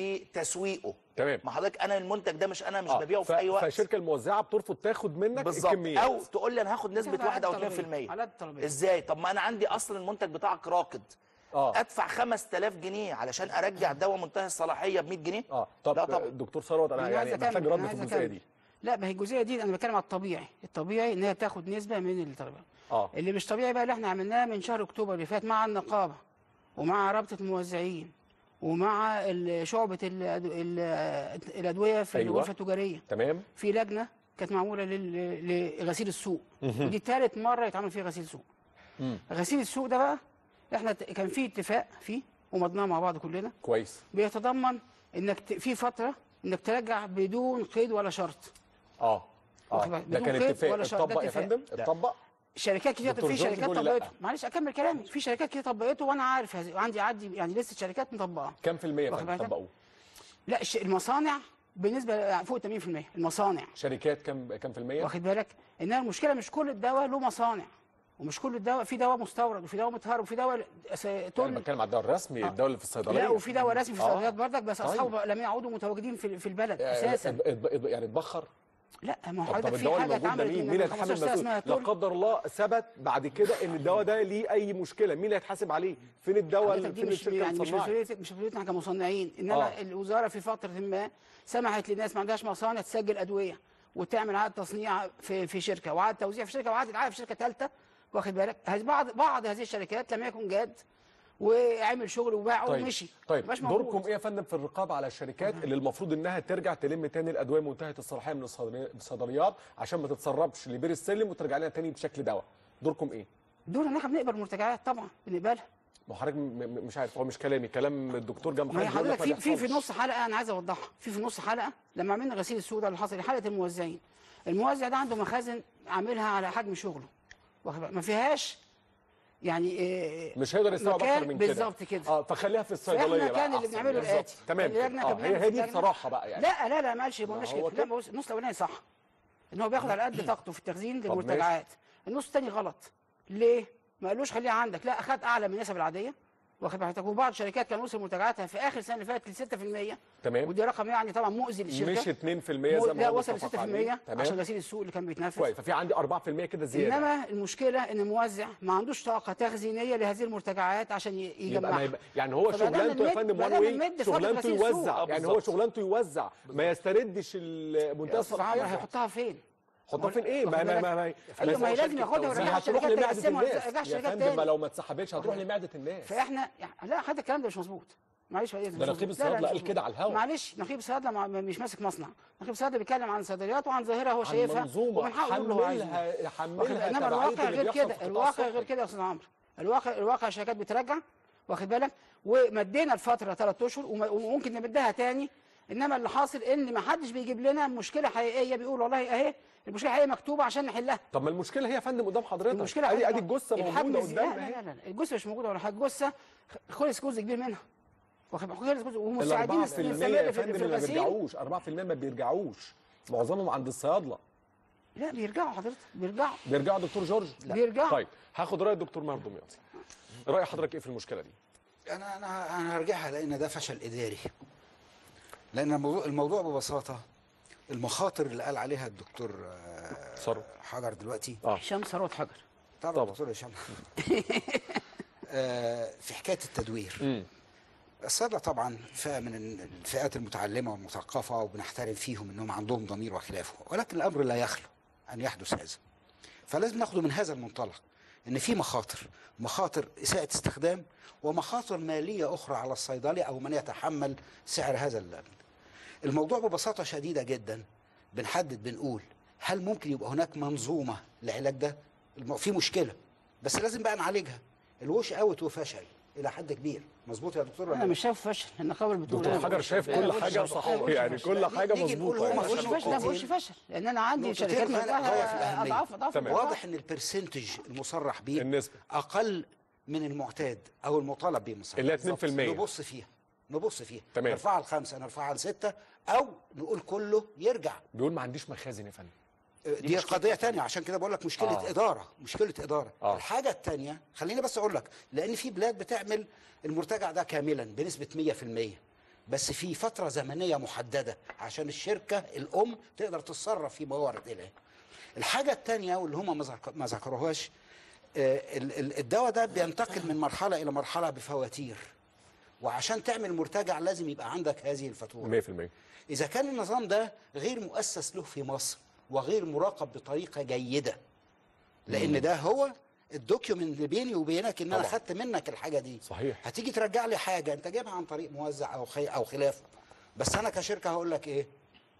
بتسويقه تمام ما حضرتك انا المنتج ده مش انا مش آه، ببيعه ف- في اي وقت فالشركه الموزعه بترفض تاخد منك بالظبط الكميات او تقول لي انا هاخد نسبه على 1 او قد 2% الطلبية. على قد الطلبية. ازاي طب ما انا عندي اصلا المنتج بتاعك راكد اه ادفع 5000 جنيه علشان ارجع دواء منتهي الصلاحيه ب 100 جنيه اه طب لا طبعا. دكتور ثروت انا أنا عايز يعني محتاج أكمل، رد أنا في عايز الجزئيه أكمل. دي لا ما هي الجزئيه دي انا بتكلم على الطبيعي الطبيعي ان هي تاخد نسبه من الطلبيه اه اللي مش طبيعي بقى اللي احنا عملناه من شهر اكتوبر اللي فات مع النقابه ومع رابطه الموزعين ومع ال- شعبه الأدو- ال- الادويه في أيوة. الغرفه التجاريه تمام في لجنه كانت معموله لل- لغسيل السوق مهم. ودي ثالث مره يتعمل فيها غسيل سوق مم. غسيل السوق ده بقى احنا ت- كان في اتفاق فيه ومضناه مع بعض كلنا كويس بيتضمن انك ت... في فتره انك ترجع بدون قيد ولا شرط اه واخد اه بالك؟ ده بدون كان قيد اتفاق ولا شرط، ده اتطبق يا اتفاق. فندم لا. اتطبق شركات كتير دكتور في جورج شركات بيقول لي لأ. طبقته معلش اكمل كلامي في شركات كتير طبقته وانا عارف هذه وعندي عندي يعني لسه شركات مطبقه كام في المية يا واخد فندم بالك؟ طبقوه لا الش- المصانع بالنسبه فوق 80% المصانع شركات كام كام في المية واخد بالك انها المشكله مش كل الدواء له مصانع ومش كل الدواء في دواء مستورد وفي دواء متهرب وفي دواء س- انا تون بتكلم على الدواء الرسمي الدواء اللي في الصيدليه لا وفي دواء رسمي في آه. الصيدليات برضك بس طيب. اصحابه لم يعودوا متواجدين في في البلد آه، اساسا ات- ات- ات- يعني اتبخر لا ما هو طب, طب حضرتك في الدواء حاجه الموجود ده اتعملت مين؟ من مين اللي 15 هيتحمل سنه المسؤوليه؟ اسمها لا تول قدر الله ثبت بعد كده ان الدواء ده ليه اي مشكله، مين اللي هيتحاسب عليه؟ فين الدواء حضرتك دي فين مش الشركه يعني مش المصنعه؟ مسؤوليتك مش مسؤوليتنا كمصنعين انما آه. آه. الوزاره في فتره ما سمحت للناس ما عندهاش مصانع تسجل ادويه وتعمل عقد تصنيع في في شركه وعقد توزيع في شركه وعقد العقد في شركه ثالثه واخد بالك هذه بعض بعض هذه الشركات لم يكن جاد وعمل شغل وباع طيب ومشي طيب مبقاش موجود. دوركم ايه يا فندم في الرقابه على الشركات اللي المفروض انها ترجع تلم تاني الادويه منتهيه الصلاحيه من الصيدلي- الصيدليات عشان ما تتسربش لبير السلم وترجع لنا تاني بشكل دواء دوركم ايه؟ دول ان احنا بنقبل مرتجعات طبعا بنقبلها ما هو حضرتك م- م- مش عارف هو مش كلامي كلام الدكتور جنب ما هي بيقول لك حضرتك ما في في في بيحصلش. نص حلقه انا عايز اوضحها في في نص حلقه لما عملنا غسيل السوق ده اللي حصل حلقه الموزعين الموزع ده عنده مخازن عاملها على حجم شغله واخد بالك؟ ما فيهاش يعني إيه مش هيقدر يستوعب مكان اكتر من كده بالظبط كده اه فخليها في الصيدليه فاحنا بقى كان اللي أحسن. بنعمله بالظبط. الاتي تمام كده. اللجنه اه كانت هي بنعمل هي في دي اللجنة- بصراحه بقى يعني لا لا لا ما قالش ما قلناش هو كده لا بص النص الاولاني صح ان هو بياخد على قد طاقته في التخزين طب للمرتجعات النص الثاني غلط ليه؟ ما قالوش خليها عندك لا اخد اعلى من النسب العاديه واخد بالك وبعض الشركات كان وصل مرتجعاتها في اخر سنه اللي فاتت ل 6% تمام ودي رقم يعني طبعا مؤذي للشركه مش 2% زي ما لا هو وصل ل متفق 6% عليه. عشان تمام غسيل السوق اللي كان بيتنافس كويس ففي عندي 4% كده زياده انما المشكله ان الموزع ما عندوش طاقه تخزينيه لهذه المرتجعات عشان ي- يبقى ما يجمعها يبقى يعني هو فبدأنا شغلانته يا نمد- فندم وان بدأنا واي نمد فترة شغلانته غسيل السوق. يوزع آه، يعني هو بالظبط. شغلانته يوزع ما يستردش المنتهى يا استاذ عمرو الصلاحيه هيحطها فين؟ حطها فين ايه ما ما ما ما ايوه ما هي لازم ياخدها ما ويرجعها هتروح الشركات لمعده تقسمها الناس ويرجعها يا الشركات فندم ما تاني لو ما اتسحبتش هتروح لمعده الناس فاحنا لا حتى الكلام ده مش مظبوط معلش بقى ده نقيب الصيادلة قال كده على الهوا. معلش نقيب الصيادله مع- مش ماسك مصنع نقيب الصيادله بيتكلم عن صيدليات وعن ظاهره هو عن شايفها منظومة. ومن حقه يقول اللي هو عايزه حملها- واخد- حملها انما تبعية الواقع اللي غير بيحصل في كده القطاع الواقع الصحي. غير كده يا استاذ عمرو الواقع الواقع الشركات بترجع واخد بالك ومدينا الفتره ثلاث اشهر وم- وممكن نمدها تاني انما اللي حاصل ان ما حدش بيجيب لنا مشكله حقيقيه بيقول والله اهي المشكله حقيقيه مكتوبه عشان نحلها طب ما المشكله هي يا فندم قدام حضرتك المشكله ادي حضرتك ادي الجثه الحجم موجوده الزي- قدامنا لا اهي لا لا لا الجثه مش موجوده ولا حاجه الجثه خلص جزء كبير منها واخد بالك؟ خلص جزء ال ومساعدين 4% نستمر يا في, فندم في اللي ما الغسيل بيرجعوش 4% ما بيرجعوش معظمهم عند الصيادله لا بيرجعوا حضرتك بيرجعوا بيرجعوا دكتور جورج بيرجعوا. طيب هاخد راي الدكتور مهر دمياطي راي حضرتك ايه في المشكله دي انا انا انا هرجعها لان ده فشل اداري لان الموضوع, الموضوع ببساطه المخاطر اللي قال عليها الدكتور آه، ثروت حجر دلوقتي هشام ثروت حجر طبعا طبعا. الدكتور هشام آه، في حكايه التدوير الصيادله طبعا فئه من الفئات المتعلمه والمثقفه وبنحترم فيهم انهم عندهم ضمير وخلافه ولكن الامر لا يخلو ان يحدث هذا فلازم ناخده من هذا المنطلق ان في مخاطر مخاطر اساءه استخدام ومخاطر ماليه اخرى على الصيدلي او من يتحمل سعر هذا ال- الموضوع ببساطه شديده جدا بنحدد بنقول هل ممكن يبقى هناك منظومه لعلاج ده الم- في مشكله بس لازم بقى نعالجها الوش اوت وفشل الى حد كبير مظبوط يا دكتور ولا انا لا؟ مش شايف فشل النقابه بتقول دكتور أنا حجر بقولش شايف فشل. كل أنا بقولش حاجة فشل. صح، أنا بقولش يعني فشل. كل لا، حاجة نيجي نقول مظبوطة هو يعني. ما بقولش فشل لا ما بقولش فشل لان انا عندي نقطتين شركات غاية- مرتاحة غاية في الأهمية. اضعاف اضعاف تمام. الأضعاف. واضح ان البرسنتج المصرح بيه النسبة. اقل من المعتاد او المطالب به من الصيدلة. اللي هي بالظبط. 2%. نبص فيها نبص فيها تمام. نرفعها لخمسه نرفعها لسته او نقول كله يرجع بيقول ما عنديش مخازن يا فندم دي قضيه تانية عشان كده بقول لك مشكله آه. آه. اداره مشكله اداره آه. آه. الحاجه التانية خليني بس اقول لك لان في بلاد بتعمل المرتجع ده كاملا بنسبه 100% بس في فتره زمنيه محدده عشان الشركه الام تقدر تتصرف في موارد اليه الحاجه التانية واللي هم ما ذك- ما ذكروهاش آه، ال- ال- الدواء ده بينتقل من مرحله الى مرحله بفواتير وعشان تعمل مرتجع لازم يبقى عندك هذه الفاتوره 100% إذا كان النظام ده غير مؤسس له في مصر وغير مراقب بطريقة جيدة لأن ده هو الدوكيومنت اللي بيني وبينك إن أنا طبعا. خدت منك الحاجة دي صحيح هتيجي ترجع لي حاجة أنت جايبها عن طريق موزع أو خي أو خلافه بس أنا كشركة هقول لك إيه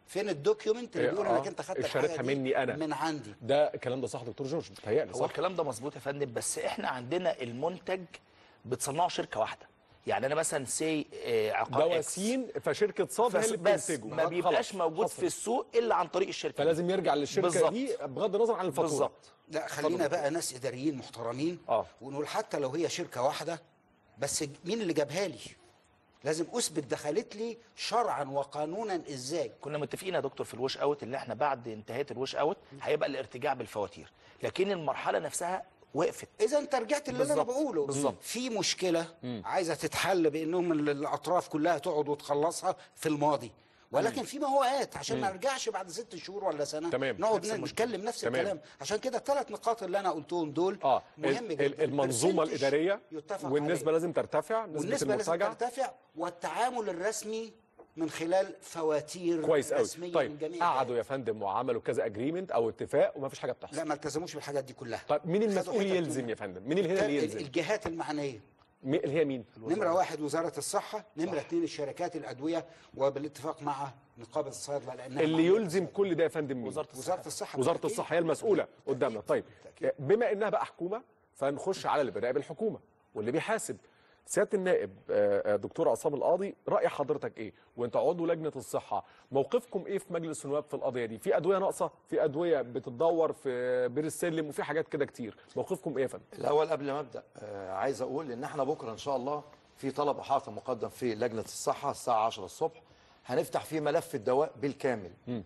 فين الدوكيومنت اللي إيه، بيقول آه، انك انت خدت اشتريتها الحاجه دي مني أنا. من عندي ده الكلام ده صح دكتور جورج بتهيألي هو صح الكلام ده مظبوط يا فندم بس احنا عندنا المنتج بتصنعه شركه واحده يعني انا مثلا سي عقار دواء إكس. سين فشركه صاد هي بس, اللي بس بتنتجه ما بيبقاش خلاص، موجود حصل. في السوق الا عن طريق الشركه دي. فلازم يرجع للشركه بالظبط. دي بغض النظر عن الفاتوره بالظبط لا خلينا بقى ناس اداريين محترمين اه ونقول حتى لو هي شركه واحده بس مين اللي جابها لي لازم اثبت دخلت لي شرعا وقانونا ازاي كنا متفقين يا دكتور في الوش اوت ان احنا بعد انتهاء الوش اوت هيبقى الارتجاع بالفواتير لكن المرحله نفسها وقفت اذا انت رجعت اللي انا بالظبط. بقوله بالظبط. في مشكله عايزه تتحل بانهم ال- الاطراف كلها تقعد وتخلصها في الماضي ولكن في مواد عشان ما مم. نرجعش بعد ست شهور ولا سنه تمام. نقعد نفس المشكلة. نتكلم نفس تمام. الكلام عشان كده الثلاث نقاط اللي انا قلتهم دول اه مهم ال- جدا ال- المنظومه البرسنتج الاداريه يتفق والنسبه عليه. لازم ترتفع نسبه والنسبه لازم المرتجع ترتفع والتعامل الرسمي من خلال فواتير كويس قوي رسميه من طيب جميع قعدوا يا فندم وعملوا كذا اجريمنت او اتفاق وما فيش حاجه بتحصل لا ما التزموش بالحاجات دي كلها طيب مين خدوا المسؤول حتت يلزم منها. يا فندم مين اللي هنا اللي يلزم الجهات المعنيه مي- اللي هي مين نمرة واحد وزارة الصحة نمرة اثنين الشركات الأدوية وبالاتفاق مع نقابة الصيادلة لأنها اللي معنية. يلزم كل ده يا فندم مين وزارة وزارة الصحة وزاره بالتأكيد. الصحه هي المسؤوله قدامنا طيب بما انها بقى حكومه فنخش على اللي بيراقب الحكومه واللي بيحاسب سياده النائب آه، آه، دكتور عصام القاضي راي حضرتك ايه وانت عضو لجنه الصحه موقفكم ايه في مجلس النواب في القضيه دي في ادويه ناقصه في ادويه بتتدور في بير السلم وفي حاجات كده كتير موقفكم ايه يا فندم الاول قبل ما ابدا آه، عايز اقول ان احنا بكره ان شاء الله في طلب احاطه مقدم في لجنه الصحه الساعه 10 الصبح هنفتح فيه ملف الدواء بالكامل ب-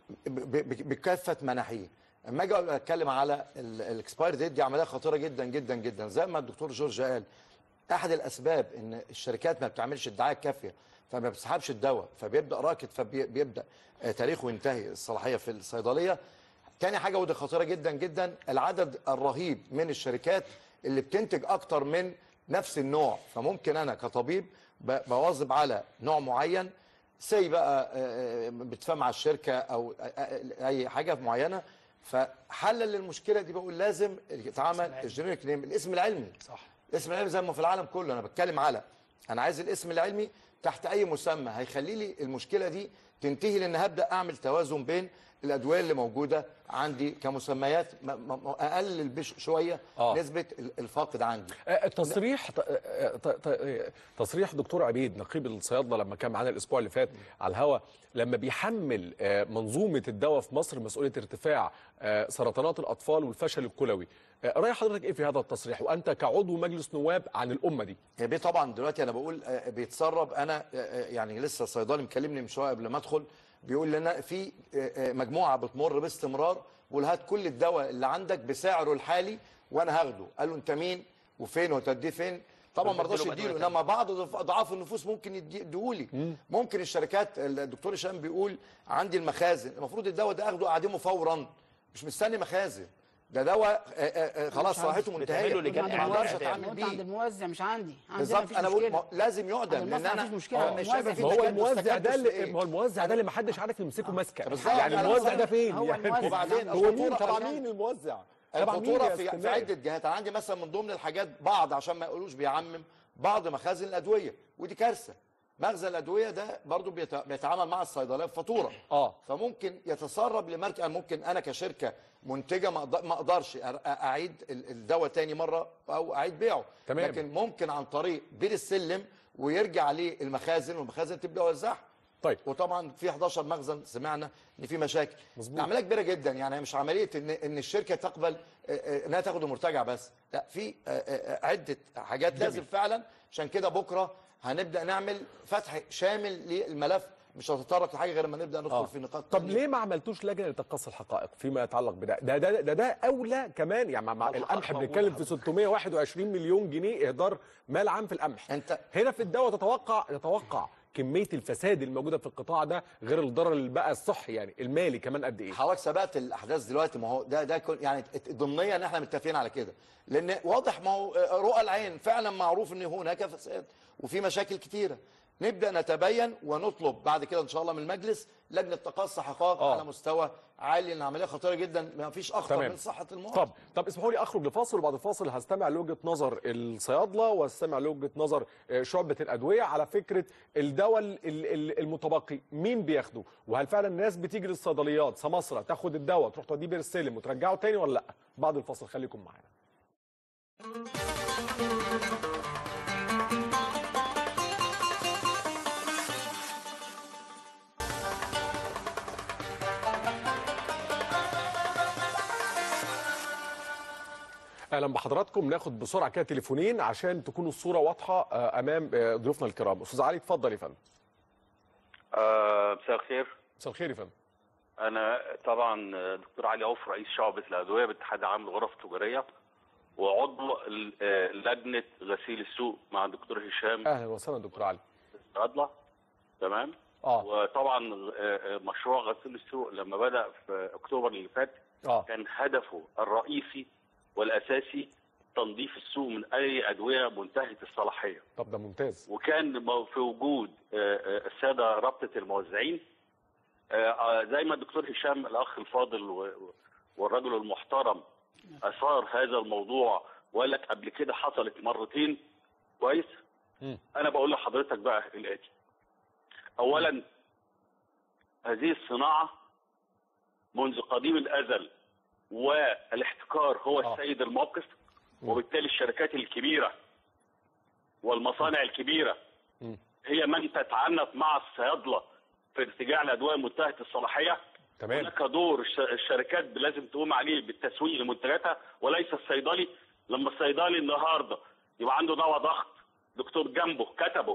ب- بكافه مناحيه اما اجي اتكلم على الاكسباير ديت دي عمليه خطيره جدا جدا جدا زي ما الدكتور جورج قال احد الاسباب ان الشركات ما بتعملش الدعايه الكافيه فما بتسحبش الدواء فبيبدا راكد فبيبدا آه، تاريخه ينتهي الصلاحيه في الصيدليه تاني حاجه ودي خطيره جدا جدا العدد الرهيب من الشركات اللي بتنتج اكتر من نفس النوع فممكن انا كطبيب ب- بواظب على نوع معين سي بقى آه، آه، بتفهم مع الشركه او آه، آه، اي حاجه معينه فحلا للمشكله دي بقول لازم يتعمل الجينيريك نيم الاسم العلمي صح الاسم العلمي زي ما في العالم كله انا بتكلم على انا عايز الاسم العلمي تحت اي مسمى هيخلي لي المشكله دي تنتهي لان هبدا اعمل توازن بين الادويه اللي موجوده عندي كمسميات م- م- اقلل بش شويه آه. نسبه ال- الفاقد عندي آه، تصريح ت- آه، ت- ت- آه، تصريح دكتور عبيد نقيب الصيادله لما كان معانا الاسبوع اللي فات على الهوا لما بيحمل آه، منظومه الدواء في مصر مسؤوليه ارتفاع آه، سرطانات الاطفال والفشل الكلوي آه، راي حضرتك ايه في هذا التصريح وانت كعضو مجلس نواب عن الامه دي يا بيه طبعا دلوقتي انا بقول آه، بيتسرب انا آه، آه، يعني لسه الصيدلي مكلمني من شويه قبل ما ادخل بيقول لنا في آه، آه، مجموعه بتمر باستمرار بيقول هات كل الدواء اللي عندك بسعره الحالي وانا هاخده قال له انت مين وفين وتديه فين طبعا ما رضاش بدله يديله بأدوية انما بعض ضف- اضعاف النفوس ممكن يدي- يديهولي ممكن الشركات الدكتور هشام بيقول عندي المخازن المفروض الدواء ده اخده اعدمه فورا مش مستني مخازن ده دواء آه، آه، آه، خلاص مش عندي. صلاحيته منتهيه ما اقدرش اتعامل وانت بيه عند الموزع مش عندي عندنا بالظبط مفيش انا بقول مشكلة. ما- لازم يعدم عند لان المصنع انا مفيش مشكلة، آه، مش شايف الموزع في ما هو مشكلة الموزع ده تستكدس اللي إيه؟ ما هو الموزع ده اللي ما حدش عارف يمسكه ماسكه بالظبط. يعني أنا الموزع بص- ده فين هو يعني الموزع. وبعدين هو مين الخطورة طبعا عشان- مين الموزع طبعا مين الخطوره يا في, في اسكندرية؟ عده جهات انا عندي مثلا من ضمن الحاجات بعض عشان ما يقولوش بيعمم بعض مخازن الادويه ودي كارثه مخزن الادويه ده برضو بيت- بيتعامل مع الصيدليه بفاتوره اه فممكن يتسرب لماركه ممكن انا كشركه منتجه ما أقدر- ما اقدرش أر- اعيد ال- الدواء تاني مره او اعيد بيعه تمام. لكن ممكن عن طريق بير السلم ويرجع للمخازن والمخازن تبدا توزعها طيب وطبعا في 11 مخزن سمعنا ان في مشاكل مظبوط. عمليه كبيره جدا يعني هي مش عمليه ان ان الشركه تقبل آه، آه، انها تاخد المرتجع بس لا في آه، آه، عده حاجات جميل. لازم فعلا عشان كده بكره هنبدا نعمل فتح شامل للملف مش هتطرق لحاجه غير لما نبدا ندخل آه. في نقاط طب تانية. ليه ما عملتوش لجنه لتقصي الحقائق فيما يتعلق بده ده ده ده, ده اولى كمان يعني مع, مع القمح بنتكلم في 621 مليون جنيه اهدار مال عام في القمح انت هنا في الدواء تتوقع تتوقع كميه الفساد الموجوده في القطاع ده غير الضرر اللي بقى الصحي يعني المالي كمان قد ايه حضرتك سبقت الاحداث دلوقتي ما هو ده ده كل- يعني ضمنيا ان احنا متفقين على كده لان واضح ما هو رؤى العين فعلا معروف ان هناك فساد وفي مشاكل كتيره نبدا نتبين ونطلب بعد كده ان شاء الله من المجلس لجنه تقصي حقائق آه. على مستوى عالي لان العمليه خطيره جدا ما فيش اخطر تمام. من صحه المواطن طب طب اسمحوا لي اخرج لفاصل وبعد الفاصل هستمع لوجهه نظر الصيادله واستمع لوجهه نظر آه، شعبه الادويه على فكره الدواء ال- ال- المتبقي مين بياخده وهل فعلا الناس بتيجي للصيدليات سماسره تاخد الدواء تروح توديه بير السلم وترجعه تاني ولا لا بعد الفاصل خليكم معانا اهلا بحضراتكم ناخد بسرعه كده تليفونين عشان تكون الصوره واضحه آه، امام آه، ضيوفنا الكرام استاذ علي اتفضل يا فندم آه، مساء الخير مساء الخير يا فندم انا طبعا دكتور علي عوف رئيس شعبة الادوية باتحاد عام الغرف التجارية وعضو ال- آه، لجنة غسيل السوق مع الدكتور هشام اهلا وسهلا دكتور علي صيادلة تمام اه وطبعا آه، آه، مشروع غسيل السوق لما بدأ في اكتوبر اللي فات اه كان هدفه الرئيسي والاساسي تنظيف السوق من اي ادوية منتهية الصلاحية طب ده ممتاز وكان مو- في وجود آه، آه، الساده رابطه الموزعين آه، آه، زي ما الدكتور هشام الاخ الفاضل و- والرجل المحترم اثار هذا الموضوع وقال لك قبل كده حصلت مرتين كويس انا بقول لحضرتك بقى الاتي اولا هذه الصناعه منذ قديم الازل والاحتكار هو السيد الموقف وبالتالي الشركات الكبيره والمصانع الكبيره هي من تتعنت مع الصيادله في ارتجاع الادويه منتهيه الصلاحيه تمام هناك دور الش- الشركات لازم تقوم عليه بالتسويق لمنتجاتها وليس الصيدلي لما الصيدلي النهارده يبقى عنده دواء ضغط دكتور جنبه كتبه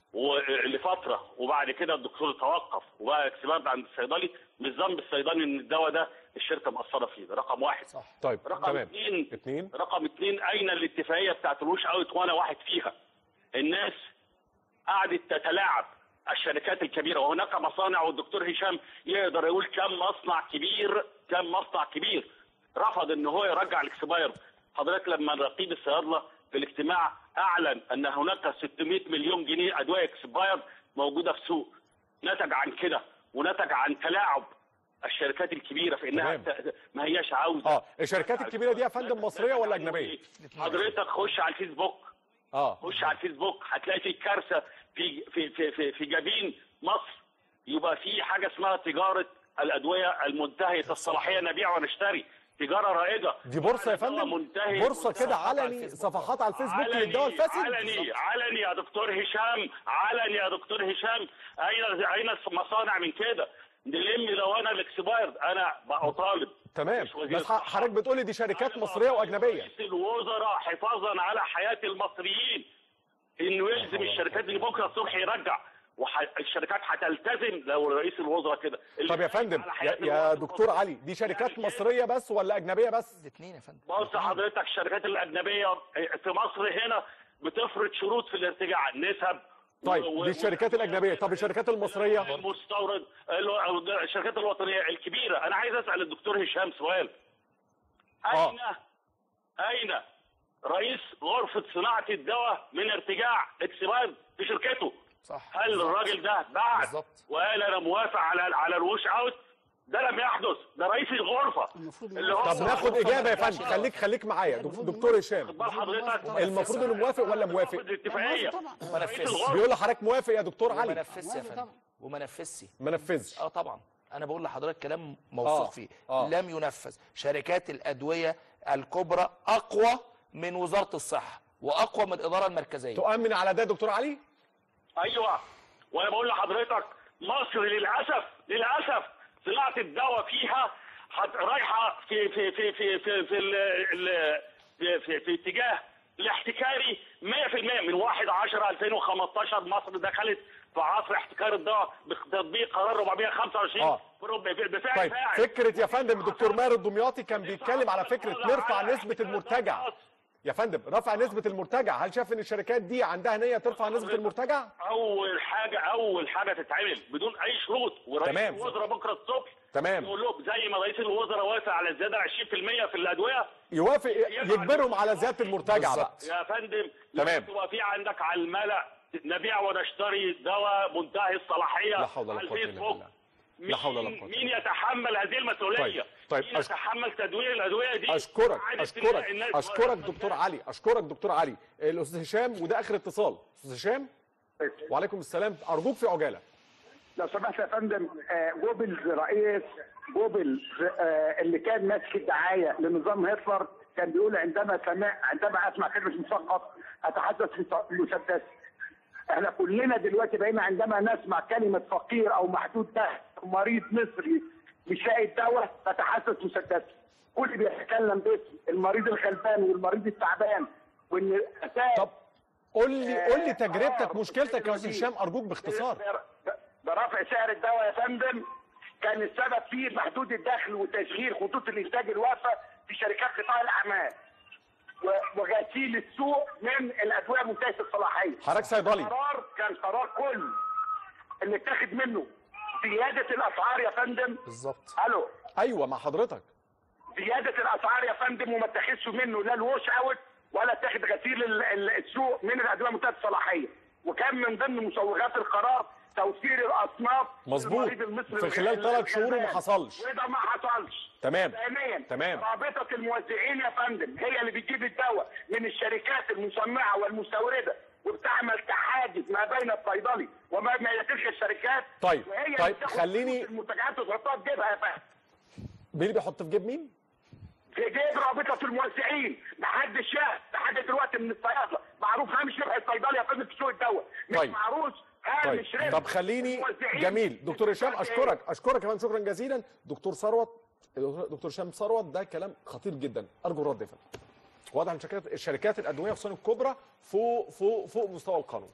ولفتره وبعد كده الدكتور توقف وبقى اكسبارد عند الصيدلي مش ذنب الصيدلي ان الدواء ده الشركه مقصره فيه ده رقم واحد صح. طيب رقم تمام اثنين اثنين رقم اثنين اين الاتفاقيه بتاعت الوش اوت وانا واحد فيها الناس قعدت تتلاعب الشركات الكبيره وهناك مصانع والدكتور هشام يقدر يقول كم مصنع كبير كم مصنع كبير رفض ان هو يرجع الاكسباير حضرتك لما رقيب الصيادله في الاجتماع اعلن ان هناك 600 مليون جنيه ادويه اكسباير موجوده في سوق نتج عن كده ونتج عن تلاعب الشركات الكبيره في انها ت- ما هياش عاوزه اه الشركات الكبيره دي يا فندم مصريه ولا اجنبيه حضرتك خش على الفيسبوك اه خش على الفيسبوك هتلاقي في كارثه في في في في, في جبين مصر يبقى في حاجه اسمها تجاره الادويه المنتهيه الصلاحيه نبيع ونشتري تجاره رائجه دي بورصه يا دواء فندم منتهي بورصه كده صفحات على علني الفيسبوك. صفحات على الفيسبوك علني للدواء الفاسد علني علني يا دكتور هشام علني يا دكتور هشام اين اين المصانع من كده نلم لو انا الاكسبايرد انا بطالب تمام مش وزير بس ح- حضرتك بتقولي دي شركات مصريه واجنبيه رئيس الوزراء حفاظا على حياه المصريين انه يلزم الشركات اللي بكره الصبح يرجع والشركات هتلتزم لو رئيس الوزراء كده طب يا فندم على يا, حياة يا دكتور علي دي شركات مصريه بس ولا اجنبيه بس الاثنين يا فندم بص حضرتك الشركات الاجنبيه في مصر هنا بتفرض شروط في الارتجاع نسب طيب و- دي الشركات الاجنبيه طب الشركات المصريه المستورد الو- الشركات الوطنيه الكبيره انا عايز اسال الدكتور هشام سؤال اين اين رئيس غرفه صناعه الدواء من ارتجاع اكسباير في شركته صح هل الراجل ده بعد وقال انا موافق على على الوش اوت ده لم يحدث ده رئيس الغرفه اللي هو طب ناخد اجابه يا فندم خليك خليك معايا دك- دكتور هشام بال حضرتك المفروض انه موافق ولا موافق الاتفاقيه ما نفذش بيقول لحضرتك موافق يا دكتور وما علي نفذش يا فندم وما نفذش ما نفذش اه طبعا انا بقول لحضرتك كلام موثوق آه، فيه آه. لم ينفذ شركات الادويه الكبرى اقوى من وزاره الصحه واقوى من الاداره المركزيه تؤمن على ده يا دكتور علي ايوه وانا بقول لحضرتك مصر للاسف للاسف صناعه الدواء فيها هت- رايحه في في في في في في ال- ال- في, في, في اتجاه الاحتكاري 100% من 1 10 2015 مصر دخلت في عصر احتكار الدواء بتطبيق قرار 425 آه. بفعل بفعل طيب فاعل. فكره يا فندم الدكتور ماهر الدمياطي كان بيتكلم على فكره نرفع نسبه المرتجع يا فندم رفع نسبه المرتجع هل شايف ان الشركات دي عندها نيه ترفع نسبه المرتجع اول حاجه اول حاجه تتعمل بدون اي شروط ورئيس تمام. الوزراء بكره الصبح تمام. يقول لهم زي ما رئيس الوزراء وافق على الزياده 20% في الادويه يوافق يجبرهم على زياده المرتجع بقى يا فندم تمام. لازم تبقى في عندك على الملأ نبيع ونشتري دواء منتهي الصلاحيه لا حول ولا على قوة إلا الفيسبوك بالله لا حول ولا قوة مين يتحمل هذه المسؤوليه؟ طيب طيب مين أش... يتحمل تدوير الادويه دي؟ اشكرك عادة اشكرك تلاقي الناس اشكرك دكتور علي اشكرك دكتور علي الاستاذ هشام وده اخر اتصال استاذ هشام وعليكم السلام ارجوك في عجاله لو سمحت يا فندم آه، جوبلز رئيس جوبلز آه، اللي كان ماسك الدعايه لنظام هتلر كان بيقول عندما سمع عندما اسمع كلمه مثقف اتحدث مسدس احنا كلنا دلوقتي بقينا عندما نسمع كلمه فقير او محدود دخل أو مريض مصري مش لاقي الدواء نتحدث مسدس كل بيتكلم باسم المريض الغلبان والمريض التعبان وان طب قول لي قول لي تجربتك مشكلتك يا استاذ هشام ارجوك باختصار برفع سعر الدواء يا فندم كان السبب فيه محدود الدخل وتشغيل خطوط الانتاج الواقفه في شركات قطاع الاعمال و- وغسيل السوق من الادويه منتهيه الصلاحيه حضرتك صيدلي. قرار كان قرار كل اللي اتاخد منه زياده الاسعار يا فندم بالظبط الو ايوه مع حضرتك زياده الاسعار يا فندم وما اتخذش منه لا الوش اوت ولا اتخذ غسيل ال- ال- السوق من الادويه منتهيه الصلاحيه وكان من ضمن مسوغات القرار توفير الاصناف مظبوط. للمريض المصري في خلال ثلاث شهور وما الغلبان. حصلش. وده ما حصلش تمام. ثانيا تمام. رابطه الموزعين يا فندم هي اللي بتجيب الدواء من الشركات المصنعه والمستورده وبتعمل تحاجز ما بين الصيدلي وما بين تلك الشركات طيب، وهي اللي طيب، بتاخد خليني- فلوس المنتجات وتحطها في جيبها يا فندم مين اللي بيحط في جيب مين؟ في جيب رابطه الموزعين محدش شاف لحد دلوقتي من الصيادله معروف هامش ربح الصيدلي يا فندم في سوق الدواء مش طيب. معروف طيب هامش ربح طب خليني الموزعين. جميل دكتور هشام اشكرك اشكرك كمان شكرا جزيلا دكتور ثروت دكتور هشام ثروت ده كلام خطير جدا ارجو الرد يا فندم واضح ان شركات الشركات الادويه خصوصا الكبرى فوق فوق فوق مستوى القانون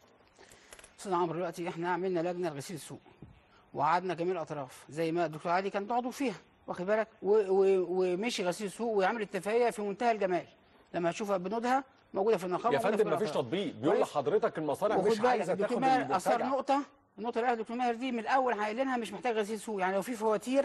استاذ عمرو دلوقتي احنا عملنا لجنه لغسيل السوق وقعدنا جميع الاطراف زي ما الدكتور علي كان عضو فيها واخد بالك و- و- ومشي غسيل السوق ويعمل اتفاقيه في منتهى الجمال لما هتشوفها بنودها موجوده في النقابه يا موجودة فندم في مفيش الأطراف. تطبيق بيقول كويس؟ لحضرتك المصانع وخد مش بالك عايزه الدكتور تاخد ماهر اثر المنتجع نقطه النقطه اللي قالها الدكتور ماهر دي من الاول قايلينها مش محتاج غسيل سوق يعني لو في فواتير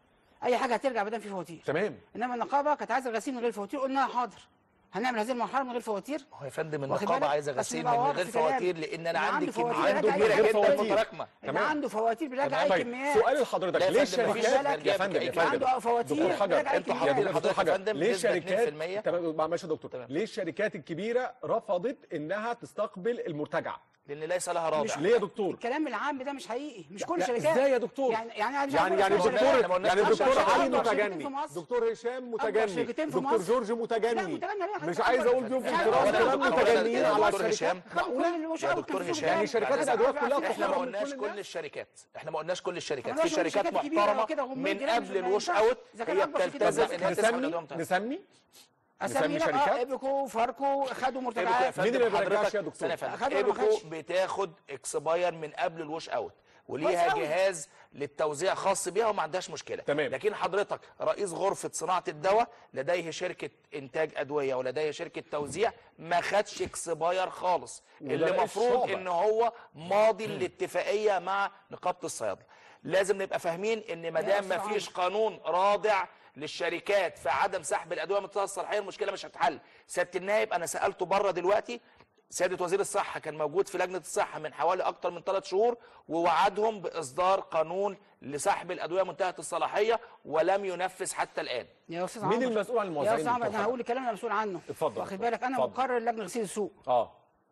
اي حاجه هترجع ما دام في فواتير تمام انما النقابه كانت عايزه الغسيل من غير فواتير قلنا حاضر هنعمل هذه المرحله من غير فواتير هو يا فندم واخد النقابه بالك؟ عايزه بس غسيل نبقى من واضح غير في كلامي. فواتير لان انا اللي عندي عنده فواتير كميات يراجع كبيره أي جدا فواتير. متراكمه اللي عنده فواتير بيراجع اي طيب كميات سؤال لحضرتك لا يا ليه فندم، مفيش الشركات فرق يا فندم يا اللي فندم عنده فواتير دكتور حجر بيراجع أي انتوا كميات. حضرتك دكتور حجر فندم ليه بنسبة الشركات 2% تمام ماشي يا دكتور ليه الشركات الكبيره رفضت انها تستقبل المرتجع لان ليس لها رادع ليه يا دكتور الكلام العام ده مش حقيقي مش كل لا، الشركات ازاي يا دكتور يعني يعني عايز يعني يعني أقول لك الدكتور شركات- يعني أكبر الدكتور شركات- علي أكبر شركتين متجني في مصر. دكتور هشام أكبر متجني شركتين في دكتور مصر. جورج لا، متجني متجني ليه؟ مش حضرتك عايز أكبر اقول ضيوف شركات. الكرام أولاً- كلام أولاً متجنيين يا على دكتور الشركات هشام معقوله يا دكتور هشام يعني شركات الادويه كلها احنا ما بتخرج من قلناش كل كل الشركات احنا ما قلناش كل الشركات ما في قلناش كل شركات الشركات الكبيرة محترمه وكده وهم من كده مش- قبل ما الوش ينفعش. اوت إذا كان هي أكبر شركة بتلتزم بتلتزم. انها تسحب نسمي الادويه بتاعتها نسمي اسامي نسمي لك شركات؟ اه ابيكو فاركو خدوا ايبكو يا مرتجعات فندم اللي ما بيرجعش حضرتك يا دكتور؟ استنى يا فندم أخدوا ولا ما ايبكو خدش؟ بتاخد اكسباير من قبل الوش اوت كويس وليها أوي. جهاز للتوزيع خاص بيها وما عندهاش مشكله تمام. لكن حضرتك رئيس غرفه صناعه الدواء لديه شركه انتاج ادويه ولديه شركه توزيع ما خدش اكسباير خالص وده اللي رئيس المفروض شعبة. ان هو ماضي الاتفاقيه مع نقابه الصيادله لازم نبقى فاهمين ان ما دام ما أستاذ فيش قانون رادع للشركات في عدم سحب الادويه من الصلاحيه المشكله مش هتحل سياده النائب انا سالته بره دلوقتي سياده وزير الصحه كان موجود في لجنه الصحه من حوالي اكتر من ثلاث شهور ووعدهم باصدار قانون لسحب الادويه منتهيه الصلاحيه ولم ينفذ حتى الان يا استاذ مين عمرو. المسؤول عن يا الموزعين استاذ عمرو دكتور انا هقول الكلام اللي انا مسؤول عنه اتفضل واخد بالك انا اتفضل. مقرر لجنه غسيل السوق اه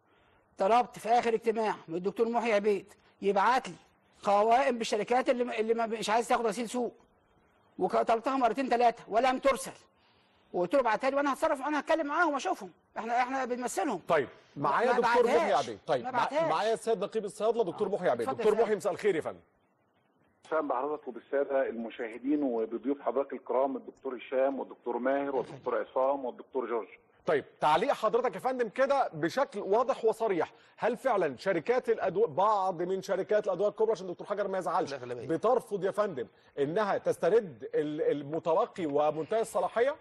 طلبت في اخر اجتماع من الدكتور محي عبيد يبعت لي قوائم بالشركات اللي اللي ما مش عايز تاخد غسيل سوق وطلبتها مرتين ثلاثه ولم ترسل وقلت له ابعتها لي وانا هتصرف انا هتكلم معاهم واشوفهم احنا احنا بنمثلهم طيب معايا ما دكتور بعتهاش. محي عبيد طيب ما مع- بعتهاش. معايا السيد نقيب الصيادله دكتور محي عبيد اتفضل دكتور يا محي مساء الخير يا فندم اهلا بحضرتك وبالساده المشاهدين وبضيوف حضرتك الكرام الدكتور هشام والدكتور ماهر والدكتور عصام والدكتور جورج طيب تعليق حضرتك يا فندم كده بشكل واضح وصريح هل فعلا شركات الادويه بعض من شركات الادويه الكبرى عشان الدكتور حجر ما يزعلش بترفض يا فندم انها تسترد ال- المتبقي ومنتهي الصلاحيه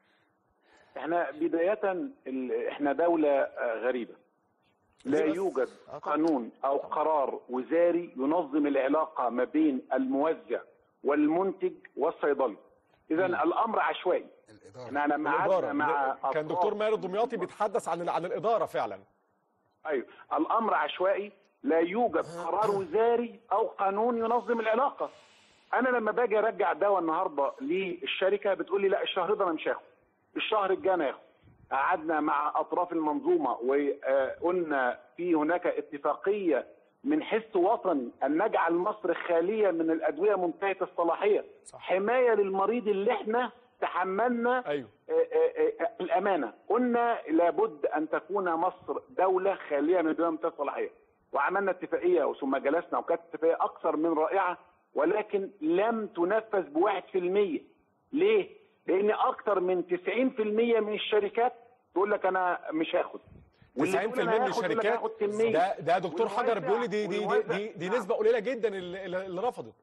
احنا بدايه ال- احنا دوله آه، غريبه لا يوجد قانون او قرار وزاري ينظم العلاقه ما بين الموزع والمنتج والصيدلي اذا الامر عشوائي احنا لما قعدنا الإدارة. مع كان أطراف دكتور ماهر الدمياطي بيتحدث عن عن الاداره فعلا ايوه الامر عشوائي لا يوجد قرار وزاري او قانون ينظم العلاقه انا لما باجي ارجع دواء النهارده للشركه بتقول لي لا الشهر ده انا مش هاخد الشهر الجاي انا هاخد قعدنا مع اطراف المنظومه وقلنا في هناك اتفاقيه من حس وطني ان نجعل مصر خاليه من الادويه منتهيه الصلاحيه حمايه للمريض اللي احنا تحملنا أيوه. الامانه قلنا لابد ان تكون مصر دوله خاليه من الادويه منتهيه الصلاحيه وعملنا اتفاقيه ثم جلسنا وكانت اتفاقيه اكثر من رائعه ولكن لم تنفذ بواحد في المية ليه؟ لان اكثر من 90% من الشركات تقول لك انا مش هاخد 90% من الشركات ده ده دكتور حجر بيقول لي دي دي دي, دي, دي نسبه قليله جدا اللي, اللي رفضت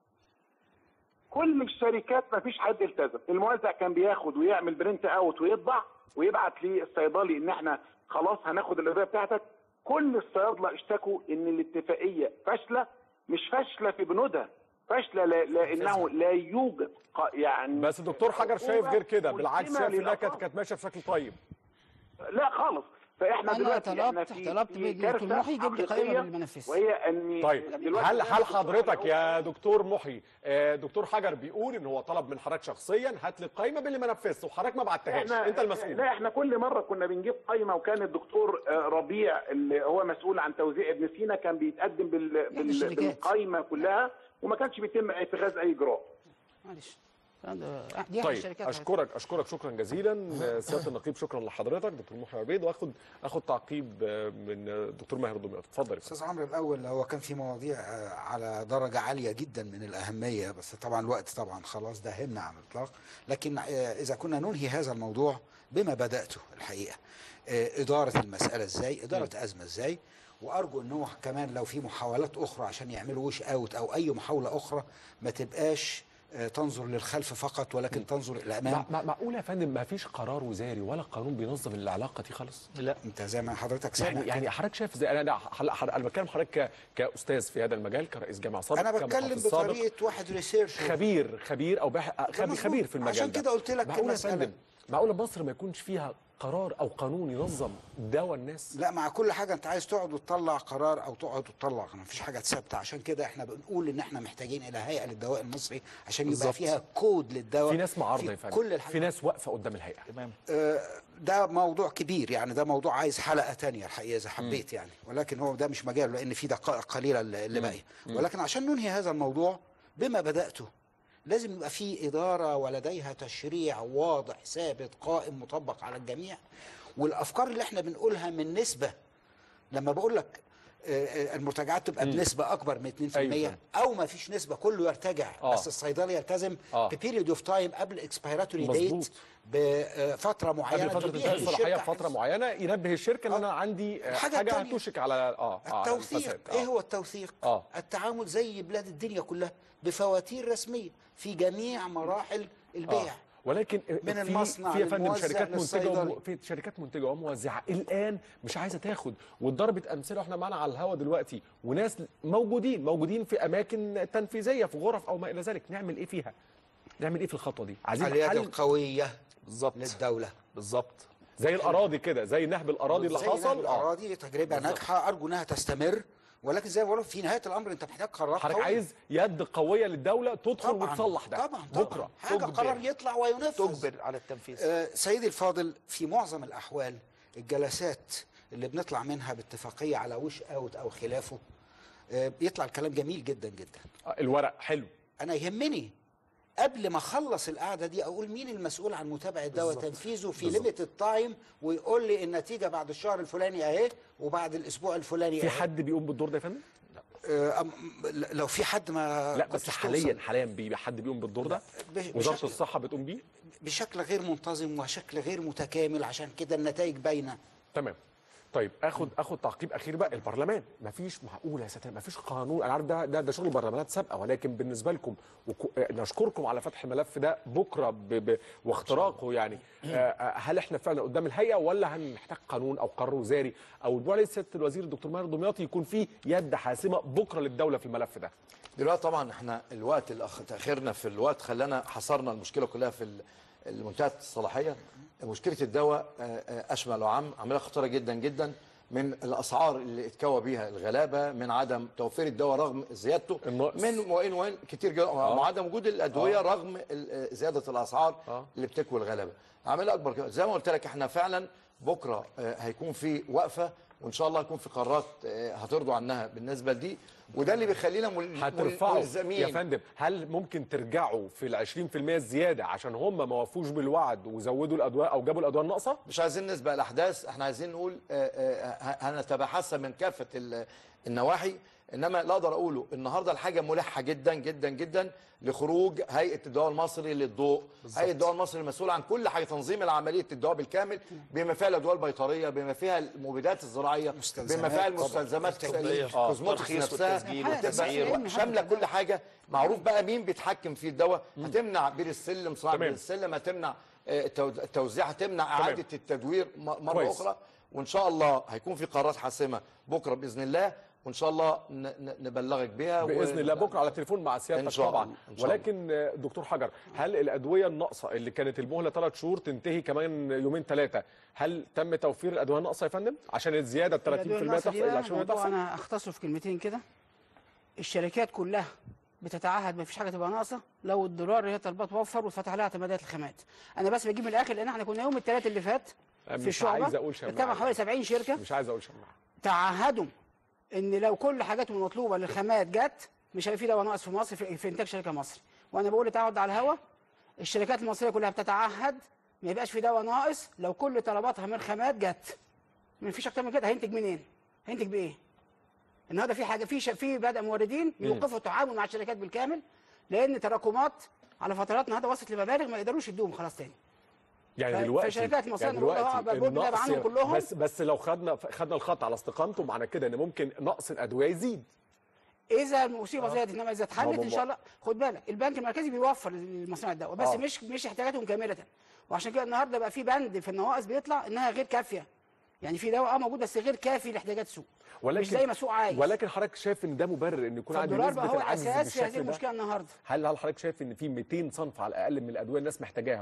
كل الشركات ما فيش حد التزم الموزع كان بياخد ويعمل برنت اوت ويطبع ويبعت للصيدلي ان احنا خلاص هناخد الادويه بتاعتك كل الصيادله اشتكوا ان الاتفاقيه فاشله مش فاشله في بنودها فاشله لا- لانه لا يوجد ق- يعني بس الدكتور حجر شايف غير كده بالعكس ملزمة شايف انها كانت للأطراف. كانت ماشيه بشكل طيب لا خالص فاحنا أنا دلوقتي احنا طلبت- في طلبت في من الدكتور كارثة محي يجيب لي قائمة حقيقية بالمنافس. وهي ان طيب دلوقتي هل هل الناس حضرتك يا دكتور محي آه، دكتور حجر بيقول ان هو طلب من حضرتك شخصيا هات لي القايمه باللي ما نفذت وحضرتك ما بعتهاش انت المسؤول لا احنا كل مره كنا بنجيب قايمه وكان الدكتور آه، ربيع اللي هو مسؤول عن توزيع ابن سينا كان بيتقدم بال... بال... الشركات. بالقايمه كلها وما كانش بيتم اتخاذ اي اجراء معلش الكلام ده- دي احد طيب الشركات اشكرك اشكرك شكرا جزيلا آه، سياده النقيب شكرا لحضرتك دكتور محي عبيد واخد اخد تعقيب آه، من آه، دكتور ماهر دمياط اتفضل يا فندم. استاذ عمرو الاول هو كان في مواضيع آه، على درجه عاليه جدا من الاهميه بس طبعا الوقت طبعا خلاص داهمنا عن الاطلاق لكن آه، اذا كنا ننهي هذا الموضوع بما بداته الحقيقه آه، اداره المساله ازاي اداره ازمه ازاي وارجو ان هو كمان لو في محاولات اخرى عشان يعملوا وش اوت او اي محاوله اخرى ما تبقاش آه، تنظر للخلف فقط ولكن تنظر الى الامام مع- مع- معقول يا فندم ما فيش قرار وزاري ولا قانون بينظم العلاقه دي خالص لا انت زي ما حضرتك سامع يعني يعني حضرتك شايف زي انا انا حل- حل- انا بتكلم حضرتك ك- كاستاذ في هذا المجال كرئيس جامعه سابق انا كمحافظ بتكلم سابق، بطريقه واحد ريسيرش خبير خبير او باحث خبير, مظبوط. خبير في المجال عشان ده. كده قلت لك معقول يا المسألة- فندم معقول مصر ما يكونش فيها قرار او قانون ينظم دواء الناس لا مع كل حاجه انت عايز تقعد وتطلع قرار او تقعد وتطلع ما فيش حاجه ثابته عشان كده احنا بنقول ان احنا محتاجين الى هيئه للدواء المصري عشان يبقى بالظبط. فيها كود للدواء في ناس معارضه في يا فندم كل الحاجات في ناس واقفه قدام الهيئه تمام ده موضوع كبير يعني ده موضوع عايز حلقه تانية الحقيقه اذا حبيت يعني ولكن هو ده مش مجاله لان في دقائق قليله اللي اللي مم. باقيه مم. ولكن عشان ننهي هذا الموضوع بما بداته لازم يبقى في اداره ولديها تشريع واضح ثابت قائم مطبق على الجميع والافكار اللي احنا بنقولها من نسبه لما بقول لك آه، آه، المرتجعات تبقى مم. بنسبه اكبر من 2% أيوة. او ما فيش نسبه كله يرتجع آه. بس الصيدلي يلتزم آه. ببيريود اوف تايم قبل اكسبيراتوري مظبوط. ديت بفتره معينه قبل فتره تبيع انتهاء الصلاحيه الشركة بفتره معينه ينبه الشركه ان انا عندي آه، الحاجة حاجه التانية. هتوشك على اه آه، على التوثيق الفساد. ايه هو التوثيق اه التعامل زي بلاد الدنيا كلها بفواتير رسميه في جميع مراحل البيع آه. ولكن من في المصنع في يا فندم للموزع شركات منتجه للصيدلي. وم... في شركات منتجه وموزعه الان مش عايزه تاخد واتضربت امثله واحنا معانا على الهوا دلوقتي وناس موجودين موجودين في اماكن تنفيذيه في غرف او ما الى ذلك نعمل ايه فيها؟ نعمل ايه في الخطوه دي؟ عايزين اليد حل القويه بالظبط للدوله بالظبط زي الاراضي كده زي نهب الاراضي اللي زي نهب حصل الاراضي تجربه بالظبط. ناجحه ارجو انها تستمر ولكن زي ما بقول في نهايه الامر انت محتاج قرارات حضرتك قوية. عايز يد قويه للدوله تدخل طبعاً، وتصلح ده طبعا طبعا بكره حاجه تجبر. قرار يطلع وينفذ تجبر على التنفيذ آه، سيدي الفاضل في معظم الأحوال الجلسات اللي بنطلع منها باتفاقية على وش أوت أو خلافه آه، بيطلع الكلام جميل جدا جدا آه، الورق حلو أنا يهمني قبل ما اخلص القعده دي اقول مين المسؤول عن متابعه دواء بالظبط. تنفيذه في بالظبط. ليميتد تايم ويقول لي النتيجه بعد الشهر الفلاني اهي وبعد الاسبوع الفلاني في أهي. حد بيقوم بالدور ده يا فندم؟ آه، أم- لو في حد ما لا بس كنتش حاليا توصل. حاليا بي حد بيقوم بالدور ده؟ بش- وزاره بشكل- الصحه بتقوم بيه؟ بشكل غير منتظم وشكل غير متكامل عشان كده النتائج باينه تمام طيب اخد اخد تعقيب اخير بقى البرلمان مفيش معقوله يا ساتر مفيش قانون انا عارف ده ده, ده شغل برلمانات سابقه ولكن بالنسبه لكم وكو... آه، نشكركم على فتح الملف ده بكره ب... ب... واختراقه يعني آه، آه، هل احنا فعلا قدام الهيئه ولا هنحتاج قانون او قرار وزاري او البعد سياده الوزير الدكتور ماهر دمياطي يكون فيه يد حاسمه بكره للدوله في الملف ده دلوقتي طبعا احنا الوقت الاخ تاخيرنا في الوقت خلانا حصرنا المشكله كلها في ال- المنتهى الصلاحيه مشكله الدواء آه، آه، اشمل وعام عمليه خطيره جدا جدا من الاسعار اللي اتكوى بيها الغلابه من عدم توفير الدواء رغم زيادته من وين وين كتير جدا آه. مع عدم وجود الادويه آه. رغم ال- زياده الاسعار اللي بتكوي الغلابه عامل اكبر كده. زي ما قلت لك احنا فعلا بكره آه، هيكون في وقفه وان شاء الله هيكون في قرارات آه، هترضوا عنها بالنسبه لدي وده اللي بيخلينا مل- مل- هترفعوا ملزمين يا فندم هل ممكن ترجعوا في ال 20% الزياده عشان هم ما وفوش بالوعد وزودوا الادويه او جابوا الادويه الناقصه؟ مش عايزين نسبق الاحداث احنا عايزين نقول آه، آه، هنتبحث من كافه ال- النواحي انما لا اقدر اقوله النهارده الحاجه ملحه جدا جدا جدا لخروج هيئه الدواء المصري للضوء بالظبط. هيئه الدواء المصري المسؤوله عن كل حاجه تنظيم عمليه الدواء بالكامل بما فيها الادويه البيطريه بما فيها المبيدات الزراعيه بما فيها المستلزمات الطبية. آه، الكوزموتكس الترخيص نفسها والتسجيل والتسعير. تبقى شامله كل حاجه معروف بقى مين بيتحكم في الدواء هتمنع بير السلم صناعه بير السلم هتمنع آه، التو- التوزيع هتمنع تمام. اعاده التدوير م- مره كويس. اخرى وان شاء الله هيكون في قرارات حاسمه بكره باذن الله وان شاء الله ن- ن- نبلغك بها باذن الله بكره على التليفون مع سيادتك إن شاء طبعا الله. إن شاء الله. ولكن آه، دكتور حجر هل الادويه الناقصه اللي كانت المهله ثلاث شهور تنتهي كمان يومين ثلاثه هل تم توفير الادويه الناقصه يا فندم عشان الزياده ال 30% الأدوية الناقصة تحصل دي بقى ال 20% موضوع تحصل انا اختصره في كلمتين كده الشركات كلها بتتعهد ما فيش حاجه تبقى ناقصه لو الدولار هي طلبات وفر واتفتح لها اعتمادات الخامات انا بس بجيب من الاخر لان احنا كنا يوم الثلاث اللي فات مش في الشعبه عايز أقول شماعة. اتبع حوالي 70 شركه مش عايز اقول شماعه تعهدوا ان لو كل حاجاتهم المطلوبه للخامات جت مش هيبقى في دواء ناقص في مصر في, في انتاج شركه مصري وانا بقول تعهد على الهوا الشركات المصريه كلها بتتعهد ما يبقاش في دواء ناقص لو كل طلباتها من خامات جت ما فيش اكتر من كده هينتج منين هينتج بايه النهارده في حاجه في ش- في بدا موردين مم. يوقفوا التعامل مع الشركات بالكامل لان تراكمات على فترات النهارده وصلت لمبالغ ما يقدروش يدوهم خلاص تاني يعني ف- دلوقتي فالشركات المصرية يعني أنا بقول دلوقتي آه، بقول ده النقص عنهم كلهم. بس بس لو خدنا خدنا الخط على استقامته معنى كده ان ممكن نقص الادويه يزيد اذا المصيبه زادت انما اذا اتحلت ما- ان شاء الله خد بالك البنك المركزي بيوفر لمصانع الدواء بس آه. مش مش احتياجاتهم كامله وعشان كده النهارده بقى في بند في النواقص بيطلع انها غير كافيه يعني في دواء اه موجود بس غير كافي لاحتياجات السوق ولكن مش زي ما السوق عايز ولكن حضرتك شايف ان ده مبرر ان يكون عندي فالدولار بقى نسبه هو العجز الاساس في هذه بالشكل ده المشكله النهارده هل هل حضرتك شايف ان في 200 صنف على الاقل من الادويه الناس محتاجاها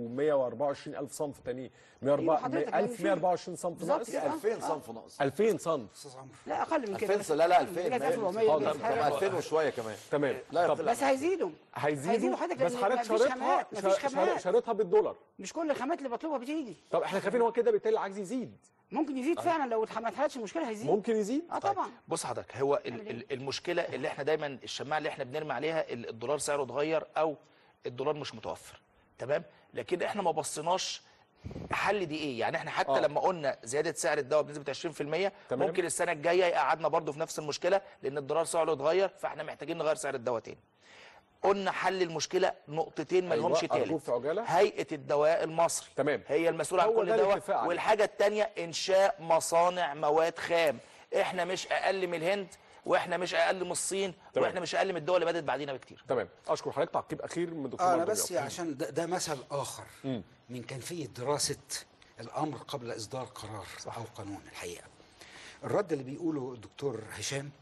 و1124 الف صنف تاني أيوة حضرتك، يعني في- 1124 صنف بالظبط ناقص كده. 2000 صنف ناقص 2000 صنف لا اقل من كده 2000 لا لا 2000 لغاية 1400 حاضر لغاية حاجة. 2000 وشويه كمان تمام لا طب بس هيزيدوا هيزيدوا هيزيدوا حضرتك بس لأن حضرتك مفيش شارطها خامات، مفيش شا- شا- خامات. شارطها بالدولار مش كل الخامات اللي بطلبها بتيجي طب احنا خايفين هو كده بالتالي العجز يزيد ممكن يزيد آه. فعلا لو ما اتحلتش المشكله هيزيد ممكن يزيد اه طبعا بص حضرتك هو ال- ال- المشكله اللي احنا دايما الشماعه اللي احنا بنرمي عليها ال- الدولار سعره اتغير او الدولار مش متوفر تمام لكن احنا ما بصيناش حل دي ايه يعني احنا حتى آه. آه. لما قلنا زياده سعر الدواء بنسبه 20% تمام. ممكن السنه الجايه يقعدنا برضو في نفس المشكله لان الدولار سعره اتغير فاحنا محتاجين نغير سعر الدواء تاني قلنا حل المشكله نقطتين ما أيوة، لهمش أرجوك تالت في عجالة. هيئه الدواء المصري تمام هي المسؤوله عن هو كل ده دواء الاتفاق عليه. والحاجه الثانيه انشاء مصانع مواد خام احنا مش اقل من الهند واحنا مش اقل من الصين تمام. واحنا مش اقل من الدول اللي بدات بعدينا بكتير تمام اشكر حضرتك تعقيب اخير من الدكتور اه انا مجدي بس يعقوب. عشان ده, ده مثل اخر مم. من كيفيه دراسه الامر قبل اصدار قرار او قانون الحقيقه الرد اللي بيقوله الدكتور هشام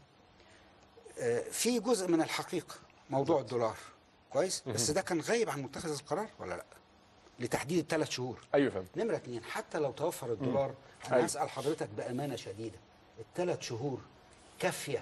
آه، في جزء من الحقيقه موضوع الدولار كويس بس ده كان غايب عن متخذ القرار ولا لا لتحديد الثلاث شهور ايوه فهمت نمره اثنين حتى لو توفر الدولار انا أيوة. هسال حضرتك بامانه شديده الثلاث شهور كافيه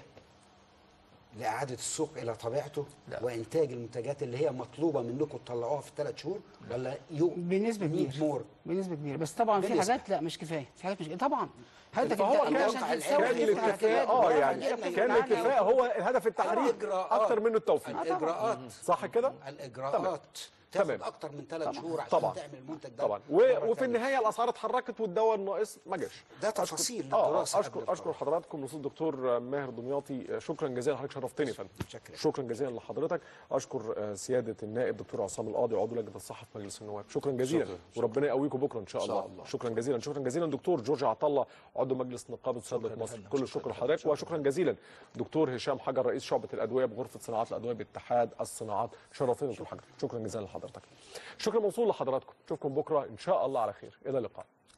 لاعاده السوق الى طبيعته لا. وانتاج المنتجات اللي هي مطلوبه منكم تطلعوها في ثلاث شهور ولا يو بنسبه كبيره مور بنسبه كبيره بس طبعا في بنسبة. حاجات لا مش كفايه في حاجات مش طبعا حضرتك فهو انت كان عشان تسوي كان تفتح الاتفاق اعتماد اه وتعمل يعني كده بتفرق كان عنها. الاتفاق هو الهدف التحرير الإجراءات. اكتر منه التوفيق الاجراءات صح كده الاجراءات تمام. تاخد اكتر من ثلاث شهور عشان طبعا تعمل المنتج ده طبعا مرة و... وفي تانية. النهايه الاسعار اتحركت والدواء الناقص ما جاش ده أشكر- تفاصيل اه للدراسة اشكر قبل اشكر حضراتكم الاستاذ الدكتور ماهر دمياطي شكرا جزيلا حضرتك شرفتني يا فندم شكرا جزيلا لحضرتك اشكر آه، سياده النائب دكتور عصام القاضي عضو لجنه الصحه في مجلس النواب شكرا جزيلا شكرا. وربنا يقويكم بكره ان شاء إن شاء الله الله. شكرا جزيلا شكرا جزيلا دكتور جورج عطله عضو مجلس نقابه صيدله مصر كل الشكر لحضرتك وشكرا جزيلا دكتور هشام حجر رئيس شعبه الادويه بغرفه صناعات الادويه باتحاد الصناعات شرفتني دكتور حجر شكرا جزيلا لحضرتك شكرا موصول لحضراتكم نشوفكم بكره ان شاء الله على خير الى اللقاء